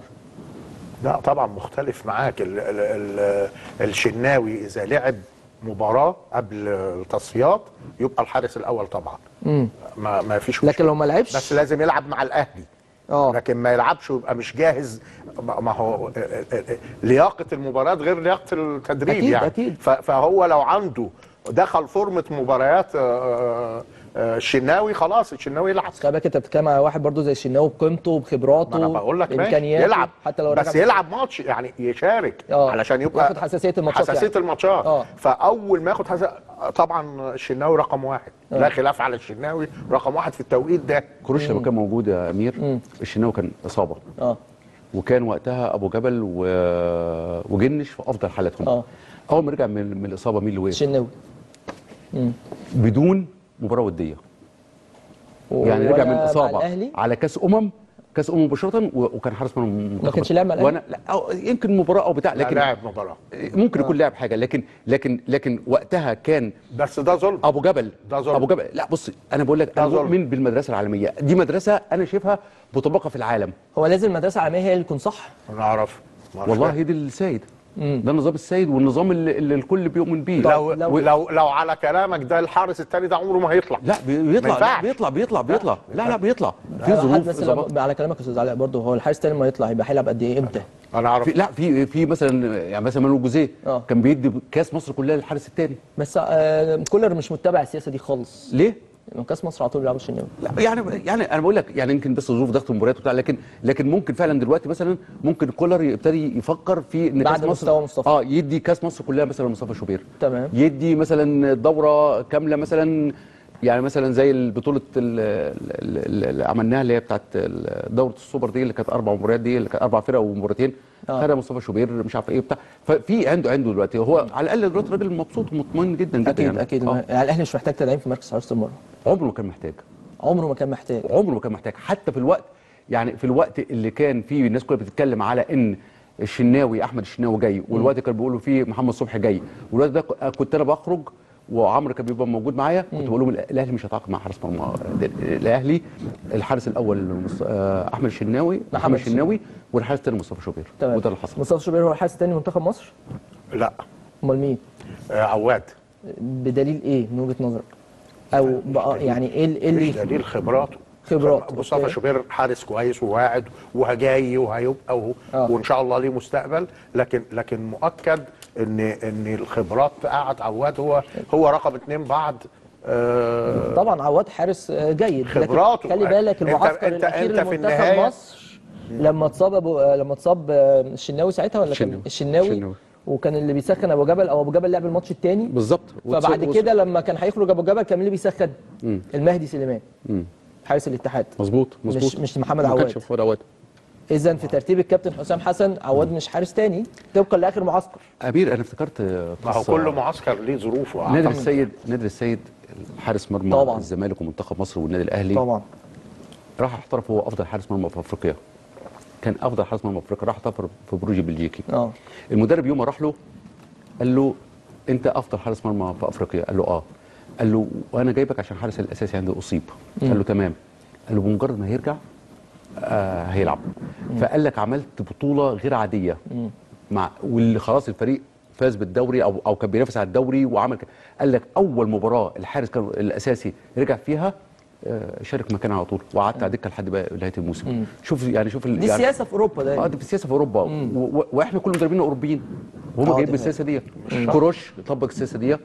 لا طبعا مختلف معاك ال ال ال الشناوي اذا لعب مباراه قبل التصفيات يبقى الحارس الاول طبعا امم ما ما فيش لكن لو ما لعبش بس لازم يلعب مع الاهلي اه لكن ما يلعبش ويبقى مش جاهز ما ما هو لياقه المباراه غير لياقه التدريب أكيد، يعني أكيد. ف- فهو لو عنده دخل فورمه مباريات آه، آه، الشناوي خلاص الشناوي يلعب خلي بالك انت بتتكلم على واحد برضو زي الشناوي بقيمته وبخبراته ما انا بقول لك ماشي بامكانياته يلعب حتى لو بس رجع- يلعب ماتش يعني يشارك اه. علشان يبقى ياخد حساسية الماتشات حساسيه يعني. الماتشات اه. فاول ما ياخد حساسية طبعا الشناوي رقم واحد لا خلاف على الشناوي رقم واحد في التوقيت ده كروش لما كان موجود يا امير الشناوي كان اصابه اه وكان وقتها ابو جبل و... وجنش في افضل حالاتهم اه. اول ما رجع من, من الاصابه مين اللي وقف الشناوي امم بدون مباراه وديه يعني رجع من ولا مع الاصابه الأهلي؟ على كاس امم كاس امم مباشره و- وكان حارس مرمى المنتخب كانش لاعب مع الأهلي؟ وانا لا أو يمكن مباراه او بتاع لا لكن لاعب مباراه ممكن يكون لاعب حاجه لكن لكن لكن وقتها كان بس ده ظلم ابو جبل ده ظلم. ابو جبل لا بص انا بقول لك ده انا ظلم. مؤمن بالمدرسه العالميه دي مدرسه انا شايفها مطبقه في العالم هو لازم المدرسه العالميه هي اللي تكون صح انا اعرف ما أعرفش. والله دي السيد ده النظام السيد والنظام اللي, اللي الكل بيؤمن بيه لو لو- لو لو, لو على كلامك ده الحارس الثاني ده عمره ما هيطلع لا بي- ما بيطلع لا ينفعش. بيطلع بيطلع بيطلع لا لا بيطلع في حد ظروف بس إصابات. لو- على كلامك يا استاذ علاء برضه هو الحارس الثاني ما يطلع يبقى هيلعب قد ايه امتى؟ انا اعرف في لا في في مثلا يعني مثلا مانويل جوزيه آه. كان بيدي كاس مصر كلها للحارس الثاني بس آه كولر مش متبع السياسه دي خالص ليه؟ لأنه كاس مصر على طول بيلعبوا الشناوي لا يعني يعني انا بقول لك يعني يمكن بس ظروف ضغط المباريات وبتاع لكن لكن ممكن فعلا دلوقتي مثلا ممكن كولر يبتدي يفكر في ان بعد كاس مصر مستوى مصطفى. اه يدي كاس مصر كلها مثلا لمصطفى شوبير تمام يدي مثلا دوره كامله مثلا يعني مثلا زي البطوله اللي عملناها اللي هي بتاعت ال- دوره السوبر دي اللي كانت اربع مباريات دي اللي كانت اربع فرق ومباراتين آه. خدها مصطفى شوبير مش عارف ايه بتاع ففي عنده عنده دلوقتي هو على الاقل دلوقتي راجل مبسوط ومطمئن جدا جدا اكيد يعني. اكيد آه. يعني الاهلي مش محتاج تدعيم في مركز حراسه المرمى عمره ما كان محتاج عمره ما كان محتاج عمره ما كان محتاج حتى في الوقت يعني في الوقت اللي كان فيه الناس كلها بتتكلم على ان الشناوي احمد الشناوي جاي والوقت كانوا بيقولوا فيه محمد صبحي جاي والوقت ده ك- كنت انا بخرج وعمرو كان بيبقى موجود معايا كنت بقول لهم الأ- الاهلي مش هيتعاقد مع حارس مرمى ده- الاهلي الحارس الاول مص- آه، احمد الشناوي محمد الشناوي والحارس الثاني مصطفى شوبير تمام وده اللي حصل مصطفى شوبير هو الحارس الثاني منتخب مصر لا امال مين آه، عواد بدليل ايه من وجهه نظرك او بقى يعني ايه ال- ايه مش اللي دليل خبراته خبرات مصطفى أوكي. شوبير حارس كويس وواعد وهجاي وهيبقى وهو آه. وان شاء الله ليه مستقبل لكن لكن مؤكد ان ان الخبرات قعد عواد هو هو رقم اثنين بعد آه طبعا عواد حارس آه، جيد لكن خبراته. خلي بالك أنت- المعسكر أنت- الاخير أنت في لمنتخب النهاية- مصر لما اتصاب أبو آه، لما اتصاب آه، الشناوي ساعتها ولا كان الشناوي. الشناوي الشناوي. وكان اللي بيسخن ابو جبل او ابو جبل لعب الماتش الثاني بالظبط فبعد وتص- كده لما كان هيخرج ابو جبل كان مين اللي بيسخن مم. المهدي سليمان مم. حارس الاتحاد مظبوط مش مظبوط مش محمد ما عواد كانش محمد عواد اذا في ترتيب الكابتن حسام حسن عواد مش حارس تاني طبقا لاخر معسكر امير انا افتكرت آه، ما هو قصة- كل معسكر ليه ظروفه نادر أعتقد. السيد نادر السيد حارس مرمى طبعاً. الزمالك ومنتخب مصر والنادي الاهلي طبعا راح احترف هو افضل حارس مرمى في افريقيا كان افضل حارس مرمى في افريقيا راح احترف في بروجي بلجيكي اه المدرب يوم ما راح له قال له انت افضل حارس مرمى في افريقيا قال له اه قال له وانا جايبك عشان الحارس الاساسي عندي اصيب قال له تمام قال له بمجرد ما هيرجع آه هيلعب فقال لك عملت بطوله غير عاديه مع واللي خلاص الفريق فاز بالدوري او او كان بينافس على الدوري وعمل كده. قال لك اول مباراه الحارس كان الاساسي رجع فيها آه، شارك مكانه على طول وقعدت على الدكه لحد بقى نهايه الموسم شوف يعني شوف ال- دي يعني سياسه في اوروبا اه ده دي في السياسه في اوروبا و- و- واحنا كل مدربينا اوروبيين وهم آه، جايين دي بالسياسه دي كروش طبق السياسه دي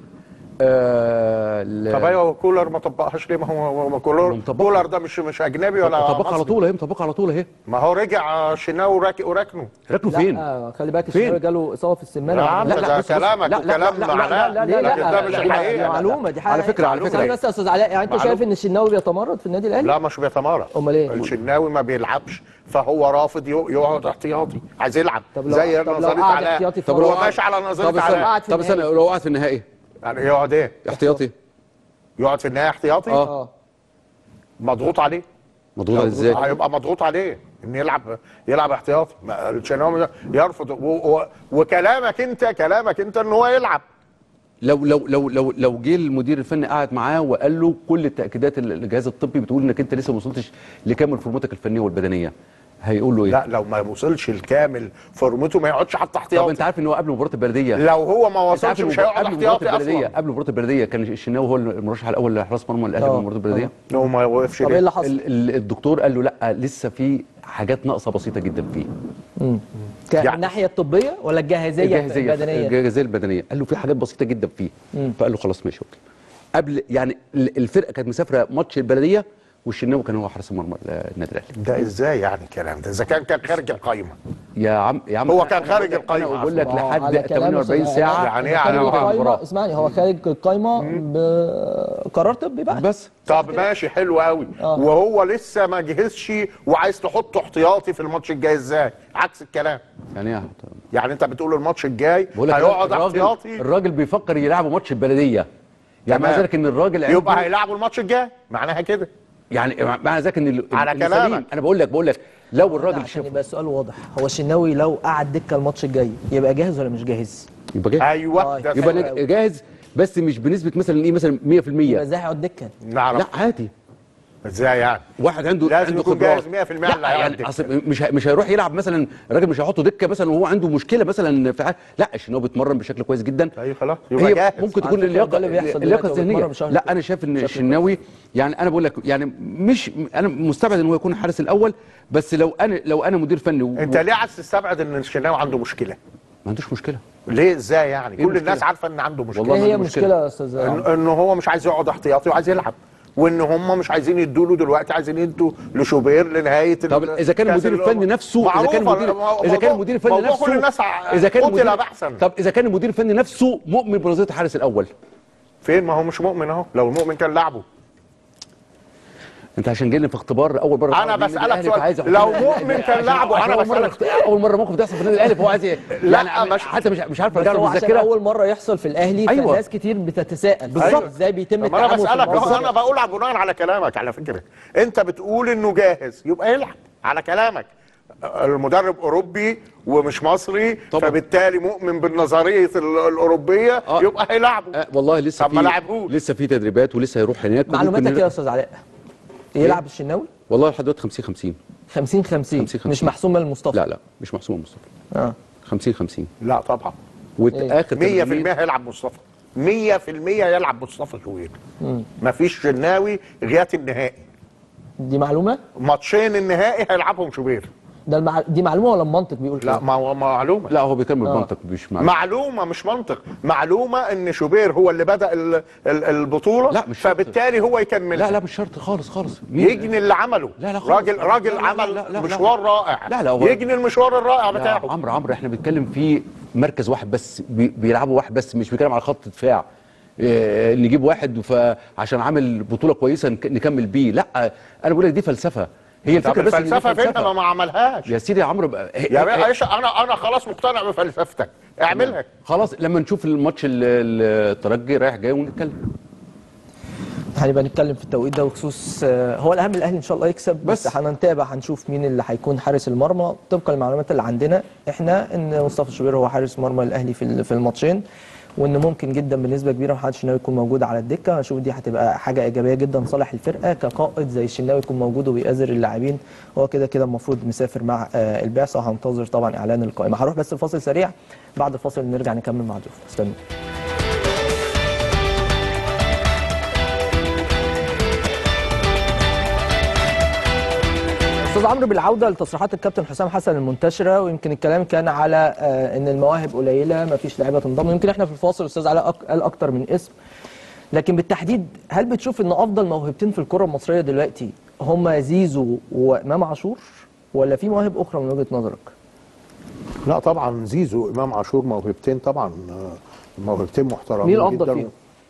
آه ال- طب ايوه كولر ما طبقهاش ليه ما هو ما كولر مطبقها. كولر ده مش مش اجنبي ولا طبقها على مصري. طول اهي مطبقها على طول اهي ما هو رجع شناوي وراك- وراكنه ركنوا فين؟ لا خلي بالك فين؟ الشناوي جاله اصابه في السمانه يا عم لا، لا، ده بص- بص- كلامك لا، لا، وكلام لا، لا، معناه لا لا لا لكن ده لا مش لا، الحقيقه دي معلومه دي حاجه على فكرة- على فكرة. ثانية بس يا استاذ علاء يعني انت معلومة. شايف ان الشناوي بيتمرد في النادي الاهلي لا مش بيتمارس أمال إيه؟ الشناوي ما بيلعبش فهو رافض يق- يقعد احتياطي عايز يلعب طب لو- زي طب لو نظريه قعد علاء احتياطي طب فهو- هو ماشي على طب نظريه استنى علاء قاعد في طب استنى النهائي. لو وقعت في النهائي يعني يقعد ايه احتياطي يقعد في النهايه احتياطي اه اه مضغوط عليه مضغوط على ازاي؟ هيبقى مضغوط عليه ان يلعب يلعب احتياطي ما- الشناوي يرفض و... و... وكلامك انت كلامك انت ان هو يلعب لو لو لو لو لو جه المدير الفني قعد معاه وقال له كل التاكيدات اللي الجهاز الطبي بتقول انك انت لسه ما وصلتش لكامل فورمتك الفنيه والبدنيه هيقول له ايه؟ لا لو ما وصلش الكامل فورمته ما يقعدش حتى طب احتياطي انت عارف ان هو قبل مباراه البلديه لو هو ما انت عارف وصلش إن مش مباراة- هيقعد قبل مباراه احتياطي البلديه اصلا قبل مباراه البلديه كان الشناوي هو المرشح الاول لحراس مرمى الاهلي آه. في مباراه البلديه هو ما وقفش طب ايه ليه اللي حصل؟ ال- ال- الدكتور قال له لا لسه في حاجات ناقصه بسيطه جدا فيه كالناحيه الطبيه ولا الجاهزيه البدنيه الجاهزيه البدنيه قال له في حاجات بسيطه جدا فيه فقال له خلاص ماشي اوكي قبل يعني ال- الفرقه كانت مسافره ماتش البلديه والشناوي كان هو حارس المرمى النادي الاهلي ده ازاي يعني الكلام ده اذا كان كان خارج القايمه يا عم يا عم هو أنا- كان أنا خارج بقول لك- القايمة انا بقول لك ما هو على لحد كلام 48 أستاذ ساعه علاء، يعني ايه خارج على القايمة- المباراة. اسمعني هو خارج القايمه بقرار طبي بقى بس طب ماشي حلو قوي آه. وهو لسه ما جهزش وعايز تحطه احتياطي في الماتش الجاي ازاي عكس الكلام يعني ايه يعني انت بتقول الماتش الجاي بقول لك هيقعد الراجل احتياطي الراجل بيفكر يلعبوا ماتش البلديه يعني تمام. معنى ذلك ان الراجل عنده يبقى هيلعبوا الماتش الجاي معناها كده يعني معنى ذلك ان ال- على اللي كلامك. سليم. انا بقول لك بقول لك لو الراجل عشان شاف يبقى السؤال واضح هو الشناوي لو قعد دكه الماتش الجاي يبقى جاهز ولا مش جاهز؟ يبقى جاهز ايوه طيب. ده يبقى سؤال. نج- جاهز بس مش بنسبه مثلا ايه مثلا 100% يبقى ازاي هيقعد دكه؟ نعرف لا عادي ازاي يعني واحد عنده لازم عنده يكون خبرات. جاهز 100% لا اللي هيقعد يعني دكة. اصل مش ه- مش هيروح يلعب مثلا الراجل مش هيحطه دكه مثلا وهو عنده مشكله مثلا في حاجة. لا عشان هو بيتمرن بشكل كويس جدا طيب خلاص يبقى هي جاهز ممكن على تكون فكرة اللياقه ده اللي بيحصل اللياقه دلوقتي، هو الذهنيه بيتمرن بشهر لا انا شايف ان الشناوي يعني انا بقول لك يعني مش انا مستبعد ان هو يكون الحارس الاول بس لو انا لو انا مدير فني و... انت ليه عايز تستبعد ان الشناوي عنده مشكله ما عندوش مشكله ليه ازاي يعني كل المشكلة؟ الناس عارفه ان عنده مشكله والله ايه ما هي عندي مشكلة. المشكله يا استاذ إن, عمرو؟ ان هو مش عايز يقعد احتياطي وعايز يلعب وان هم مش عايزين يدوا له دلوقتي عايزين يدوا لشوبير لنهايه طب ال- اذا كان كأس المدير الأمم. الفني نفسه اذا كان معروفة، المدير الموضوع- اذا كان المدير الفني موضوع نفسه كل الناس ع- اذا كان قتل المدير بحثا طب اذا كان المدير الفني نفسه مؤمن بنظريه الحارس الاول فين ما هو مش مؤمن اهو لو المؤمن كان لعبه انت عشان جاي لي في اختبار اول مره أنا تعرف مين بسألك الأهلي، سؤال. فعايز أحط لو لك- مؤمن كان عشان- لعبه، عشان أنا اول مره بسألك. اول مره موقف بيحصل في النادي الاهلي فهو عايز ي- لا، يعني مش- حتى مش مش عارف بس ارجع هو له عشان بالذاكره اول مره يحصل في الاهلي أيوة. فناس كتير بتتساءل بالظبط. ازاي بيتم طب انا التعامل في بسالك الموضوع انا بقول على بناء على كلامك على فكره انت بتقول انه جاهز يبقى يلعب على كلامك المدرب اوروبي ومش مصري طبعا. فبالتالي مؤمن بالنظريه ال- الاوروبيه آه. يبقى هيلعبه آه والله لسه طب ما في لعبهوش. لسه في تدريبات ولسه هيروح هناك وممكن معلوماتك نر- ايه يا استاذ علاء يلعب الشناوي والله لحد دلوقتي 50 50 50 50 50. مش محسوم من المصطفى لا لا مش محسوم مصطفى اه 50 50 لا طبعا واخر 100% هيلعب مصطفى 100% يلعب مصطفى شوبير مفيش شناوي غيات النهائي دي معلومه ماتشين النهائي هيلعبهم شوبير ده المع... دي معلومه ولا المنطق بيقول لا كده ما هو معلومه لا هو بيتكلم آه. بمنطق مش معلومة. معلومه مش منطق معلومه ان شوبير هو اللي بدا ال- ال- البطوله لا، مش شرط. فبالتالي هو يكملها لا لا مش شرط خالص خالص مين- يجني اللي عمله لا لا خالص. راجل لا، راجل لا، لا، عمل لا، لا، لا. مشوار رائع لا، لا، هو- يجني المشوار الرائع لا، بتاعه عمرو عمرو احنا بنتكلم في مركز واحد بس بي- بيلعبوا واحد بس مش بنتكلم على خط دفاع إيه، نجيب واحد فعشان عامل بطوله كويسه نك- نكمل بيه لا انا بقول لك دي فلسفه هي طب الفكره بس إن دي الفلسفه فين ما ما عملهاش يا سيدي يا عمرو بقى- يا باشا انا انا خلاص مقتنع بفلسفتك اعملها خلاص لما نشوف الماتش ال- ال- الترجي رايح جاي ونتكلم هنبقى نتكلم في التوقيت ده بخصوص آه، هو الاهم الاهلي ان شاء الله يكسب بس, بس. هنتابع هنشوف مين اللي هيكون حارس المرمى طبقا للمعلومات اللي عندنا احنا ان مصطفى شوبير هو حارس مرمى الاهلي في ال- في الماتشين وان ممكن جدا بنسبه كبيره محمد الشناوي يكون موجود على الدكه هنشوف دي هتبقى حاجه ايجابيه جدا لصالح الفرقه كقائد زي الشناوي يكون موجود وبيأزر اللاعبين هو كده كده المفروض مسافر مع آه، البعثه وهنتظر طبعا اعلان القائمه هروح بس الفاصل سريع بعد الفاصل نرجع نكمل مع ضيوفنا استنوا استاذ عمرو بالعوده لتصريحات الكابتن حسام حسن المنتشره ويمكن الكلام كان على آه، ان المواهب قليله ما فيش لعيبه تنضم يمكن احنا في الفاصل الاستاذ علاء أك- قال اكتر من اسم لكن بالتحديد هل بتشوف ان افضل موهبتين في الكره المصريه دلوقتي هما زيزو وامام عاشور ولا في مواهب اخرى من وجهه نظرك؟ لا طبعا زيزو امام عاشور موهبتين طبعا آه، موهبتين محترمين مين الافضل جداً. فيهم؟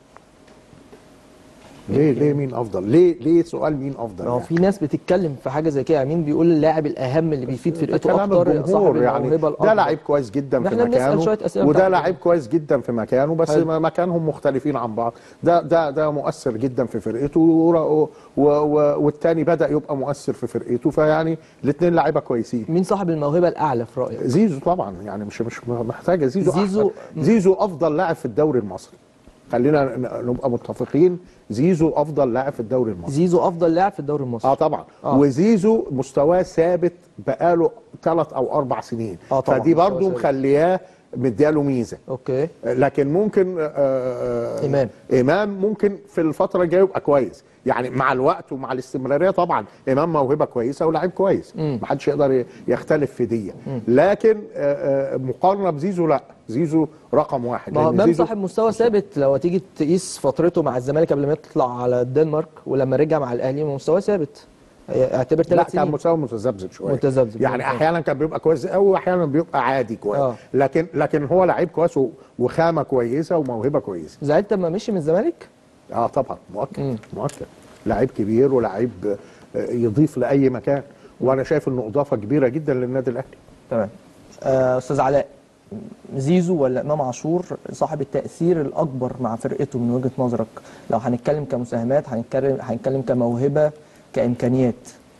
ليه ليه مين افضل ليه ليه سؤال مين افضل ما هو يعني؟ في ناس بتتكلم في حاجه زي كده يعني مين بيقول اللاعب الاهم اللي بيفيد فرقته كلام اكتر الجمهور صاحب يعني الموهبه ده الأكبر. لعيب كويس جدا ما في احنا بنسأل مكانه شوية أسئلة وده بتاعت لعيب كويس جدا في مكانه بس حلو. ما- مكانهم مختلفين عن بعض ده ده ده مؤثر جدا في فرقته و- و- و- والتاني بدا يبقى مؤثر في فرقته فيعني الاثنين لعيبه كويسين مين صاحب الموهبه الاعلى في رايك؟ زيزو طبعا يعني مش مش محتاجه زيزو زيزو- زيزو زيزو افضل لاعب في الدوري المصري خلينا ن- نبقى متفقين زيزو افضل لاعب في الدوري المصري زيزو افضل لاعب في الدوري المصري اه طبعا آه. آه. وزيزو مستواه ثابت بقاله ثلاث او اربع سنين آه طبعاً، فدي مستواه برضو ثابت. مخلياه مدياله ميزه اوكي لكن ممكن آه، آه، إمام. امام ممكن في الفتره الجايه يبقى كويس يعني مع الوقت ومع الاستمراريه طبعا امام موهبه كويسه ولاعيب كويس مم. محدش يقدر ي- يختلف في دي لكن آه، آه، مقارنه بزيزو لا زيزو رقم واحد ما هو لأن امام زيزو صاحب مستوى ثابت لو تيجي تقيس فترته مع الزمالك قبل ما يطلع على الدنمارك ولما رجع مع الاهلي مستواه ثابت اعتبر لا ثلاث كان سنين مستوى متذبذب شويه متذبذب. يعني آه. احيانا كان بيبقى كويس قوي واحيانا بيبقى عادي كويس آه. لكن لكن هو لعيب كويس و- وخامه كويسه وموهبه كويسه زعلت لما مشي من الزمالك؟ اه طبعا مؤكد مم. مؤكد لعيب كبير ولعيب آه، يضيف لاي مكان وانا شايف انه اضافه كبيره جدا للنادي الاهلي تمام آه، استاذ علاء زيزو ولا امام عاشور صاحب التاثير الاكبر مع فرقته من وجهه نظرك لو هنتكلم كمساهمات هنتكلم هنتكلم كموهبه كامكانيات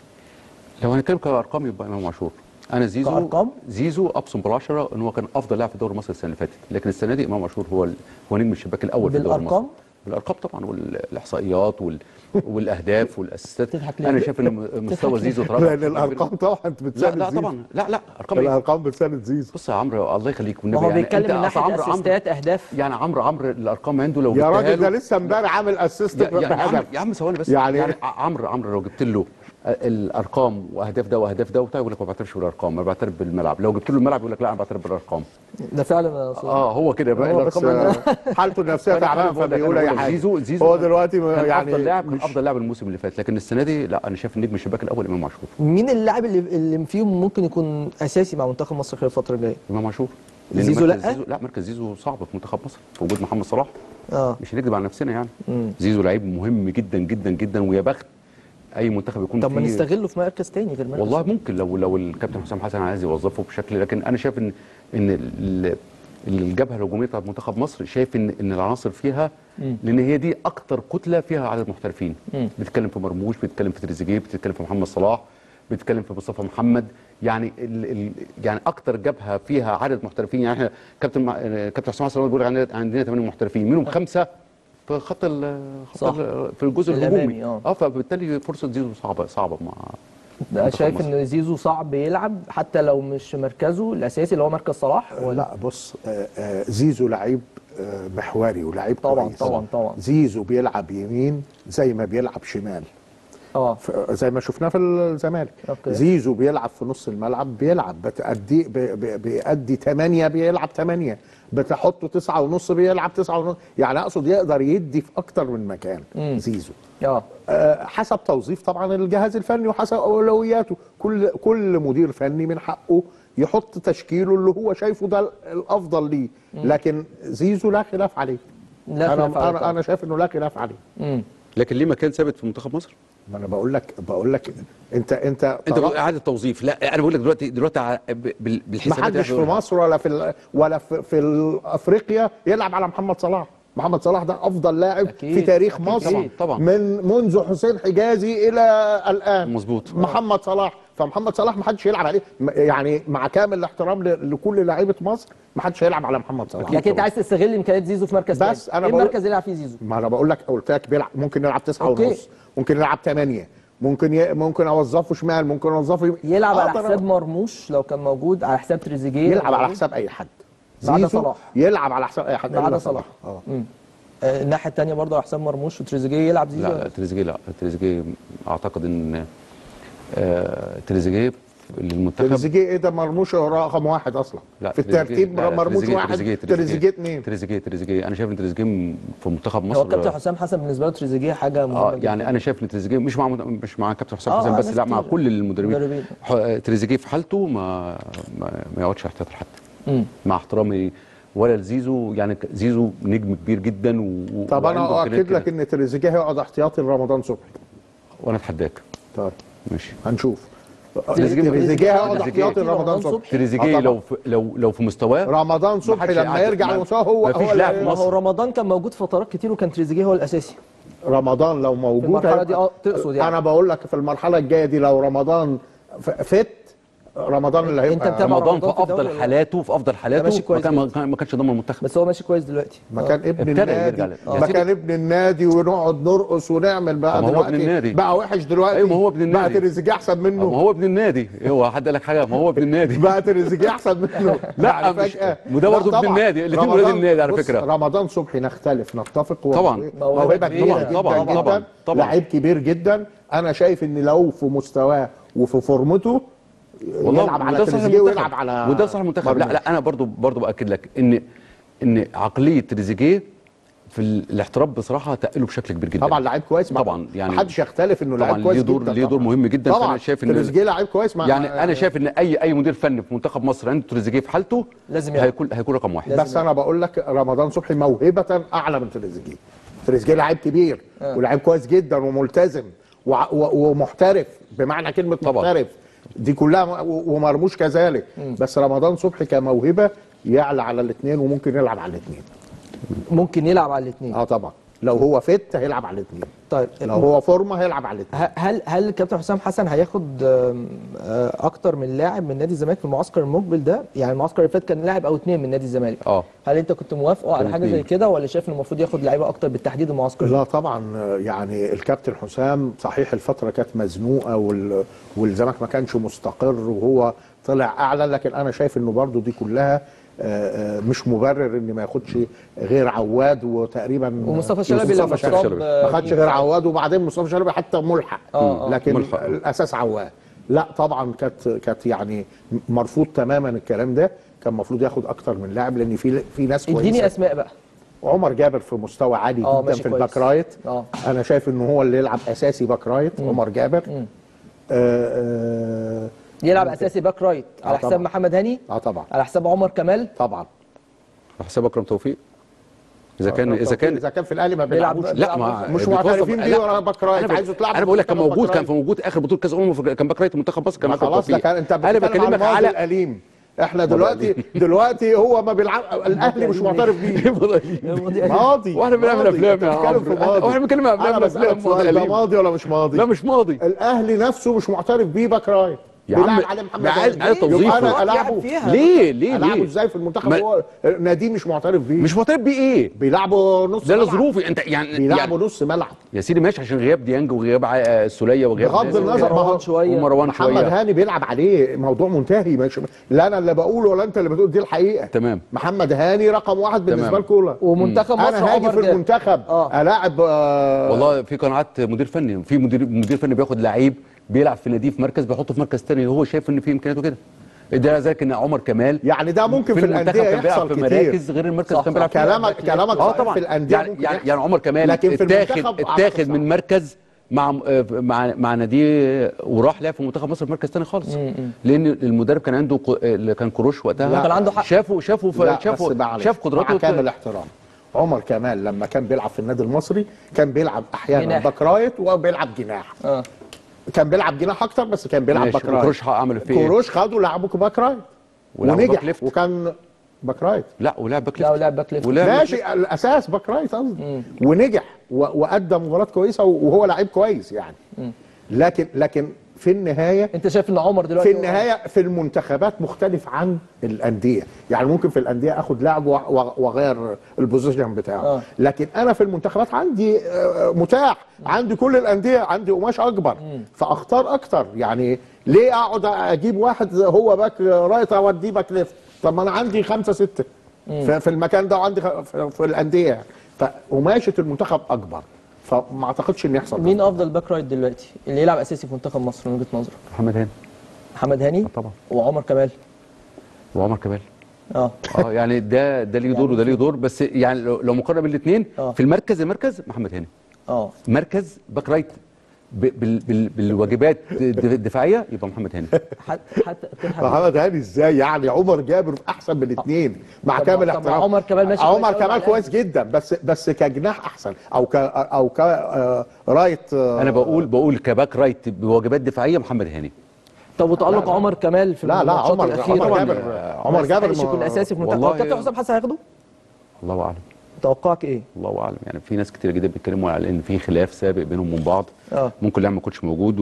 لو هنتكلم كارقام يبقى امام عاشور انا زيزو كأرقام؟ زيزو ابصم بالعشره ان هو كان افضل لاعب في الدوري المصري السنه اللي فاتت لكن السنه دي امام عاشور هو ال- هو نجم الشباك الاول في الدوري المصري بالأرقام؟ بالارقام طبعا والاحصائيات وال... والاهداف والاسيستات تضحك ليه؟ انا شايف ان م- مستوى تضحك زيزو تراجع لان الارقام طبعا لا بتساند لا زيزو. طبعا لا لا ارقام إيه؟ الارقام بتساند زيزو بص يا عمرو الله يخليك ما والنبي هو يعني بيتكلم أنت من أصل ناحيه عمرو عمرو اسيستات اهداف يعني عمرو عمرو الارقام عنده لو يا جبتها راجل ده له- لسه امبارح عامل اسيست يا, يا, يا, عم, بهدف يا عم ثواني بس يعني- يعني, يعني عمرو عمرو لو جبت له الارقام واهداف ده واهداف ده وبتاع يقول لك ما بعترفش بالارقام ما بعترف بالملعب لو جبت له الملعب يقول لك لا انا بعترف بالارقام ده فعلا يا أستاذ. اه هو كده بقى هو بس الارقام آه، حالته النفسيه فأنا تعبانه بقول لك- فبيقول أنا اي بقول لك حاجه زيزو زيزو هو دلوقتي ما- كان يعني افضل لاعب كان مش- افضل لاعب الموسم اللي فات لكن السنه دي لا انا شايف النجم الشباك الاول امام عاشور مين اللاعب اللي اللي فيهم ممكن يكون اساسي مع منتخب مصر خلال الفتره الجايه؟ امام عاشور لأن زيزو مركز لأ؟ زيزو لا مركز زيزو صعب في منتخب مصر في وجود محمد صلاح اه مش هنكذب على نفسنا يعني مم. زيزو لعيب مهم جدا جدا جدا ويا بخت اي منتخب يكون طب ما فيه نستغله في مركز تاني غير مركز والله ممكن لو لو الكابتن حسام حسن عايز يوظفه بشكل لكن انا شايف ان ان ال- الجبهه الهجوميه بتاعت منتخب مصر شايف ان ان العناصر فيها مم. لان هي دي اكتر كتله فيها عدد محترفين مم. بتتكلم في مرموش بتتكلم في تريزيجيه بتتكلم في محمد صلاح بتتكلم في مصطفى محمد يعني ال ال يعني اكتر جبهه فيها عدد محترفين يعني احنا كابتن مع- آه، كابتن حسام حسن بيقول عندنا عندنا 8 محترفين منهم خمسه في خط ال- خط صح. ال- في الجزء الأمامي، الهجومي آه. اه فبالتالي فرصه زيزو صعبه صعبه مع ده منتخب شايف مصر. ان زيزو صعب يلعب حتى لو مش مركزه الاساسي اللي هو مركز صلاح ولا لا بص آه، آه، زيزو لعيب آه، محوري ولعيب طبعا كويس طبعا طبعا زيزو بيلعب يمين زي ما بيلعب شمال اه ف- زي ما شفناه في الزمالك أوكي. زيزو بيلعب في نص الملعب بيلعب بتأدي بي- بي- بيأدي 8 بيلعب 8 بتحطه تسعة ونص بيلعب تسعة ونص يعني اقصد يقدر يدي في اكتر من مكان مم. زيزو اه آه، حسب توظيف طبعا الجهاز الفني وحسب اولوياته كل كل مدير فني من حقه يحط تشكيله اللي هو شايفه ده الافضل ليه لكن زيزو لا خلاف عليه لا انا خلاف عليه انا طبعاً. انا شايف انه لا خلاف عليه مم. لكن ليه مكان ثابت في منتخب مصر؟ ما انا بقول لك بقول لك انت انت انت طلع- بتقول اعاده توظيف لا انا بقول لك دلوقتي دلوقتي ع- ب- بال- ما بالحسابات اللي حدش في احنا بنقولها. مصر ولا في ال- ولا في, في ال- افريقيا يلعب على محمد صلاح محمد صلاح ده افضل لاعب أكيد، في تاريخ أكيد مصر طبعاً، طبعاً. من منذ حسين حجازي الى الان مظبوط محمد صلاح فمحمد صلاح ما حدش يلعب عليه م- يعني مع كامل الاحترام ل- لكل لعيبه مصر ما حدش هيلعب على محمد صلاح لكن انت عايز تستغل امكانيات زيزو في مركز بس تاني. أنا ايه بقول- المركز اللي يلعب فيه زيزو ما انا بقول لك قلت لك بيلعب ممكن يلعب تسعة أوكي. ونص ممكن يلعب ثمانية ممكن ي... ممكن اوظفه شمال ممكن اوظفه يم- يلعب على أقدر حساب مرموش لو كان موجود على حساب تريزيجيه لو يلعب على موجود. حساب اي حد ما عدا زيزو صلاح. يلعب على حساب اي حد ما عدا إلا صلاح. اه مم. آه، الناحيه الثانيه برضه على حساب مرموش وتريزيجيه يلعب زيزو لا لا تريزيجيه لا تريزيجيه اعتقد ان آه، تريزيجيه للمنتخب تريزيجيه ايه ده مرموش رقم واحد اصلا لا في تريزيجيه- الترتيب لا، لا، مرموش تريزيجيه- واحد تريزيجيه تريزيجيه اثنين تريزيجيه تريزيجيه انا شايف ان تريزيجيه م- في منتخب مصر هو الكابتن حسام حسن بالنسبه له تريزيجيه حاجه مهمه اه جداً. يعني انا شايف ان تريزيجيه مش مع مش مع كابتن حسام آه، حسن بس ناس لا مع كتير. كل المدربين مدربين. ح- تريزيجيه في حالته ما ما, ما يقعدش احتياط لحد مم. مع احترامي ولا لزيزو يعني ك- زيزو نجم كبير جدا و... و- طب وعنده انا إمكانيات اؤكد لك كده. ان تريزيجيه هيقعد احتياطي لرمضان صبحي وانا اتحداك طيب ماشي هنشوف تريزيجيه- تريزيجيه هيقعد تريزيجيه- احتياطي لرمضان صبحي تريزيجيه آه لو طبعاً. في لو لو في مستواه رمضان صبحي محدش لما يعدي. يرجع ما- لمستواه هو مفيش هو لاعب اللي- ما مصر. هو رمضان كان موجود فترات كتير وكان تريزيجيه هو الاساسي رمضان لو موجود المرحلة هيبقى- دي اه تقصد يعني. انا بقول لك في المرحله الجايه دي لو رمضان ف- فت رمضان اللي هيبقى أنت متابع رمضان رمضان في في الدوري افضل ولا حالاته في افضل حالاته ماشي ما كويس كان ما جدا. كان- ما كانش ضامن المنتخب بس هو ماشي كويس دلوقتي ما كان ابن ابتدى النادي يرجع ل- ما يعني كان ابن النادي ونقعد نرقص ونعمل بقى ما هو دلوقتي ابن النادي. بقى وحش دلوقتي أيوة، ما هو ابن بقى النادي. تريزيجيه احسن ما منه هو ابن النادي هو حد قال لك حاجه ما هو ابن النادي بقى تريزيجيه احسن منه لا، يعني مش- فجاه وده لا برضه ابن طبعاً. النادي، الاتنين رمضان- ولاد النادي على بص، فكرة. رمضان صبحي نختلف نتفق هو طبعاً. موهبه موهبة كبيره كبيرة. جدا طبعاً، جدا طبعاً، طبعاً. لعيب كبير جدا انا شايف ان لو في مستواه وفي فورمته يلعب على وده صح تريزيجيه المنتخب. ويلعب على وده صح المنتخب لا مرموش. لا انا برضو برضو باكد لك ان ان عقليه تريزيجيه في ال- الاحتراف بصراحه تقله بشكل كبير جدا طبعا لعيب كويس ما- طبعا يعني ما حدش يختلف انه طبعا لعيب كويس ليه دور جدا ليه دور طبعاً. مهم جدا طبعا فانا شايف ان تريزيجيه لعيب كويس مع يعني انا شايف ان اي اي مدير فني في منتخب مصر عنده تريزيجيه في حالته لازم يلعب. هيكون هيكون رقم واحد بس انا بقول لك رمضان صبحي موهبه اعلى من تريزيجيه تريزيجيه لعيب كبير آه. ولاعيب كويس جدا وملتزم وع- و- ومحترف بمعنى كلمه طبعاً. محترف دي كلها م- و- ومرموش كذلك بس رمضان صبحي كموهبه يعلى على الاثنين وممكن يلعب على الاثنين ممكن يلعب على الاثنين اه طبعا لو هو فت هيلعب على الاثنين طيب لو هو فورمه هيلعب على الاثنين ه- هل هل الكابتن حسام حسن هياخد آم، آه، اكتر من لاعب من نادي الزمالك في المعسكر المقبل ده يعني المعسكر اللي فات كان لاعب او اثنين من نادي الزمالك اه هل انت كنت موافقه على كان حاجه زي اتنين. كده ولا شايف ان المفروض ياخد لعيبه اكتر بالتحديد المعسكر لا طبعا آه، يعني الكابتن حسام صحيح الفتره كانت مزنوقه وال... والزمالك ما كانش مستقر وهو طلع اعلى لكن انا شايف انه برضو دي كلها آه، آه، مش مبرر ان ما ياخدش غير عواد وتقريبا ومصطفى شلبي لما مصطفى اتصاب شلبي. آه، ما خدش غير عواد وبعدين مصطفى شلبي حتى ملحق آه، آه. لكن ملحق. الاساس عواد لا طبعا كانت كانت يعني مرفوض تماما الكلام ده كان المفروض ياخد اكتر من لاعب لان في في ناس اديني كويسه اسماء بقى عمر جابر في مستوى عالي آه، جدا ماشي في كويس. الباك رايت اه انا شايف انه هو اللي يلعب اساسي باك رايت عمر جابر مم. آه يلعب اساسي باك رايت على آه، حساب طبعا. محمد هاني اه, آه طبعا على حساب عمر كمال طبعا حساب اكرم توفيق اذا كان اذا كان اذا كان في الاهلي ما بيلعب- بيلعبوش لا ما مش بيتوظف- معترفين بيه لا. ولا باك رايت أنا ب- عايزه تلعب انا بقول لك كان منتخب موجود باك كان رايت. موجود اخر بطوله كاس امم كان باك رايت منتخب مصر كان ما اكرم خلاص ده توفيق كان انت انا بتتكلم عن بكلمك الماضي على الاليم احنا دلوقتي دلوقتي هو ما بيلعب الاهلي مش معترف بيه ماضي واحنا بنعمل ماضي. افلام أنت يا بتتكلم في عمرو ماضي. واحنا بنتكلم انا افلام بسالك افلام سؤال ده ماضي ماضي ولا مش ماضي لا مش ماضي الاهلي نفسه مش معترف بيه باك رايت يا عم، بيلعب عليه محمد ده عايز- هاني. عايز توظيفه. يبقى انا يلعب العبه فيها. ليه ليه العبه ليه ازاي في المنتخب ما- هو نادي مش معترف بيه مش معترف بيه ايه بيلعبوا نص ده ملعب. لظروفي انت يعني بيلعبوا يعني نص ملعب يا سيدي ماشي عشان غياب ديانج وغياب ع- آه، السوليه وغياب بغض ناس النظر ما هو شوية. ومروان محمد شويه هاني بيلعب عليه موضوع منتهي مش لا انا اللي بقوله ولا انت اللي بتقول دي الحقيقه تمام محمد هاني رقم واحد بالنسبه تمام. لكولا ومنتخب مصر انا هاجي عمر في جاب. المنتخب آه. الاعب آه والله في قناعات مدير فني في مدير مدير فني بياخد لعيب بيلعب في ناديه في مركز بيحطه في مركز تاني هو شايف ان في امكانياته كده ده ذلك ان عمر كمال يعني ده ممكن في, المنتخب الانديه كان بيلعب يحصل في كتير مراكز غير المركز صح، اللي كان بيلعب فيه كلامك كلامك اه صحيح طبعا في الانديه يعني ممكن يعني, يحصل. يعني عمر كمال لكن في اتاخد المنتخب اتاخد أعتقد من مركز مع مع مع ناديه وراح لعب في منتخب مصر في مركز تاني خالص لان المدرب كان عنده ق- اللي كان كروش وقتها كان عنده حق. شافوا شافوا لا شافوا بس معلش، شاف قدراته مع كامل احترام عمر كمال لما كان بيلعب في النادي المصري كان بيلعب احيانا جناح. باك رايت وبيلعب جناح اه كان بيلعب جناح اكتر بس كان بيلعب ماشي، باك رايت وكروش عمل فيه إيه؟ كروش خده لعبه باك رايت ولعبه باك ونجح ليفت. وكان باك رايت لا ولعب باك لا ليفت ولعب باك ليفت ولعب باك ليفت. ماشي الاساس باك رايت قصدي ونجح و- وادى مباراه كويسه وهو لعيب كويس يعني لكن لكن في النهايه انت شايف ان عمر دلوقتي في النهايه في المنتخبات مختلف عن الانديه يعني ممكن في الانديه اخد لاعب و- و- واغير البوزيشن بتاعه آه. لكن انا في المنتخبات عندي آه، متاح عندي كل الانديه عندي قماش اكبر فاختار اكتر يعني ليه اقعد اجيب واحد هو باك رايت اوديه باك ليفت طب ما انا عندي خمسه سته في في المكان ده وعندي خ- في في الانديه فقماشه المنتخب اكبر فما اعتقدش ان يحصل مين افضل باك رايت دلوقتي اللي يلعب اساسي في منتخب مصر من وجهه نظرك محمد هاني محمد هاني طبعا وعمر كمال وعمر كمال اه اه يعني ده ده ليه دور وده ليه دور بس يعني لو لو مقارنه بين الاثنين آه. في المركز المركز محمد هاني اه مركز باك رايت ب- بال بال بالواجبات الد- الدفاعيه يبقى محمد هاني حتى حتى تلحق محمد هاني ازاي يعني عمر جابر احسن من الاثنين مع طب- كامل طب احترام عمر كمال ماشي عمر كويس أوي كمال مع كويس جدا بس بس كجناح احسن او ك او ك آه، رايت آه، انا بقول بقول كباك رايت بواجبات دفاعيه محمد هاني طب وتألق عمر كمال في لا لا الماتشات عمر الأخيرة عمر طبعاً جابر ما عمر جابر يستحقش يكون ما- اساسي في المنتخب والله- هو الكابتن حسام حسن هياخده الله اعلم توقعك ايه الله اعلم يعني في ناس كتير جدا بيتكلموا على ان في خلاف سابق بينهم وبين بعض اه ممكن اللاعب ما يكونش موجود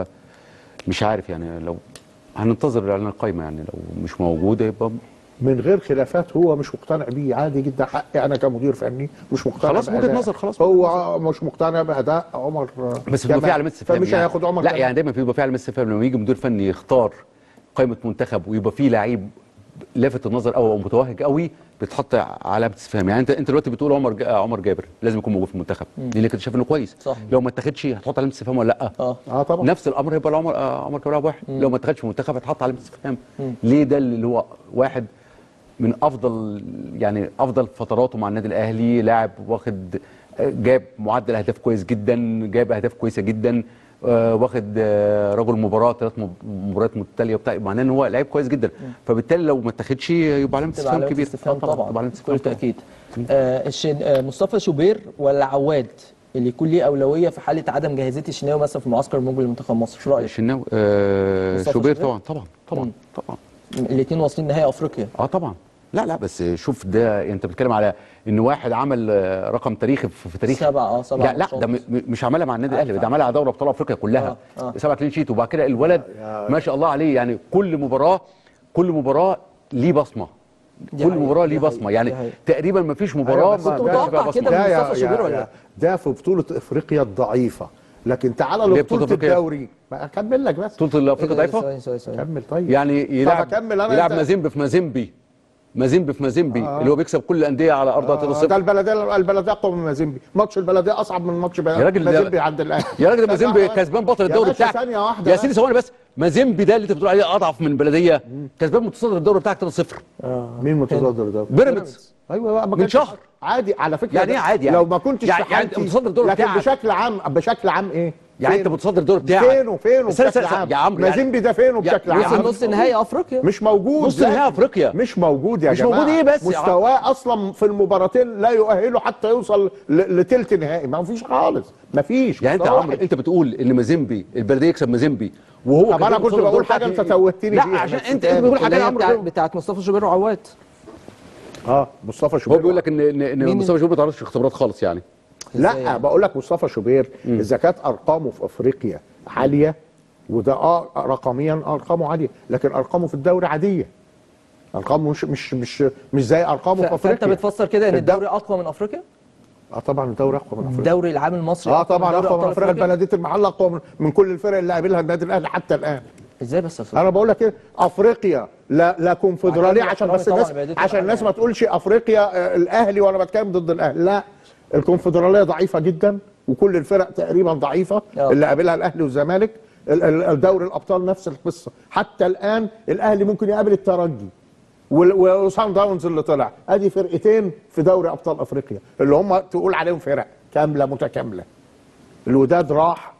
ومش عارف يعني لو هننتظر اعلان القايمه يعني لو مش موجود يبقى من غير خلافات هو مش مقتنع بيه عادي جدا حقي انا كمدير فني مش مقتنع خلاص وجهة بأداء. نظر، خلاص هو مش مقتنع باداء عمر بس بيبقى في علامات استفهام فمش يعني هياخد عمر لا كمال. يعني دايما بيبقى في علامات استفهام لما يجي مدير فني يختار قائمه منتخب ويبقى فيه لعيب لافت النظر قوي او متوهج قوي بتحط علامه استفهام يعني انت انت دلوقتي بتقول عمر جا- عمر جابر لازم يكون موجود في المنتخب لانك انت شايف انه كويس صح. لو ما اتاخدش هتحط علامه استفهام ولا لا اه اه طبعا نفس الامر هيبقى لعمر آه عمر كمال لاعب واحد لو ما اتاخدش في المنتخب هتحط علامه استفهام ليه ده اللي هو واحد من افضل يعني افضل فتراته مع النادي الاهلي لاعب واخد آه، جاب معدل اهداف كويس جدا جاب اهداف كويسه جدا آه، واخد آه، رجل مباراه ثلاث مباريات متتاليه وبتاع معناه ان هو لعيب كويس جدا فبالتالي لو ما اتاخدش يبقى علامه تبقى استفهام علامة كبير استفهام آه طبعا تبقى علامه بكل استفهام طبعاً. تأكيد آه الشن... آه مصطفى شوبير ولا عواد اللي يكون ليه أولوية في حالة عدم جاهزية الشناوي مثلا في معسكر المقبل لمنتخب مصر شو رأيك؟ الشناوي آه مصطفى شوبير شوبير؟ طبعا طبعا طبعا مم. طبعا الاثنين واصلين نهائي أفريقيا اه طبعا لا لا بس شوف ده انت بتتكلم على ان واحد عمل آه، رقم تاريخي في في تاريخ سبعة اه سبعة لا لا ماتشات. ده م- م- مش عملها مع النادي الاهلي ده عملها على دوري ابطال افريقيا كلها آه، آه. سبعه كلين شيت وبعد كده الولد ما شاء الله عليه يعني كل مباراه كل مباراه ليه بصمه دي كل حقيقة، مباراه دي ليه حقيقة، بصمه دي يعني حقيقة. تقريبا ما فيش مباراه أيوة، بس ما كنت كانش متوقع فيها كده بصمه من ده مصطفى يا- شوبير يا- ولا يا- لا؟ ده في بطولة افريقيا الضعيفة لكن تعالى اللي هي لبطولة بطولة أفريقيا. الدوري ما اكمل لك بس بطوله افريقيا ضعيفه ثواني ثواني ثواني كمل طيب يعني يلعب أكمل أنا يلعب أنت- مازيمبي في مازيمبي مازيمبي في مازيمبي اللي هو بيكسب كل الانديه على ارضها 3-0 آه، ده البلديه البلديه اقوى من مازيمبي ماتش البلديه اصعب من ماتش يا راجل ده- مازيمبي عند الاهلي يا راجل ده مازيمبي ثانية كسبان بطل يا الدوري باشا بتاعك ثانية واحدة يا بس. سيدي ثواني بس مازيمبي ده اللي انت بتقول عليه اضعف من البلديه كسبان متصدر الدوري بتاعك 3-0 مين متصدر ده؟ بيراميدز ايوه بقى ما من كانش- شهر. عادي على فكره يعني ده ايه عادي يعني؟ لو ما كنتش يعني- في يعني حالتي متصدر الدوري لكن بتاعك. بشكل عام بشكل عام ايه يعني فين؟ انت متصدر الدوري بتاعك فينه فينه بس أنا بشكل سأ- عام يا عمرو يعني- مازيمبي ده فينه يا- بشكل يا عام عم نص نهائي افريقيا مش موجود نص لا. نهائي افريقيا مش موجود يا مش جماعه موجود إيه بس يا عم؟ مستواه اصلا في المباراتين لا يؤهله حتى يوصل ل- لتلت نهائي ما فيش خالص ما فيش يعني انت مستوى عمرو واحد. انت بتقول ان مازيمبي البلديه يكسب مازيمبي وهو طب كان انا بيوصل كنت للدور بقول حاجه بتاعك انت توهتني لا فيها عشان بس انت تاني. انت بتقول حاجه اللي يا هي عمرو بتاع- غير- بتاعت مصطفى شوبير وعواد اه مصطفى هو شوبير بيقول لك ان ان ان مين- مصطفى شوبير ما تعرضش اختبارات خالص يعني لا بقول لك مصطفى شوبير اذا كانت ارقامه في افريقيا عاليه وده اه رقميا ارقامه عاليه لكن ارقامه في الدوري عاديه ارقامه مش مش مش مش زي ارقامه في ف- افريقيا فانت بتفسر كده ان الدو- الدوري اقوى من افريقيا اه طبعا الدوري اقوى من افريقيا الدوري العام المصري اه أقوى من طبعا دوري اقوى من أبطال افريقيا بلديه المحله اقوى من, من كل الفرق اللي قابلها النادي الاهلي حتى الان ازاي بس يا أستاذ؟ انا بقول لك ايه افريقيا لا لا كونفدراليه مع عشان كامل بس احترامي الناس طبعاً بلدية عشان الناس الأهلي ما تقولش افريقيا آه، الاهلي وانا بتكلم ضد الاهلي لا الكونفدراليه ضعيفه جدا وكل الفرق تقريبا ضعيفه آه. اللي قابلها الاهلي والزمالك ال- ال- الدوري الابطال نفس القصه حتى الان الاهلي ممكن يقابل الترجي وال- وصن داونز اللي طلع ادي فرقتين في دوري ابطال افريقيا اللي هم تقول عليهم فرق كامله متكامله الوداد راح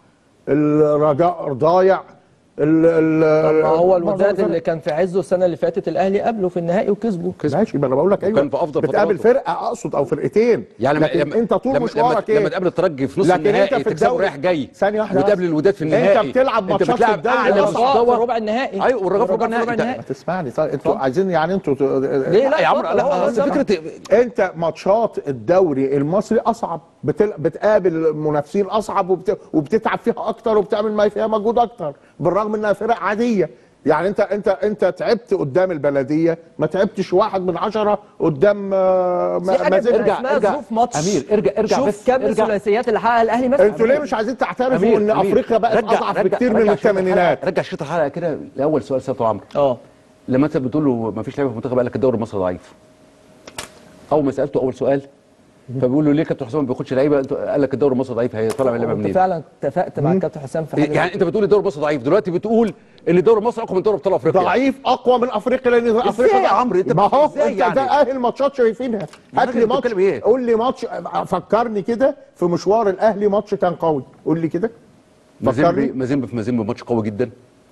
الرجاء ضايع ال ال طب ما هو معظم الوداد الفرق. اللي كان في عزه السنه اللي فاتت الاهلي قابله في النهائي وكسبه ماشي ما انا بقول لك ايوه وكان في أفضل بتقابل فتراته. فرقه اقصد او فرقتين يعني لكن لما انت طول لما مشوارك لما, ايه لما تقابل الترجي في نص لكن النهائي انت في تكسبه الدوري رايح جاي ثانيه واحده وتقابل بس. الوداد في النهائي انت بتلعب ماتشات في بتلعب الدوري اعلى الأصعب. والرجاء في مستوى ربع النهائي ايوه والرجاء في ربع والرجاء النهائي النهائي ما تسمعني طيب انتوا عايزين يعني انتوا ليه لا يا عمرو اتفضل، هو لا ده أصل سبب. فكره انت ماتشات الدوري المصري اصعب بتل... بتقابل منافسين اصعب وبت... وبتتعب فيها اكتر وبتعمل ما فيها مجهود اكتر بالرغم انها فرق عاديه يعني انت انت انت تعبت قدام البلديه ما تعبتش واحد من عشرة قدام آه، في حاجه مازيمبي. ارجع ارجع ظروف ماتش امير ارجع ارجع شوف بس كم ارجع الثلاثيات اللي حققها الاهلي مثلا انتوا ليه مش عايزين تعترفوا أمير، ان أمير. افريقيا بقت رجع- اضعف رجع- بكتير رجع من شوط الحلقة- الثمانينات رجع شوط الحلقه كده لاول سؤال سالته عمرو اه لما انت بتقول له ما فيش لعيبه في المنتخب قال لك الدوري المصري ضعيف اول ما سالته اول سؤال فبيقول له ليه كابتن حسام ما بياخدش لعيبه قال لك الدوري المصري ضعيف هيطلع من اللعبه انت منين فعلا اتفقت مع الكابتن حسام في حاجه يعني انت بتقول الدوري المصري ضعيف دلوقتي بتقول ان الدوري المصري اقوى من دوري ابطال افريقيا ضعيف اقوى من افريقيا لان افريقيا يا عمرو؟ انت ما هو ازاي انت يعني؟ ده اهل ماتشات شايفينها هات راجل لي انت ماتش بتتكلم ايه؟ قول لي ماتش فكرني كده في مشوار الاهلي ماتش كان قوي قول لي كده مازيمبي فكرني مازيمبي في مازيمبي ماتش قوي جدا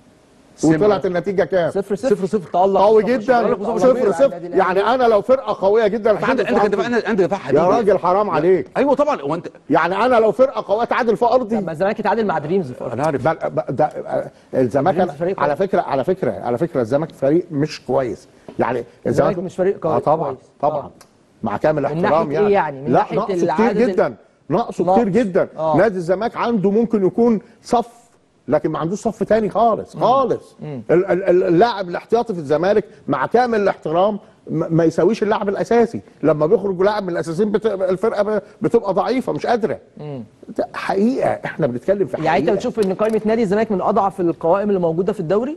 وطلعت النتيجه كام صفر صفر صفر صفر تألق قوي مصطفى جدا شوبير، تألق صفر على صفر النادي الأهلي. يعني انا لو فرقه قويه جدا عندك اتعادل في عندك أرضي. عندك عندك دفاع حديد يا راجل حرام عليك ايوه طبعا هو انت يعني انا لو فرقه قويه اتعادل في ارضي لما الزمالك اتعادل مع دريمز في انا عارف بل ب- ده الزمالك دريمز فريق على قوي. فكره على فكره على فكره الزمالك فريق مش كويس يعني الزمالك مش فريق قوي- اه طبعا كويس. طبعا آه. مع كامل من احترام ناحية يعني إيه يعني؟ من لا ناحية نقصه كتير العدد ال- جدا نقصه نقص. كتير جدا آه. نادي الزمالك عنده ممكن يكون صف لكن ما عندوش صف تاني خالص خالص ال- ال- ال- اللاعب الاحتياطي في الزمالك مع كامل الاحترام ما ما يساويش اللاعب الاساسي لما بيخرج لاعب من الاساسيين بت... الفرقه ب- بتبقى ضعيفه مش قادره ده حقيقه احنا بنتكلم في حقيقه يعني انت بتشوف ان قائمه نادي الزمالك من اضعف القوائم اللي موجوده في الدوري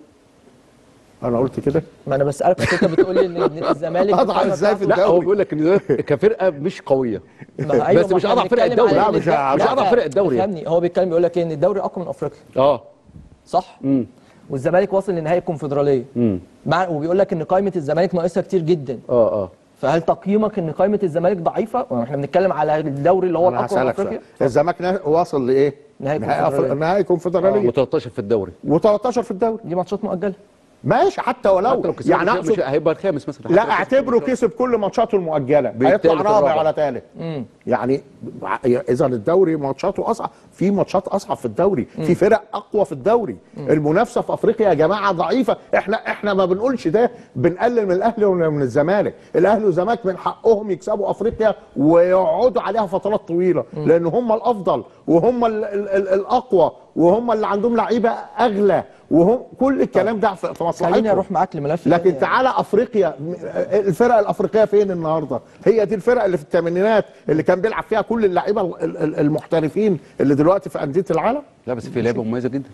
انا قلت كده ما انا بسالك بس انت بتقول لي ان إن الزمالك أضعف القائمة إزاي في بتاعته- لا هو الدوري. بيقول لك ان ده كفرقه مش قويه ما أيوة، بس ما مش احنا اضعف فرق بنتكلم الدوري على لا، إن مش الد- مش لا، أضعف فرق الدوري. فهمني هو بيتكلم بيقول لك ايه ان الدوري اقوى من افريقيا اه صح امم والزمالك واصل لنهائي الكونفدراليه امم مع وبيقول لك ان قائمه الزمالك ناقصها كتير جدا اه اه فهل تقييمك ان قائمه الزمالك ضعيفه احنا بنتكلم على الدوري اللي هو انا الاقوى من هسالك سؤال افريقيا الزمالك نا- واصل لايه؟ نهائي نهائي الكونفدرالية. أفر- نهائي كونفدراليه و13 في الدوري و13 في الدوري دي ماتشات مؤجله ماشي حتى ولو حتى لو كسب يعني مش, مش اقصد هيبقى الخامس مثلا لا اعتبره كسب كل ماتشاته المؤجله هيطلع بالتالت رابع الرابع. ولا ثالث يعني اذا الدوري ماتشاته اصعب في ماتشات اصعب في الدوري في فرق اقوى في الدوري المنافسه في افريقيا يا جماعه ضعيفه احنا احنا ما بنقولش ده بنقلل من الاهلي ولا من الزمالك الاهلي والزمالك من حقهم يكسبوا افريقيا ويقعدوا عليها فترات طويله لان هم الافضل وهم ال ال ال الاقوى وهم اللي عندهم لعيبه اغلى وهم كل الكلام ده في في مصلحتهم خليني اروح معاك لملف لكن تاني. تعالى افريقيا م- الفرق الافريقيه فين النهارده هي دي الفرق اللي في الثمانينات اللي كان بيلعب فيها كل اللعيبه ال- ال- المحترفين اللي دلوقتي في انديه العالم لا بس في لعيبه مميزه جدا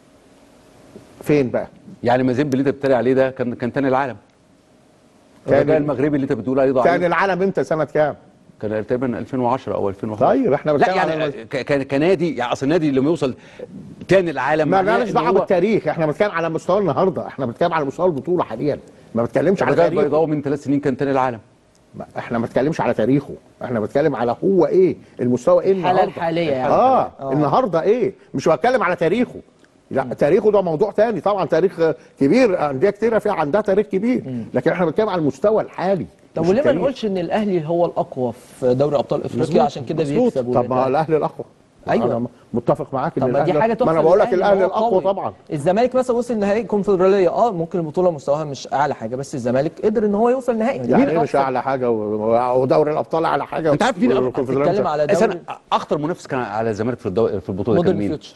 فين بقى يعني مازيمبي اللي انت بتتريق عليه ده كان كان تاني العالم كان- الرجاء المغربي اللي انت بتقول عليه ضعيف كان العالم امتى سنه كام كان تقريبا 2010 او 2011 طيب احنا لا بنتكلم يعني على ك- كان كنادي يعني اصل النادي لما يوصل تاني العالم ما معناه لناش إن دعوه هو بالتاريخ احنا بنتكلم على مستوى النهارده احنا بنتكلم على مستوى البطوله حاليا ما بتكلمش على الرجاء التاريخ البيضاوي من ثلاث سنين كان تاني العالم ما- احنا ما بنتكلمش على تاريخه احنا بنتكلم على هو ايه المستوى ايه الحالة النهارده الحالية يعني. اه, آه. النهارده ايه مش بتكلم على تاريخه لا تاريخه ده موضوع تاني طبعا تاريخ آه، كبير انديه كتيره فيها عندها تاريخ كبير لكن احنا بنتكلم على المستوى الحالي طب مش وليه ما التاريخ. نقولش ان الاهلي هو الاقوى في دوري ابطال افريقيا مظبوط، عشان كده مظبوط. بيكسب طب ما وبتاع. الاهلي الاقوى أيوة. انا متفق معاك طب ان ما دي الأهلي- حاجه تحسب ما انا بقول لك للأهلي إن الاهلي هو الاقوى قوي. طبعا الزمالك مثلا وصل نهائي الكونفدراليه اه ممكن البطوله مستواها مش اعلى حاجه بس الزمالك قدر ان هو يوصل نهائي يعني إيه مش اعلى حاجه و- ودوري الابطال اعلى حاجه انت عارف مين والكونفدرالية بتتكلم مش- على أصل دوري أنا اخطر منافس كان على الزمالك في الدو... في البطوله كان مودرن مين؟ فيوتشر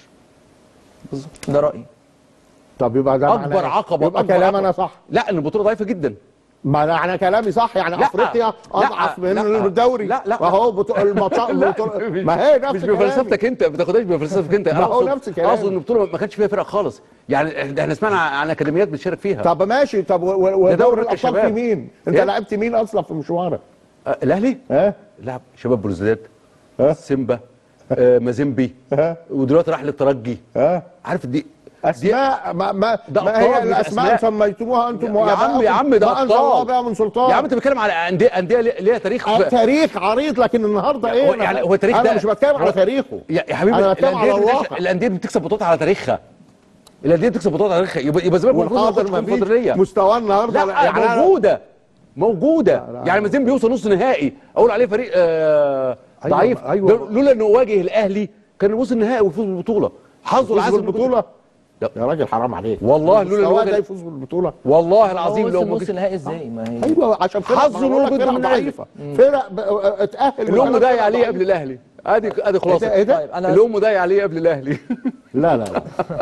بالظبط ده رايي طب يبقى ده معناه اكبر إيه؟ عقبه يبقى أكبر كلام عقبة. انا صح لا ان البطوله ضعيفه جدا ما انا انا كلامي صح يعني لا، افريقيا لا، اضعف من لا، الدوري لا، لا، وهو بطو... الماتشات لا، بطو... مش- ما هي نفس مش كلامي. بفلسفتك انت ما بتاخدهاش بفلسفتك انت ما هو أقصد- نفس كلامي. اقصد ان البطوله ما كانش فيها فرق خالص يعني احنا سمعنا عن اكاديميات بتشارك فيها طب ماشي طب و- و- ده ودوري دوري الابطال الشباب. في مين؟ انت إيه؟ لعبت مين اصلا في مشوارك؟ آه، الاهلي ها؟ لعب شباب بلوزداد ها؟ سيمبا آه، مازيمبي ها؟ ودلوقتي راح للترجي ها؟ عارف دي اسماء ما ما, ده ما أبطال هي مش الاسماء أسماء. سميتموها انتم يا عم وآباؤكم. يا عم ده ما انزل الله ابطال بها من سلطان يا عم انت بتتكلم على انديه انديه ليها ليها تاريخ آه، في- تاريخ عريض لكن النهارده ايه هو أنا- يعني هو التاريخ انا ده مش بتكلم على هو- تاريخه يا يا حبيبي انا بتكلم على الانديه الواقع بتكسب- الانديه بتكسب بطولات على تاريخها الانديه بتكسب بطولات على تاريخها يبقى يبقى الزمالك المفروض ما والحاضر ياخدش ما فيش الكونفدراليه مستوى النهارده لا يعني أنا- موجوده موجوده يعني مازيمبي بيوصل نص نهائي اقول عليه فريق آه أيوة، ضعيف أيوة. لو- لولا انه واجه الاهلي كان وصل نهائي ويفوز بالبطوله حظه فوز العسل بالبطوله لا. يا راجل حرام عليك والله لولا المستوى الوجه- ده يفوز بالبطوله والله هو العظيم لو وصل ما نص كنت نهائي ازاي ما هي ايوه عشان فرق حظه ما أنا بقول إنه لك ضد فرق النهائي. ضعيفه فرق ب- اتاهل الام وثلاث ضايع فرق عليه ضعيفة. قبل الاهلي ادي ادي خلاصه ايه ده؟ طيب انا الام ضايع عليه قبل الاهلي لا لا لا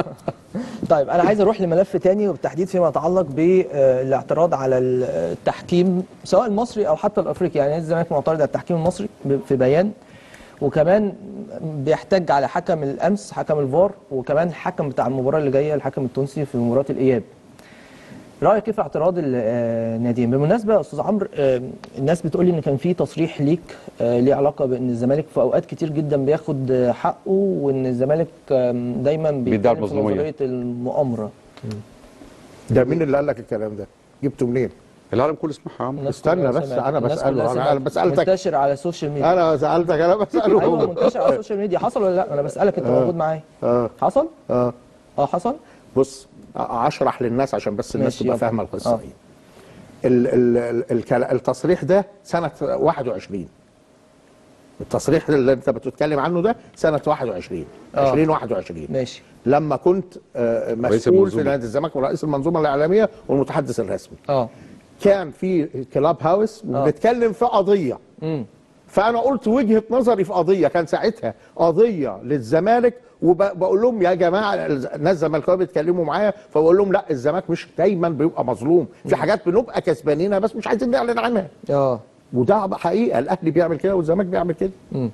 طيب انا عايز اروح لملف تاني وبالتحديد فيما يتعلق بالاعتراض على التحكيم سواء المصري او حتى الافريقي يعني نادي الزمالك معترض على التحكيم المصري ب- في بيان وكمان بيحتج على حكم الامس حكم الفار وكمان الحكم بتاع المباراه اللي جايه الحكم التونسي في مباراه الاياب رايك كيف اعتراض الناديين بالمناسبه يا استاذ عمرو آه، الناس بتقول لي ان كان في تصريح ليك آه، ليه علاقه بان الزمالك في اوقات كتير جدا بياخد آه، حقه وان الزمالك آم، دايما بيدعي بيتكلم في المظلومية. نظريه المؤامره ده مين اللي قال لك الكلام ده؟ جبته منين؟ العالم كله اسمها يا عم الناس استنى كلها بس، سمعت. أنا الناس بسأله، كلها أنا- سمعت. أنا بسألتك. منتشر على السوشيال ميديا انا سالتك انا بساله ايوه هو. منتشر على السوشيال ميديا حصل ولا لا انا بسالك انت آه. موجود معايا اه حصل اه اه حصل بص أ- اشرح للناس عشان بس الناس ماشي، تبقى يلا. فاهمه القصه آه. ايه ال ال ال الكلا- التصريح ده سنه 21 التصريح اللي انت بتتكلم عنه ده سنه 21 آه. 2021 ماشي لما كنت آه، رئيس مسؤول في المنظومة. نادي الزمالك ورئيس المنظومه الاعلاميه والمتحدث الرسمي اه كان في كلاب هاوس وبنتكلم في قضيه امم فانا قلت وجهه نظري في قضيه كان ساعتها قضيه للزمالك وبقول لهم يا جماعه الناس زملكاويه بيتكلموا معايا فبقول لهم لا الزمالك مش دايما بيبقى مظلوم في حاجات بنبقى كسبانينها بس مش عايزين نعلن عنها اه وده حقيقه الاهلي بيعمل كده والزمالك بيعمل كده مم.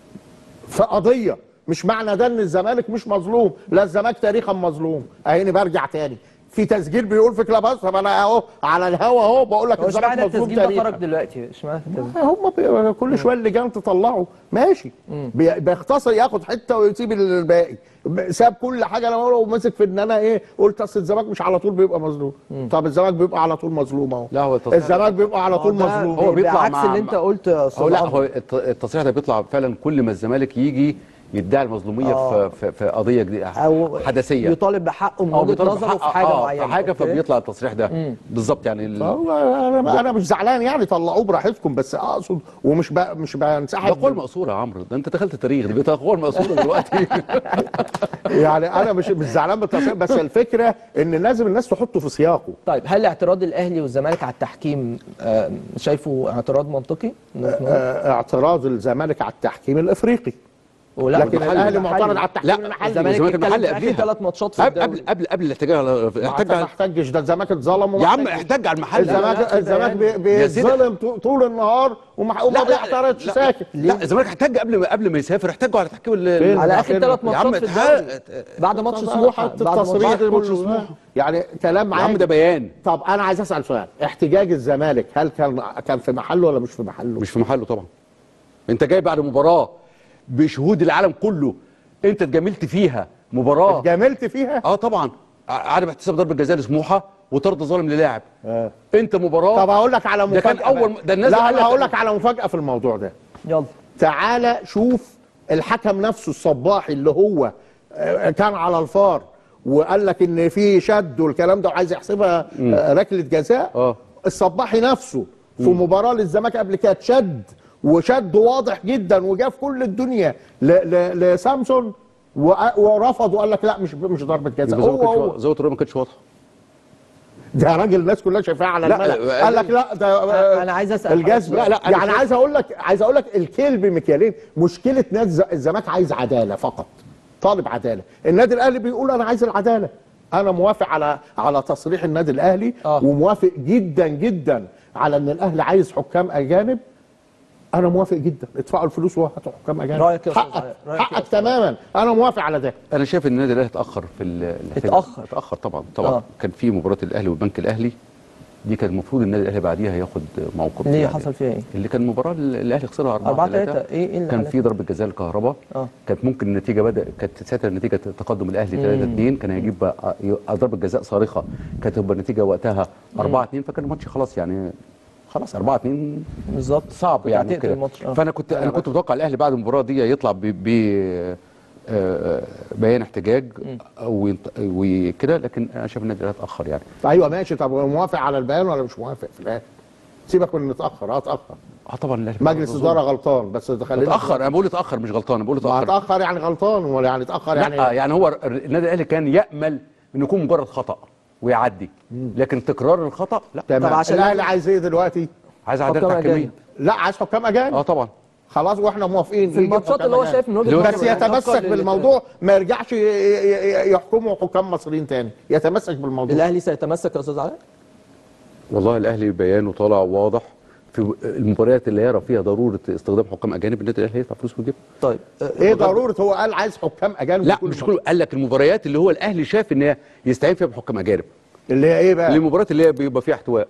في قضيه مش معنى ده ان الزمالك مش مظلوم لا الزمالك تاريخا مظلوم اهيني برجع تاني في تسجيل بيقول في كلاب هاوس طب انا اهو على الهوا اهو بقول لك هو الزمالك اشمعنى مظلوم التسجيل ده تاريخا خرج دلوقتي اشمعنى التسجيل هم بي- كل شويه اللجان تطلعه ماشي بي- بيختصر ياخد حته ويسيب الباقي ب- ساب كل حاجه انا بقوله ومسك في ان انا ايه قلت اصل الزمالك مش على طول بيبقى مظلوم طب الزمالك بيبقى على طول مظلوم اهو لا هو التصريح الزمالك بيبقى على طول ده مظلوم هو بيطلع بعكس مع- اللي انت قلته يا استاذ هو لا عمرو. هو الت- التصريح ده بيطلع فعلا كل ما الزمالك يجي يدعي المظلوميه آه. في, في, في قضيه جديده او حدثيه يطالب بحقه من أو وجهه بيطالب نظره في بحق- حاجه آه، معينه في حاجه أوكي؟ فبيطلع التصريح ده بالظبط يعني ال- فهو انا انا مش زعلان يعني طلعوه براحتكم بس اقصد ومش بقى مش ده بنسحب قول مقصوره يا عمرو ده انت دخلت التاريخ دي بقت قول مقصوره دلوقتي يعني انا مش مش زعلان بالتصريح بس الفكره ان لازم الناس تحطه في سياقه طيب هل اعتراض الاهلي والزمالك على التحكيم آه، شايفه اعتراض منطقي؟ آه، اعتراض الزمالك على التحكيم الافريقي ولا لكن المحلي- الاهلي المحلي. معترض على التحكيم لا المحلي الزمالك الزمالك اتكلم المحلي في آخر قبليها. ثلاث ماتشات في قبل الدوري. قبل قبل قبل الاحتجاج على ما احتج على احتجش ده الزمالك اتظلم وما يا عم احتجش. احتج على المحل الزمالك لا، لا، الزمالك بي- يا سيدي. بيتظلم طو- طول النهار وما وما بيعترضش ساكت لا الزمالك احتج قبل ما قبل ما يسافر احتجوا على تحكيم ال- فين؟ على اخر فين؟ ثلاث يا عم ماتشات في اتحقق- الدوري بعد ماتش سموحه حط بعد التصريح ماتش ماتش كله سموحة. يعني كلام يا عم عادي ده بيان طب انا عايز اسال سؤال احتجاج الزمالك هل كان كان في محله ولا مش في محله؟ مش في محله طبعا انت جاي بعد مباراه بشهود العالم كله انت اتجاملت فيها مباراه جاملت فيها اه طبعا ع- عدم احتساب ضربه جزاء لسموحه وطرد ظالم للاعب انت مباراه طب هقول لك على ده مفاجاه كان اول بقى. ده الناس لا قال انا لك- هقول لك على مفاجاه في الموضوع ده يلا تعالى شوف الحكم نفسه الصباحي اللي هو آه، كان على الفار وقال لك ان في شد والكلام ده وعايز يحسبها آه، ركله جزاء اه الصباحي نفسه في مباراه للزمالك قبل كده شد وشد واضح جدا وجاب كل الدنيا ل- ل- لسامسون وأ- ورفض وقال لك لا مش مش ضربه جزاء يبقى هو زاويه هو زاويه الرؤيه ما كانتش واضحه ده راجل الناس كلها شايفاها على لا، الملأ آه، قال لك لا ده آه، أنا عايز أسأل الجذب حضرتك لا سؤال. لا يعني عايز اقول لك عايز اقول لك الكلب مكيالين مشكله نادي الز- الزمالك عايز عداله فقط طالب عداله النادي الاهلي بيقول انا عايز العداله انا موافق على على تصريح النادي الاهلي آه. وموافق جدا جدا على ان الاهلي عايز حكام اجانب انا موافق جدا ادفعوا الفلوس وهاتوا حكام اجانب رأيك يا أستاذ حقك علاء؟ رأيك يا حقك أستاذ تماما انا موافق على ده انا شايف ان النادي الاهلي اتاخر في ال- الحكاية دي. اتأخر. اتاخر طبعا طبعا آه. آه. كان في مباراه الاهلي والبنك الاهلي دي كان المفروض النادي الاهلي بعديها ياخد موقف ليه يعني. حصل فيها ايه؟ اللي كان مباراه ال- الاهلي خسرها 4 4 3 3 ايه ايه اللي كان خلاك- في ضربه جزاء للكهرباء اه كانت ممكن النتيجه بدا كانت ساعتها النتيجه تقدم الاهلي 3 2 كان هيجيب بقى ضربه جزاء صارخه كانت تبقى النتيجه وقتها 4 2 فكان الماتش خلاص يعني خلاص 4 2 بالظبط صعب كنت يعني هتقتل كده الماتش، آه. فانا كنت انا كنت متوقع الاهلي بعد المباراه دي يطلع ب ب آه، بيان احتجاج وينط- وكده لكن انا شايف النادي الاهلي اتاخر يعني ايوه ماشي طب موافق على البيان ولا مش موافق في الاخر سيبك من نتاخر اه اتاخر اه طبعا الاهلي مجلس اداره غلطان بس خلينا اتاخر انا بقول اتاخر مش غلطان انا بقول ما اتاخر اتاخر يعني غلطان ولا يعني اتاخر يعني يعني لا يعني هو النادي الاهلي كان يامل انه يكون مجرد خطا ويعدي لكن تكرار الخطا لا تمام طب عشان الاهلي عايز ايه دلوقتي؟ عايز حكام عداله تحكيميه أجانب. لا عايز حكام اجانب اه طبعا خلاص واحنا موافقين في يجيب الماتشات حكام اللي هو أجانب. شايف من وجهه دلوقتي بس نظره يتمسك يتنقل بالموضوع ما يرجعش ي- ي- يحكموا حكام مصريين تاني يتمسك بالموضوع الاهلي سيتمسك يا استاذ علاء والله الاهلي بيانه طالع واضح في المباريات اللي يرى فيها ضروره استخدام حكام اجانب النادي الاهلي هيدفع فلوس ويجيبها طيب آه، ايه ضروره هو قال عايز حكام اجانب لا في كل مش ماتش. كله قال لك المباريات اللي هو الاهلي شاف ان هي يستعين فيها بحكام اجانب اللي هي ايه بقى؟ المباريات اللي هي بيبقى فيها احتواء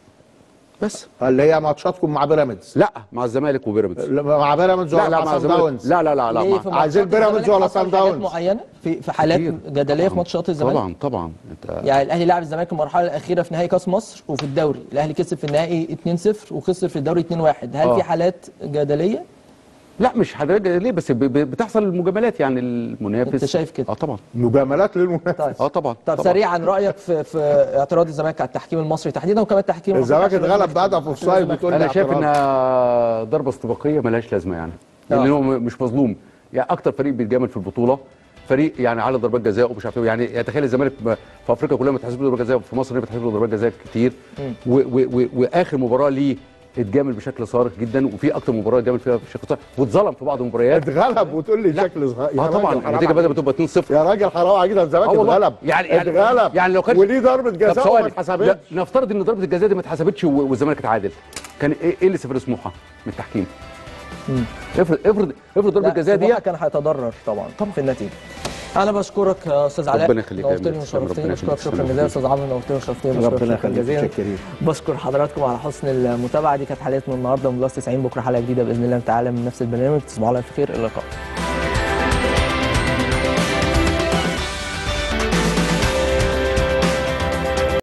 بس اللي هي ماتشاتكم مع بيراميدز لا مع الزمالك وبيراميدز مع بيراميدز لا ولا لا مع مع سان الزمالك داونز لا لا لا لا ليه مع في عايزين ماتشات بيراميدز الزمالك ولا حصل سان حاجات داونز؟ معينه في في حالات كتير. جدليه في طبعاً. ماتشات الزمالك طبعا طبعا انت يعني الاهلي لعب الزمالك المرحله الاخيره في نهائي كاس مصر وفي الدوري الاهلي كسب في النهائي 2-0 وخسر في الدوري 2-1 هل آه. في حالات جدليه لا مش حضرتك ليه بس ب- ب- بتحصل المجاملات يعني المنافس أنت شايف كده؟ اه طبعا مجاملات للمنافس طيب اه طبعا طب طبعاً. سريعا رايك في في اعتراض الزمالك على التحكيم المصري تحديدا وكمان التحكيم الزمالك المصري اتغلب بهدف اوف سايد بتقول لي انا شايف اعتراض. انها ضربه استباقيه ملهاش لازمه يعني آه. لان هو م- مش مظلوم يعني اكتر فريق بيتجامل في البطوله فريق يعني على ضربات جزاء ومش عارف ايه يعني تخيل الزمالك ب- في افريقيا كلها بتحسب له ضربات جزاء في مصر بتحسب له ضربات جزاء كتير و و و واخر مباراه ليه اتجامل بشكل صارخ جدا وفي اكتر مباراه اتجامل فيها بشكل صارخ واتظلم في بعض المباريات اتغلب وتقول لي شكل صغير يا اه طبعا راجل حرام النتيجه عليك. بدات بتبقى 2-0 يا راجل حرام عليك ده الزمالك آه والله. اتغلب يعني يعني اتغلب يعني لو كان وليه ضربه طب جزاء وما ثواني اتحسبتش لا، نفترض ان ضربه الجزاء دي ما اتحسبتش و- والزمالك اتعادل كان ايه إيه اللي سفر سموحه من التحكيم افرض افرض افرض ضربه لا الجزاء دي سموحة كان هيتضرر طبعا طبعا في النتيجه انا بشكرك يا استاذ علاء ربنا يخليك يا نورتني أمير. وشرفتني ربنا بشكرك يخليك. شكرا جزيلا استاذ عمرو نورتني وشرفتني بشكرك ربنا شكرا يخليك جزيلا متشكرين بشكر حضراتكم على حسن المتابعه دي كانت حلقتنا النهارده من بلس 90 بكره حلقه جديده باذن الله تعالى من نفس البرنامج تصبحوا على الف خير الى اللقاء